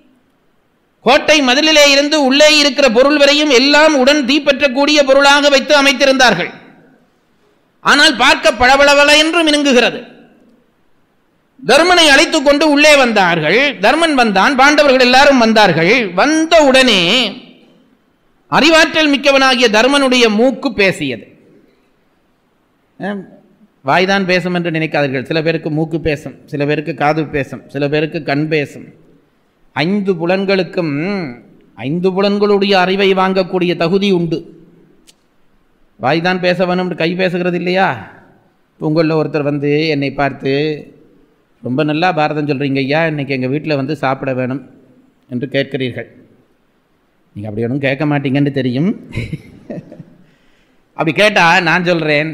கோட்டை மதிலிலே இருந்து உள்ளே இருக்கிற பொருள் வரையும் எல்லாம் உடன் தீப்பற்றக்கூடிய பொருளாக வைத்து அமைத்திருந்தார்கள் ஆனால் பார்க்க பளபளவள என்று மினுங்குகிறது தர்மனை அழைத்துக் கொண்டு உள்ளே வந்தார்கள் தர்மன் வந்தான் பாண்டவர்கள் எல்லாரும் வந்தார்கள் வந்த உடனே அறிவாற்றல் மிக்கவனாகிய தர்மனுடைய மூக்கு பேசியது அஹ், வாய்தான் பேசும் என்று நினைக்காதீர்கள் சில பேருக்கு மூக்கு பேசும் சில பேருக்கு காது பேசும் சில பேருக்கு கண் பேசும் ஐந்து புலன்களுக்கும் ஐந்து புலன்களுடைய அறிவை வாங்கக்கூடிய தகுதி உண்டு வாய்தான் பேச வேணும் கை பேசுகிறது இல்லையா உங்களில் ஒருத்தர் வந்து என்னை பார்த்து ரொம்ப நல்லா பாரதம் சொல்கிறீங்க ஐயா இன்னைக்கு எங்கள் வீட்டில் வந்து சாப்பிட வேணும் என்று கேட்கிறீர்கள் நீங்கள் அப்படி ஒன்றும் கேட்க மாட்டீங்கன்னு தெரியும் அப்படி கேட்டால் நான் சொல்கிறேன்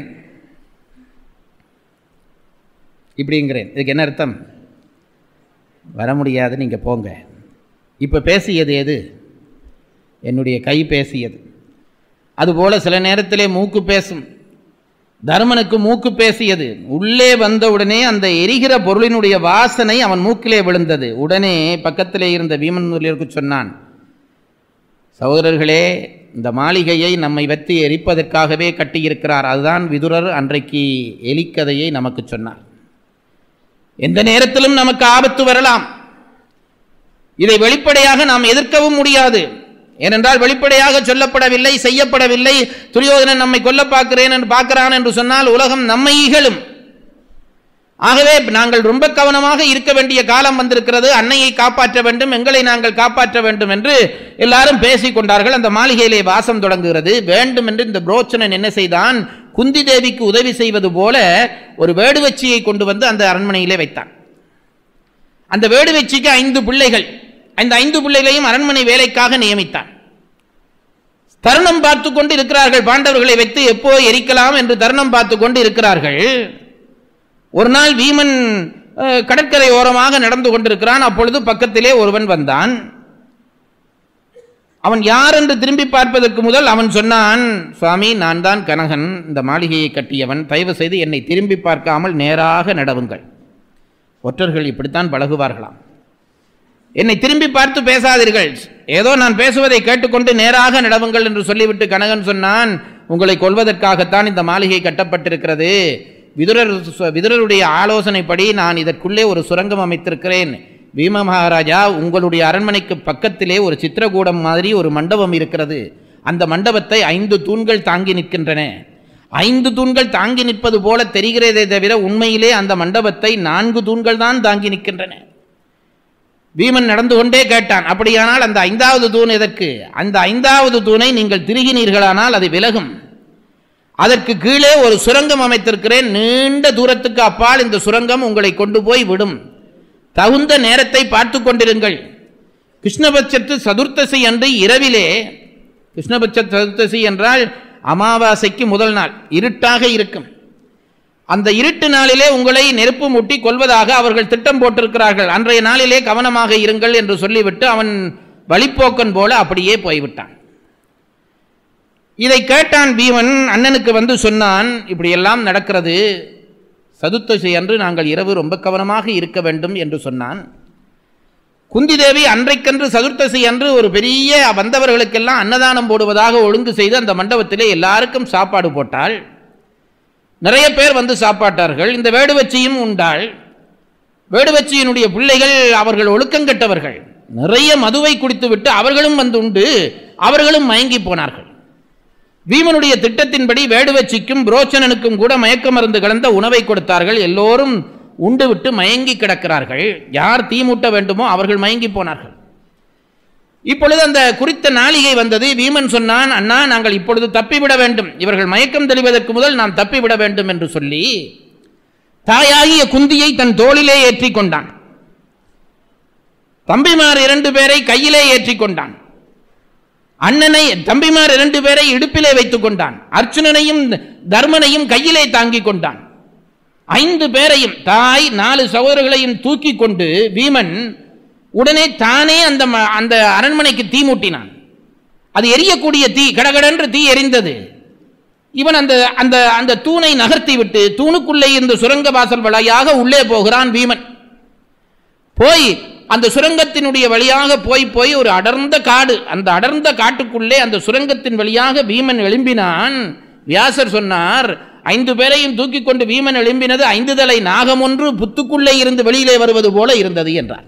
இப்படிங்கிறேன் இதுக்கு என்ன அர்த்தம் வர முடியாது நீங்கள் போங்க இப்போ பேசியது எது என்னுடைய கை பேசியது அதுபோல சில நேரத்திலே மூக்கு பேசும் தர்மனுக்கு மூக்கு பேசியது உள்ளே வந்தவுடனே அந்த எரிகிற பொருளினுடைய வாசனை அவன் மூக்கிலே விழுந்தது உடனே பக்கத்திலே இருந்த பீமன் முதலியருக்கு சொன்னான் சகோதரர்களே இந்த மாளிகையை நம்மை வைத்து எரிப்பதற்காகவே கட்டியிருக்கிறார் அதுதான் விதுரர் அன்றைக்கு எலிக்கதையை நமக்கு சொன்னார் எந்த நேரத்திலும் நமக்கு ஆபத்து வரலாம் இதை வெளிப்படையாக நாம் எதிர்க்கவும் முடியாது ஏனென்றால் வெளிப்படையாக சொல்லப்படவில்லை செய்யப்படவில்லை துரியோதனன் நம்மை கொல்ல பார்க்கிறேன் என்று பார்க்கிறான் என்று சொன்னால் உலகம் நம்மை இகழும் ஆகவே நாங்கள் ரொம்ப கவனமாக இருக்க வேண்டிய காலம் வந்திருக்கிறது அன்னையை காப்பாற்ற வேண்டும் எங்களை நாங்கள் காப்பாற்ற வேண்டும் என்று எல்லாரும் பேசிக் கொண்டார்கள் அந்த மாளிகையிலே வாசம் தொடங்குகிறது வேண்டும் என்று இந்த புரோச்சனன் என்ன செய்தான் குந்தி தேவிக்கு உதவி செய்வது போல ஒரு வேடுவச்சியை கொண்டு வந்து அந்த அரண்மனையிலே வைத்தான் அந்த வேடுவச்சிக்கு ஐந்து பிள்ளைகள் அந்த ஐந்து பிள்ளைகளையும் அரண்மனை வேலைக்காக நியமித்தான் தருணம் பார்த்து கொண்டு இருக்கிறார்கள் பாண்டவர்களை வைத்து எப்போ எரிக்கலாம் என்று தருணம் பார்த்து கொண்டு இருக்கிறார்கள் ஒரு நாள் வீமன் அஹ், கடற்கரை ஓரமாக நடந்து கொண்டிருக்கிறான் அப்பொழுது பக்கத்திலே ஒருவன் வந்தான் அவன் யார் என்று திரும்பி பார்ப்பதற்கு முதல் அவன் சொன்னான் சுவாமி நான் தான் கனகன் இந்த மாளிகையை கட்டியவன் தயவு செய்து என்னை திரும்பி பார்க்காமல் நேராக நடவுங்கள் ஒற்றர்கள் இப்படித்தான் பழகுவார்களாம் என்னை திரும்பி பார்த்து பேசாதீர்கள் ஏதோ நான் பேசுவதை கேட்டுக்கொண்டு நேராக நடவுங்கள் என்று சொல்லிவிட்டு கனகன் சொன்னான் உங்களை கொல்வதற்காகத்தான் இந்த மாளிகை கட்டப்பட்டிருக்கிறது விதுரர் விதுரருடைய ஆலோசனைப்படி நான் இதற்குள்ளே ஒரு சுரங்கம் அமைத்திருக்கிறேன் பீம மகாராஜா உங்களுடைய அரண்மனைக்கு பக்கத்திலே ஒரு சித்திரகூடம் மாதிரி ஒரு மண்டபம் இருக்கிறது அந்த மண்டபத்தை ஐந்து தூண்கள் தாங்கி நிற்கின்றன ஐந்து தூண்கள் தாங்கி நிற்பது போல தெரிகிறதே தவிர உண்மையிலே அந்த மண்டபத்தை நான்கு தூண்கள் தான் தாங்கி நிற்கின்றன பீமன் நடந்து கொண்டே கேட்டான் அப்படியானால் அந்த ஐந்தாவது தூண் எதற்கு அந்த ஐந்தாவது தூணை நீங்கள் திருகினீர்களானால் அது விலகும் அதற்கு கீழே ஒரு சுரங்கம் அமைத்திருக்கிறேன் நீண்ட தூரத்துக்கு அப்பால் இந்த சுரங்கம் உங்களை கொண்டு போய் விடும் தகுந்த நேரத்தை பார்த்து கொண்டிருங்கள் கிருஷ்ணபட்சத்து சதுர்த்தசி அன்று இரவிலே கிருஷ்ணபட்ச சதுர்த்தசி என்றால் அமாவாசைக்கு முதல் நாள் இருட்டாக இருக்கும் அந்த இருட்டு நாளிலே உங்களை நெருப்பு மூட்டி கொல்வதாக அவர்கள் திட்டம் போட்டிருக்கிறார்கள் அன்றைய நாளிலே கவனமாக இருங்கள் என்று சொல்லிவிட்டு அவன் வழிப்போக்கன் போல அப்படியே போய்விட்டான் இதை கேட்டான் பீமன் அண்ணனுக்கு வந்து சொன்னான் இப்படியெல்லாம் நடக்கிறது சதுர்த்தசி அன்று நாங்கள் இரவு ரொம்ப கவனமாக இருக்க வேண்டும் என்று சொன்னான் குந்தி தேவி அன்றைக்கன்று சதுர்த்தசி அன்று ஒரு பெரிய வந்தவர்களுக்கெல்லாம் அன்னதானம் போடுவதாக ஒழுங்கு செய்து அந்த மண்டபத்திலே எல்லாருக்கும் சாப்பாடு போட்டாள் நிறைய பேர் வந்து சாப்பாட்டார்கள் இந்த வேடுவச்சியும் உண்டாள் வேடுவச்சியினுடைய பிள்ளைகள் அவர்கள் ஒழுக்கங்கெட்டவர்கள் நிறைய மதுவை குடித்துவிட்டு அவர்களும் வந்து உண்டு அவர்களும் மயங்கி போனார்கள் பீமனுடைய திட்டத்தின்படி வேடுவச்சிக்கும் புரோச்சனனுக்கும் கூட மயக்க மருந்து கலந்த உணவை கொடுத்தார்கள் எல்லோரும் உண்டு விட்டு மயங்கி கிடக்கிறார்கள் யார் தீ மூட்ட வேண்டுமோ அவர்கள் மயங்கி போனார்கள் இப்பொழுது அந்த குறித்த நாளிகை வந்தது வீமன் சொன்னான் அண்ணா நாங்கள் இப்பொழுது தப்பிவிட வேண்டும் இவர்கள் மயக்கம் தெளிவதற்கு முதல் நாம் தப்பிவிட வேண்டும் என்று சொல்லி தாயாகிய குந்தியை தன் தோளிலே ஏற்றி கொண்டான் தம்பிமார் இரண்டு பேரை கையிலே ஏற்றி கொண்டான் அண்ணனை தம்பிமார் இரண்டு பேரை இடுப்பிலே வைத்துக் கொண்டான் அர்ச்சுனனையும் தர்மனையும் கையிலே தாங்கிக் கொண்டான் ஐந்து பேரையும் தாய் நாலு சகோதரர்களையும் தூக்கி கொண்டு வீமன் உடனே தானே அந்த ம- அந்த அரண்மனைக்கு தீ மூட்டினான் அது எரியக்கூடிய தீ கடகடென்று தீ எரிந்தது இவன் அந்த அந்த அந்த தூணை நகர்த்தி விட்டு தூணுக்குள்ளே இருந்த சுரங்க வாசல் வழியாக உள்ளே போகிறான் வீமன் போய் அந்த சுரங்கத்தினுடைய வழியாக போய் போய் ஒரு அடர்ந்த காடு அந்த அடர்ந்த காட்டுக்குள்ளே அந்த சுரங்கத்தின் வழியாக வீமன் எழும்பினான் வியாசர் சொன்னார் ஐந்து பேரையும் தூக்கி கொண்டு வீமன் எழும்பினது ஐந்து தலை நாகம் ஒன்று புத்துக்குள்ளே இருந்து வெளியிலே வருவது போல இருந்தது என்றார்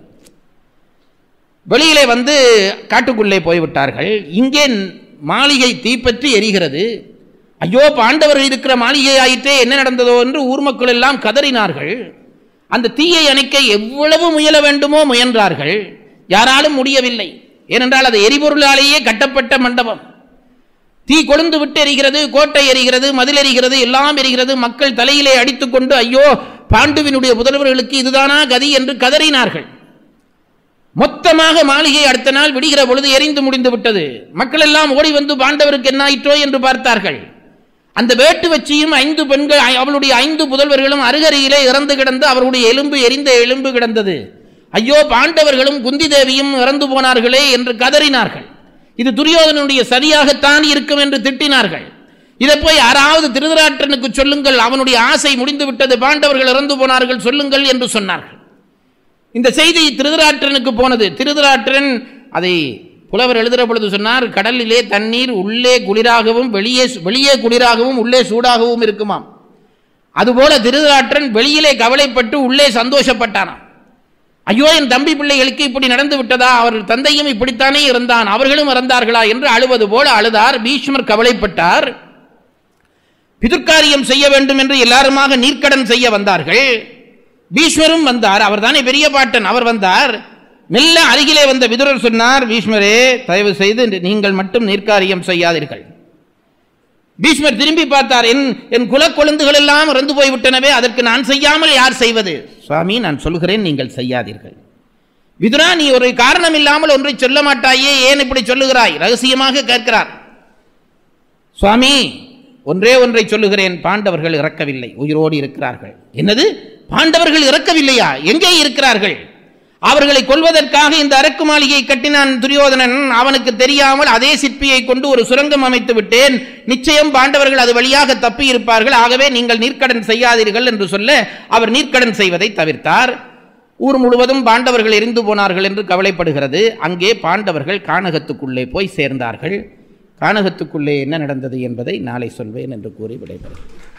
வெளியிலே வந்து காட்டுக்குள்ளே போய்விட்டார்கள் இங்கே மாளிகை தீப்பற்றி எரிகிறது ஐயோ பாண்டவர்கள் இருக்கிற மாளிகை ஆயிற்றே என்ன நடந்ததோ என்று ஊர் மக்கள் எல்லாம் கதறினார்கள் அந்த தீயை அணைக்க எவ்வளவு முயல வேண்டுமோ முயன்றார்கள் யாராலும் முடியவில்லை ஏனென்றால் அது எரிபொருளாலேயே கட்டப்பட்ட மண்டபம் தீ கொழுந்து விட்டு எரிகிறது கோட்டை எரிகிறது மதில் எரிகிறது எல்லாம் எரிகிறது மக்கள் தலையிலே அடித்துக்கொண்டு ஐயோ பாண்டுவினுடைய புதல்வர்களுக்கு இதுதானா கதி என்று கதறினார்கள் மொத்தமாக மாளிகை அடுத்த நாள் விடுகிற பொழுது எரிந்து முடிந்து விட்டது மக்கள் எல்லாம் ஓடி வந்து பாண்டவருக்கு என்ன ஆயிற்றோ என்று பார்த்தார்கள் அந்த வேட்டு வச்சியும் ஐந்து பெண்கள் ஐ- அவளுடைய ஐந்து புதல்வர்களும் அருகருகிலே இறந்து கிடந்து அவருடைய எலும்பு எரிந்த எலும்பு கிடந்தது ஐயோ பாண்டவர்களும் குந்தி தேவியும் இறந்து போனார்களே என்று கதறினார்கள் இது துரியோதனனுடைய சரியாகத்தான் இருக்கும் என்று திட்டினார்கள் இதை போய் யாராவது திருதராட்டனுக்கு சொல்லுங்கள் அவனுடைய ஆசை முடிந்து விட்டது பாண்டவர்கள் இறந்து போனார்கள் சொல்லுங்கள் என்று சொன்னார்கள் இந்த செய்தி திருதராற்றனுக்கு போனது திருதராற்றன் அதை புலவர் எழுதுகிற பொழுது சொன்னார் கடலிலே தண்ணீர் உள்ளே குளிராகவும் வெளியே வெளியே குளிராகவும் உள்ளே சூடாகவும் இருக்குமாம் அதுபோல திருதராற்றன் வெளியிலே கவலைப்பட்டு உள்ளே சந்தோஷப்பட்டானாம் ஐயோ என் தம்பி பிள்ளைகளுக்கு இப்படி நடந்து விட்டதா அவர் தந்தையும் இப்படித்தானே இருந்தான் அவர்களும் இறந்தார்களா என்று அழுவது போல அழுதார் பீஷ்மர் கவலைப்பட்டார் பிதுர்க்காரியம் செய்ய வேண்டும் என்று எல்லாருமாக நீர்க்கடன் செய்ய வந்தார்கள் பீஷ்மரும் வந்தார் அவர்தானே பெரிய பாட்டன் அவர் வந்தார் மெல்ல அருகிலே வந்த விதுரர் சொன்னார் பீஷ்மரே தயவு செய்து நீங்கள் மட்டும் நீர்க்காரியம் செய்யாதீர்கள் பீஷ்மர் திரும்பி பார்த்தார் என் என் குலக்கொழுந்துகள் எல்லாம் இறந்து போய்விட்டனவே அதற்கு நான் செய்யாமல் யார் செய்வது சுவாமி நான் சொல்கிறேன் நீங்கள் செய்யாதீர்கள் விதுரா நீ ஒரு காரணம் இல்லாமல் ஒன்றை சொல்ல மாட்டாயே ஏன் இப்படி சொல்லுகிறாய் ரகசியமாக கேட்கிறார் சுவாமி ஒன்றே ஒன்றை சொல்லுகிறேன் பாண்டவர்கள் இறக்கவில்லை உயிரோடு இருக்கிறார்கள் என்னது பாண்டவர்கள் இறக்கவில்லையா எங்கே இருக்கிறார்கள் அவர்களை கொல்வதற்காக இந்த அரக்கு மாளிகை கட்டினான் துரியோதனன் அவனுக்கு தெரியாமல் அதே சிற்பியை கொண்டு ஒரு சுரங்கம் அமைத்து விட்டேன் நிச்சயம் பாண்டவர்கள் அது வழியாக தப்பி இருப்பார்கள் ஆகவே நீங்கள் நீர்க்கடன் செய்யாதீர்கள் என்று சொல்ல அவர் நீர்க்கடன் செய்வதை தவிர்த்தார் ஊர் முழுவதும் பாண்டவர்கள் எரிந்து போனார்கள் என்று கவலைப்படுகிறது அங்கே பாண்டவர்கள் கானகத்துக்குள்ளே போய் சேர்ந்தார்கள் கானகத்துக்குள்ளே என்ன நடந்தது என்பதை நாளை சொல்வேன் என்று கூறி விடைபெறுகிறேன்